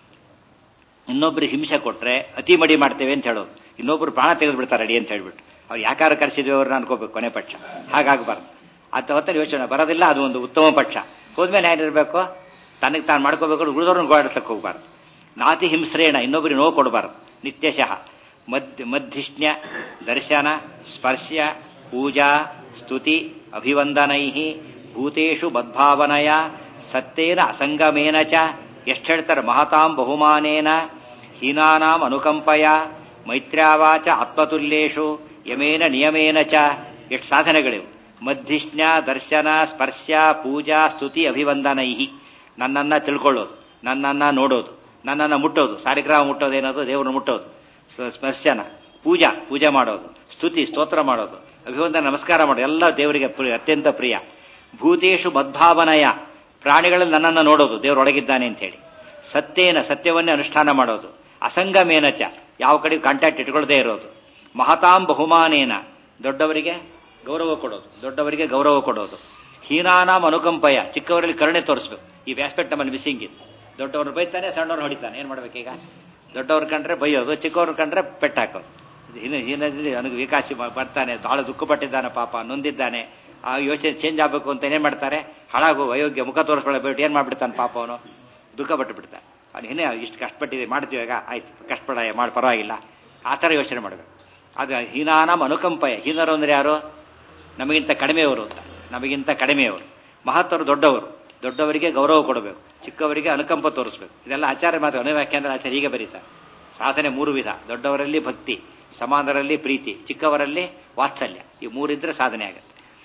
S1: ಇನ್ನೊಬ್ರು ಹಿಂಸೆ ಕೊಟ್ರೆ ಅತಿ ಮಡಿ ಮಾಡ್ತೇವೆ ಅಂತ ಹೇಳೋದು ಇನ್ನೊಬ್ರು ಪ್ರಾಣ ತೆಗೆದು ಬಿಡ್ತಾರೆ ಅಡಿ ಅಂತ ಹೇಳ್ಬಿಟ್ಟು ಅವ್ರು ಯಾಕಾರ ಕರೆಸಿದ್ವಿ ಅವ್ರನ್ನ ಅನ್ಕೋಬೇಕು ಕೊನೆ ಪಕ್ಷ ಹಾಗಾಗಬಾರ್ದು ಅಂತ ಹೊತ್ತಲ್ಲಿ ಯೋಚನೆ ಬರೋದಿಲ್ಲ ಅದು ಒಂದು ಉತ್ತಮ ಪಕ್ಷ ಹೋದ್ಮೇಲೆ ಏನಿರಬೇಕು ತನಗೆ ತಾನು ಮಾಡ್ಕೋಬೇಕು ಉಳಿದವ್ರನ್ನ ಗೋಡಾಡ್ಸಕ್ಕೆ ಹೋಗ್ಬಾರ್ದು ನಾತಿ ಹಿಂಸ್ರೇಣ ಇನ್ನೊಬ್ಬರಿಗೆ ನೋವು ಕೊಡಬಾರ್ದು ನಿತ್ಯಶಃ ಮದ್ ಮಧ್ಯಷ್ಣ್ಯ ದರ್ಶನ ಸ್ಪರ್ಶ ಪೂಜಾ ಸ್ತುತಿ ಅಭಿವಂದನೈ ಭೂತೇಷು ಮದ್ಭಾವನಯ ಸತ್ತೇನ ಅಸಂಗಮೇನ ಚ ಎಷ್ಟು ಹೇಳ್ತಾರೆ ಮಹತಾಂ ಬಹುಮಾನೇನ ಹೀನಾನಾಂ ಅನುಕಂಪಯ ಮೈತ್ರ್ಯಾವಾಚ ಆತ್ಮತುಲ್ಯೇಷು ಯಮೇನ ನಿಯಮೇನ ಚ ಎಷ್ಟು ಸಾಧನೆಗಳಿವು ಮಧ್ಯಷ್ಣ್ಯ ದರ್ಶನ ಸ್ಪರ್ಶ ಪೂಜಾ ಸ್ತುತಿ ಅಭಿವಂದನೈ ನನ್ನನ್ನ ತಿಳ್ಕೊಳ್ಳೋದು ನನ್ನನ್ನ ನೋಡೋದು ನನ್ನನ್ನ ಮುಟ್ಟೋದು ಸಾರಿಗ್ರಾಮ ಮುಟ್ಟೋದು ಏನದು ದೇವ್ರನ್ನ ಮುಟ್ಟೋದು ಸ- ಸ್ಪರ್ಶನ ಪೂಜಾ ಪೂಜೆ ಮಾಡೋದು ಸ್ತುತಿ ಸ್ತೋತ್ರ ಮಾಡೋದು ಅಭಿವಂದನ ನಮಸ್ಕಾರ ಮಾಡೋದು ಎಲ್ಲ ದೇವರಿಗೆ ಪ್ರಿಯ ಅತ್ಯಂತ ಪ್ರಿಯ ಭೂತೇಶು ಮದ್ಭಾವನಯ ಪ್ರಾಣಿಗಳಲ್ಲಿ ನನ್ನನ್ನು ನೋಡೋದು ದೇವರೊಳಗಿದ್ದಾನೆ ಅಂತ ಹೇಳಿ ಸತ್ಯೇನ ಸತ್ಯವನ್ನೇ ಅನುಷ್ಠಾನ ಮಾಡೋದು ಅಸಂಗಮೇನಚ ಯಾವ ಕಡೆ ಕಾಂಟ್ಯಾಕ್ಟ್ ಇಟ್ಕೊಳ್ಳದೆ ಇರೋದು ಮಹತಾಂ ಬಹುಮಾನೇನ ದೊಡ್ಡವರಿಗೆ ಗೌರವ ಕೊಡೋದು ದೊಡ್ಡವರಿಗೆ ಗೌರವ ಕೊಡೋದು ಹೀನಾನಾಂ ಅನುಕಂಪಯ ಚಿಕ್ಕವರಲ್ಲಿ ಕರುಣೆ ತೋರಿಸ್ಬೇಕು ಈ ಆಸ್ಪೆಕ್ಟ್ ನಮ್ಮಲ್ಲಿ ಮಿಸ್ಸಿಂಗ್ ಇದೆ ದೊಡ್ಡವ್ರು ಬೈತಾನೆ ಸಣ್ಣವ್ರು ಹೊಡಿತಾನೆ ಏನ್ ಮಾಡ್ಬೇಕೀಗ ದೊಡ್ಡವ್ರು ಕಂಡ್ರೆ ಬೈಯೋದು ಚಿಕ್ಕವ್ರು ಕಂಡ್ರೆ ಪೆಟ್ಟು ಹಾಕೋದು ಇದು ಹೀನ ಹೀನದಲ್ಲಿ ನನಗೆ ವಿಕಾಸಿ ಬ- ಬರ್ತಾನೆ ಬಹಳ ದುಃಖ ಪಟ್ಟಿದ್ದಾನೆ ಪಾಪ ನೊಂದಿದ್ದಾನೆ ಆ ಯೋಚನೆ ಚೇಂಜ್ ಆಗಬೇಕು ಅಂತ ಏನ್ ಮಾಡ್ತಾರೆ ಹಾಳಾಗು ಅಯೋಗ್ಯ ಮುಖ ತೋರಿಸ್ಕೊಳ್ಳಬೇಕು ಏನ್ ಮಾಡ್ಬಿಡ್ತಾನೆ ಪಾಪ ಅವನು ದುಃಖ ಪಟ್ಟು ಬಿಡ್ತಾನೆ ಅವ್ನು ಏನೇ ಇಷ್ಟು ಕಷ್ಟಪಟ್ಟಿದೆ ಮಾಡ್ತೀವಿ ಈಗ ಆಯ್ತು ಕಷ್ಟಪಡ ಮಾಡಿ ಪರವಾಗಿಲ್ಲ ಆ ಥರ ಯೋಚನೆ ಮಾಡಬೇಕು ಅದು ಹೀನಾನಂ ಅನುಕಂಪಯ ಹೀನರು ಅಂದ್ರೆ ಯಾರು ನಮಗಿಂತ ಕಡಿಮೆಯವರು ಅಂತ ನಮಗಿಂತ ಕಡಿಮೆಯವರು ಮಹತ್ತವರು ದೊಡ್ಡವರು ದೊಡ್ಡವರಿಗೆ ಗೌರವ ಕೊಡಬೇಕು ಚಿಕ್ಕವರಿಗೆ ಅನುಕಂಪ ತೋರಿಸ್ಬೇಕು ಇದೆಲ್ಲ ಆಚಾರ್ಯ ಮಾತು ಅನುವ್ಯಾಖ್ಯಾನ ಆಚಾರ್ಯ ಹೀಗೆ ಬರೀತಾರೆ ಸಾಧನೆ ಮೂರು ವಿಧ ದೊಡ್ಡವರಲ್ಲಿ ಭಕ್ತಿ ಸಮಾನರಲ್ಲಿ ಪ್ರೀತಿ ಚಿಕ್ಕವರಲ್ಲಿ ವಾತ್ಸಲ್ಯ ಈ ಮೂರಿದ್ರೆ ಸಾಧನೆ ಆಗುತ್ತೆ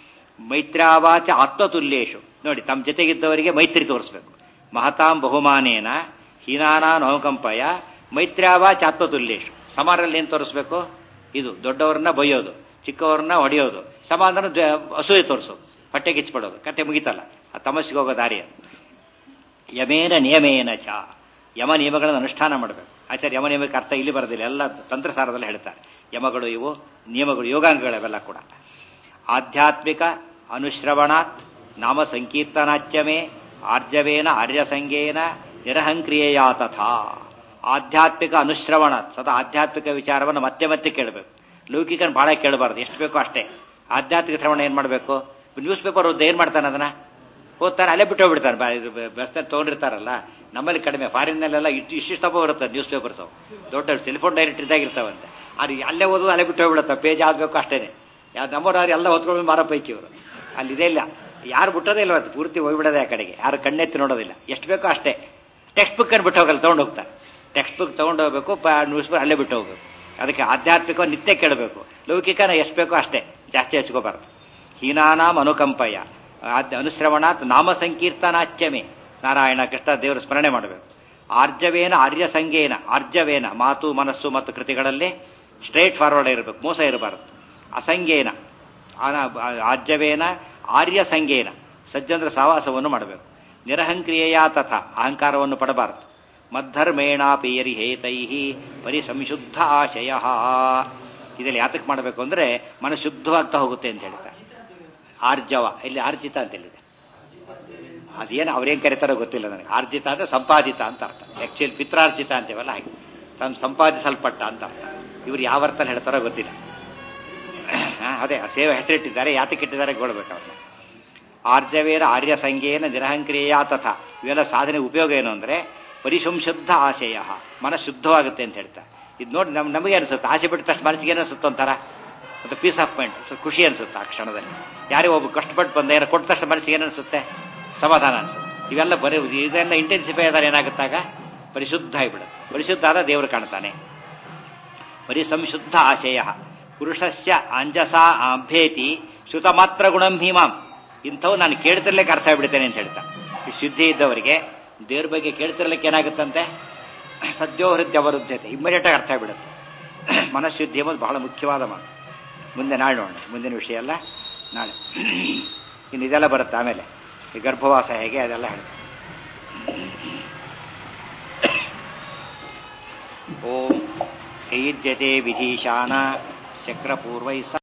S1: ಮೈತ್ರಾವಾಚ ಆತ್ಮತುಲ್ಯೇಶು ನೋಡಿ ತಮ್ಮ ಜೊತೆಗಿದ್ದವರಿಗೆ ಮೈತ್ರಿ ತೋರಿಸ್ಬೇಕು ಮಹತಾಂ ಬಹುಮಾನೇನ ಹೀನಾನಾನ್ ಅನುಕಂಪಯ ಮೈತ್ರಾವಾಚ ಆತ್ಮತುಲ್ಯೇಶು ಸಮಾನರಲ್ಲಿ ಏನು ತೋರಿಸ್ಬೇಕು ಇದು ದೊಡ್ಡವರನ್ನ ಬೈಯೋದು ಚಿಕ್ಕವರನ್ನ ಹೊಡೆಯೋದು ಸಮಾಧಾನ ದ್ವ- ಅಸೂಯೆ ತೋರಿಸೋದು ಹೊಟ್ಟೆ ಕಿಚ್ಬಿಡೋದು ಕತೆ ಮುಗಿತಲ್ಲ ಆ ತಮಸ್ಸಿಗೆ ಹೋಗೋ ದಾರಿ ಅದು ಯಮೇನ ನಿಯಮೇನ ಚ ಯಮ ನಿಯಮಗಳನ್ನು ಅನುಷ್ಠಾನ ಮಾಡಬೇಕು ಆಚಾರ್ಯ ಯಮ ನಿಯಮಕ್ಕೆ ಅರ್ಥ ಇಲ್ಲಿ ಬರೋದಿಲ್ಲ ಎಲ್ಲ ತಂತ್ರಸಾರದಲ್ಲಿ ಹೇಳ್ತಾರೆ ಯಮಗಳು ಇವು ನಿಯಮಗಳು ಯೋಗಾಂಗಗಳವೆಲ್ಲ ಕೂಡ ಆಧ್ಯಾತ್ಮಿಕ ಅನುಶ್ರವಣಾತ್ ನಾಮ ಸಂಕೀರ್ತನಾಚ್ಯಮೇ ಆರ್ಜವೇನ ಆರ್ಯಸಂಗೇನ ನಿರಹಂಕ್ರಿಯೆಯ ತಥಾ ಆಧ್ಯಾತ್ಮಿಕ ಅನುಶ್ರವಣ ಸದಾ ಆಧ್ಯಾತ್ಮಿಕ ವಿಚಾರವನ್ನು ಮತ್ತೆ ಮತ್ತೆ ಕೇಳಬೇಕು ಲೌಕಿಕನ ಬಹಳ ಕೇಳಬಾರ್ದು ಎಷ್ಟು ಬೇಕೋ ಅಷ್ಟೇ ಆಧ್ಯಾತ್ಮಿಕ ಶ್ರವಣ ಏನ್ ಮಾಡಬೇಕು ನ್ಯೂಸ್ ಪೇಪರ್ ಓದ್ದ ಏನ್ ಮಾಡ್ತಾನೆ ಅದನ್ನ ಹೋಗ್ತಾರೆ ಅಲ್ಲೇ ಬಿಟ್ಟು ಹೋಗ್ಬಿಡ್ತಾರೆ ಬ- ಇದು ಬ- ಬಸ್ನಲ್ಲಿ ತೊಗೊಂಡಿರ್ತಾರಲ್ಲ ನಮ್ಮಲ್ಲಿ ಕಡಿಮೆ ಫಾರಿನ್ನಲ್ಲೆಲ್ಲ ಇಷ್ಟು ಇಷ್ಟಿಷ್ಟು ತಪ್ಪ ಬರುತ್ತೆ ನ್ಯೂಸ್ ಪೇಪರ್ಸ್ ಅವು ದೊಡ್ಡ ಟೆಲಿಫೋನ್ ಡೈರೆಕ್ಟ್ ಇದ್ದಾಗಿರ್ತಾವಂತೆ ಅದು ಅಲ್ಲೇ ಓದೋದು ಅಲ್ಲೇ ಬಿಟ್ಟು ಹೋಗ್ಬಿಡುತ್ತೆ ಪೇಜ್ ಆಗಬೇಕು ಅಷ್ಟೇನೆ ಯಾವ ನಮ್ಮವ್ರು ಎಲ್ಲ ಹೊತ್ಕೊಂಡು ಮಾರೋ ಪೈಕಿ ಇವರು ಅಲ್ಲಿ ಇದೇ ಇಲ್ಲ ಯಾರು ಬಿಟ್ಟೋದೇ ಇಲ್ಲ ಅದು ಪೂರ್ತಿ ಹೋಗ್ಬಿಡೋದೇ ಆ ಕಡೆಗೆ ಯಾರು ಕಣ್ಣೆತ್ತಿ ನೋಡೋದಿಲ್ಲ ಎಷ್ಟು ಬೇಕೋ ಅಷ್ಟೇ ಟೆಕ್ಸ್ಟ್ ಬುಕ್ ಅನ್ನು ಬಿಟ್ಟು ಹೋಗಲ್ಲ ತೊಗೊಂಡು ಹೋಗ್ತಾರೆ ಟೆಕ್ಸ್ಟ್ ಬುಕ್ ತೊಗೊಂಡು ಹೋಗ್ಬೇಕು ನ್ಯೂಸ್ ಪೇಪರ್ ಅಲ್ಲೇ ಬಿಟ್ಟು ಹೋಗ್ಬೇಕು ಅದಕ್ಕೆ ಆಧ್ಯಾತ್ಮಿಕ ನಿತ್ಯ ಕೇಳಬೇಕು ಲೌಕಿಕನ ಎಷ್ಟು ಬೇಕೋ ಅಷ್ಟೇ ಜಾಸ್ತಿ ಹಚ್ಕೋಬಾರ್ದು ಹೀನಾನಾಂ ಅನುಕಂಪಯ ಆದ್ಯ ಅನುಶ್ರವಣಾತ್ ನಾಮ ಸಂಕೀರ್ತನಾಚ್ಯಮೆ ನಾರಾಯಣ ಕೃಷ್ಣ ದೇವರ ಸ್ಮರಣೆ ಮಾಡಬೇಕು ಆರ್ಜವೇನ ಆರ್ಯ ಸಂಗೇನ ಆರ್ಜವೇನ ಮಾತು ಮನಸ್ಸು ಮತ್ತು ಕೃತಿಗಳಲ್ಲಿ ಸ್ಟ್ರೇಟ್ ಫಾರ್ವರ್ಡ್ ಇರಬೇಕು ಮೋಸ ಇರಬಾರದು ಅಸಂಗೇನ ಆನ- ಆರ್ಜವೇನ ಆರ್ಯ ಸಂಗೇನ ಸಜ್ಜನರ ಸಹವಾಸವನ್ನು ಮಾಡಬೇಕು ನಿರಹಂಕ್ರಿಯೆಯ ತಥ ಅಹಂಕಾರವನ್ನು ಪಡಬಾರದು ಮದ್ಧರ್ಮೇಣಾಪೇಯರಿ ಹೇತೈ ಪರಿಸಂಶುದ್ಧ ಆಶಯ ಇದರಲ್ಲಿ ಯಾತಕ್ಕೆ ಮಾಡಬೇಕು ಅಂದ್ರೆ ಮನ ಶುದ್ಧವಾಗ್ತಾ ಹೋಗುತ್ತೆ ಅಂತ ಹೇಳ್ತಾರೆ ಆರ್ಜವ ಇಲ್ಲಿ ಆರ್ಜಿತ ಅಂತ ಹೇಳಿದೆ ಅದೇನು ಅವ್ರೇನ್ ಕರೀತಾರೋ ಗೊತ್ತಿಲ್ಲ ನನಗೆ ಆರ್ಜಿತ ಅಂದ್ರೆ ಸಂಪಾದಿತ ಅಂತ ಅರ್ಥ ಆಕ್ಚುಲಿ ಪಿತ್ರಾರ್ಜಿತ ಅಂತೀವಲ್ಲ ಹಾಗೆ ತಾನು ಸಂಪಾದಿಸಲ್ಪಟ್ಟ ಅಂತ ಅರ್ಥ ಇವ್ರು ಯಾವ ಅರ್ಥದಲ್ಲಿ ಹೇಳ್ತಾರೋ ಗೊತ್ತಿಲ್ಲ ಹಾ, ಅದೇ ಆ ಸೇವೆ ಹೆಸರಿಟ್ಟಿದ್ದಾರೆ ಯಾತಕ್ಕೆ ಇಟ್ಟಿದ್ದಾರೆ ಗೊಳ್ಬೇಕು ಅವ್ರನ್ನ ಆರ್ಜವೇರ ಆರ್ಯ ಸಂಘೇನ ನಿರಹಂಕ್ರಿಯ ತಥ ಇವೆಲ್ಲ ಸಾಧನೆ ಉಪಯೋಗ ಏನು ಅಂದ್ರೆ ಪರಿಸಂಶುದ್ಧ ಆಶಯ ಮನ ಶುದ್ಧವಾಗುತ್ತೆ ಅಂತ ಹೇಳ್ತಾರೆ ಇದು ನೋಡಿ ನಮ್ ನಮಗೆ ಅನಿಸುತ್ತೆ ಆಸೆ ಬಿಟ್ಟ ತಕ್ಷಣ ಮನಸ್ಸಿಗೆ ಏನು ಅನಿಸುತ್ತೆ ಒಂಥರ ಮತ್ತು ಪೀಸ್ ಆಫ್ ಮೈಂಡ್ ಸ್ವಲ್ಪ ಖುಷಿ ಅನಿಸುತ್ತೆ ಆ ಕ್ಷಣದಲ್ಲಿ ಯಾರೇ ಒಬ್ಬ ಕಷ್ಟಪಟ್ಟು ಬಂದ ಏನೋ ಕೊಟ್ಟ ತಕ್ಷಣ ಮನಸ್ಸಿಗೆ ಏನು ಅನಿಸುತ್ತೆ ಸಮಾಧಾನ ಅನಿಸುತ್ತೆ ಇವೆಲ್ಲ ಬರೀ ಇದೆಲ್ಲ ಇಂಟೆನ್ಸಿಫೈ ಆದಾಗ ಏನಾಗುತ್ತಾಗ ಪರಿಶುದ್ಧ ಆಗಿಬಿಡುತ್ತೆ ಪರಿಶುದ್ಧ ಆದ ದೇವರು ಕಾಣ್ತಾನೆ ಪರಿಸಂಶುದ್ಧ ಆಶಯ ಪುರುಷಸ್ಯ ಅಂಜಸ ಅಭ್ಯೇತಿ ಶ್ರುತ ಮಾತ್ರ ಗುಣಂ ಭೀಮಾಂ ಇಂಥವು ನಾನು ಕೇಳ್ತಿರ್ಲಿಕ್ಕೆ ಅರ್ಥ ಆಗ್ಬಿಡ್ತೇನೆ ಅಂತ ಹೇಳ್ತಾ ಈ ಶುದ್ಧಿ ಇದ್ದವರಿಗೆ ದೇವ್ರ ಬಗ್ಗೆ ಕೇಳ್ತಿರ್ಲಿಕ್ಕೆ ಏನಾಗುತ್ತಂತೆ ಸದ್ಯೋ ಹೃದಯ ಅವರುದ್ಧತೆ ಇಮ್ಮಿಡಿಯೇಟ್ ಆಗಿ ಅರ್ಥ ಆಗ್ಬಿಡುತ್ತೆ ಮನಃಶುದ್ಧಿ ಎಂಬುದು ಬಹಳ ಮುಖ್ಯವಾದ ಮಾತು ಮುಂದೆ ನಾಳೆ ನೋಡೋಣ ಮುಂದಿನ ವಿಷಯ ಎಲ್ಲ ನಾಳೆ ಇನ್ನು ಇದೆಲ್ಲ ಬರುತ್ತೆ ಆಮೇಲೆ ಈ ಗರ್ಭವಾಸ ಹೇಗೆ ಅದೆಲ್ಲ ಹೇಳ್ತಾರೆ ಓಂ ಕೈಜ್ಯತೆ ವಿಧೀಶಾನ ಚಕ್ರಪೂರ್ವೈ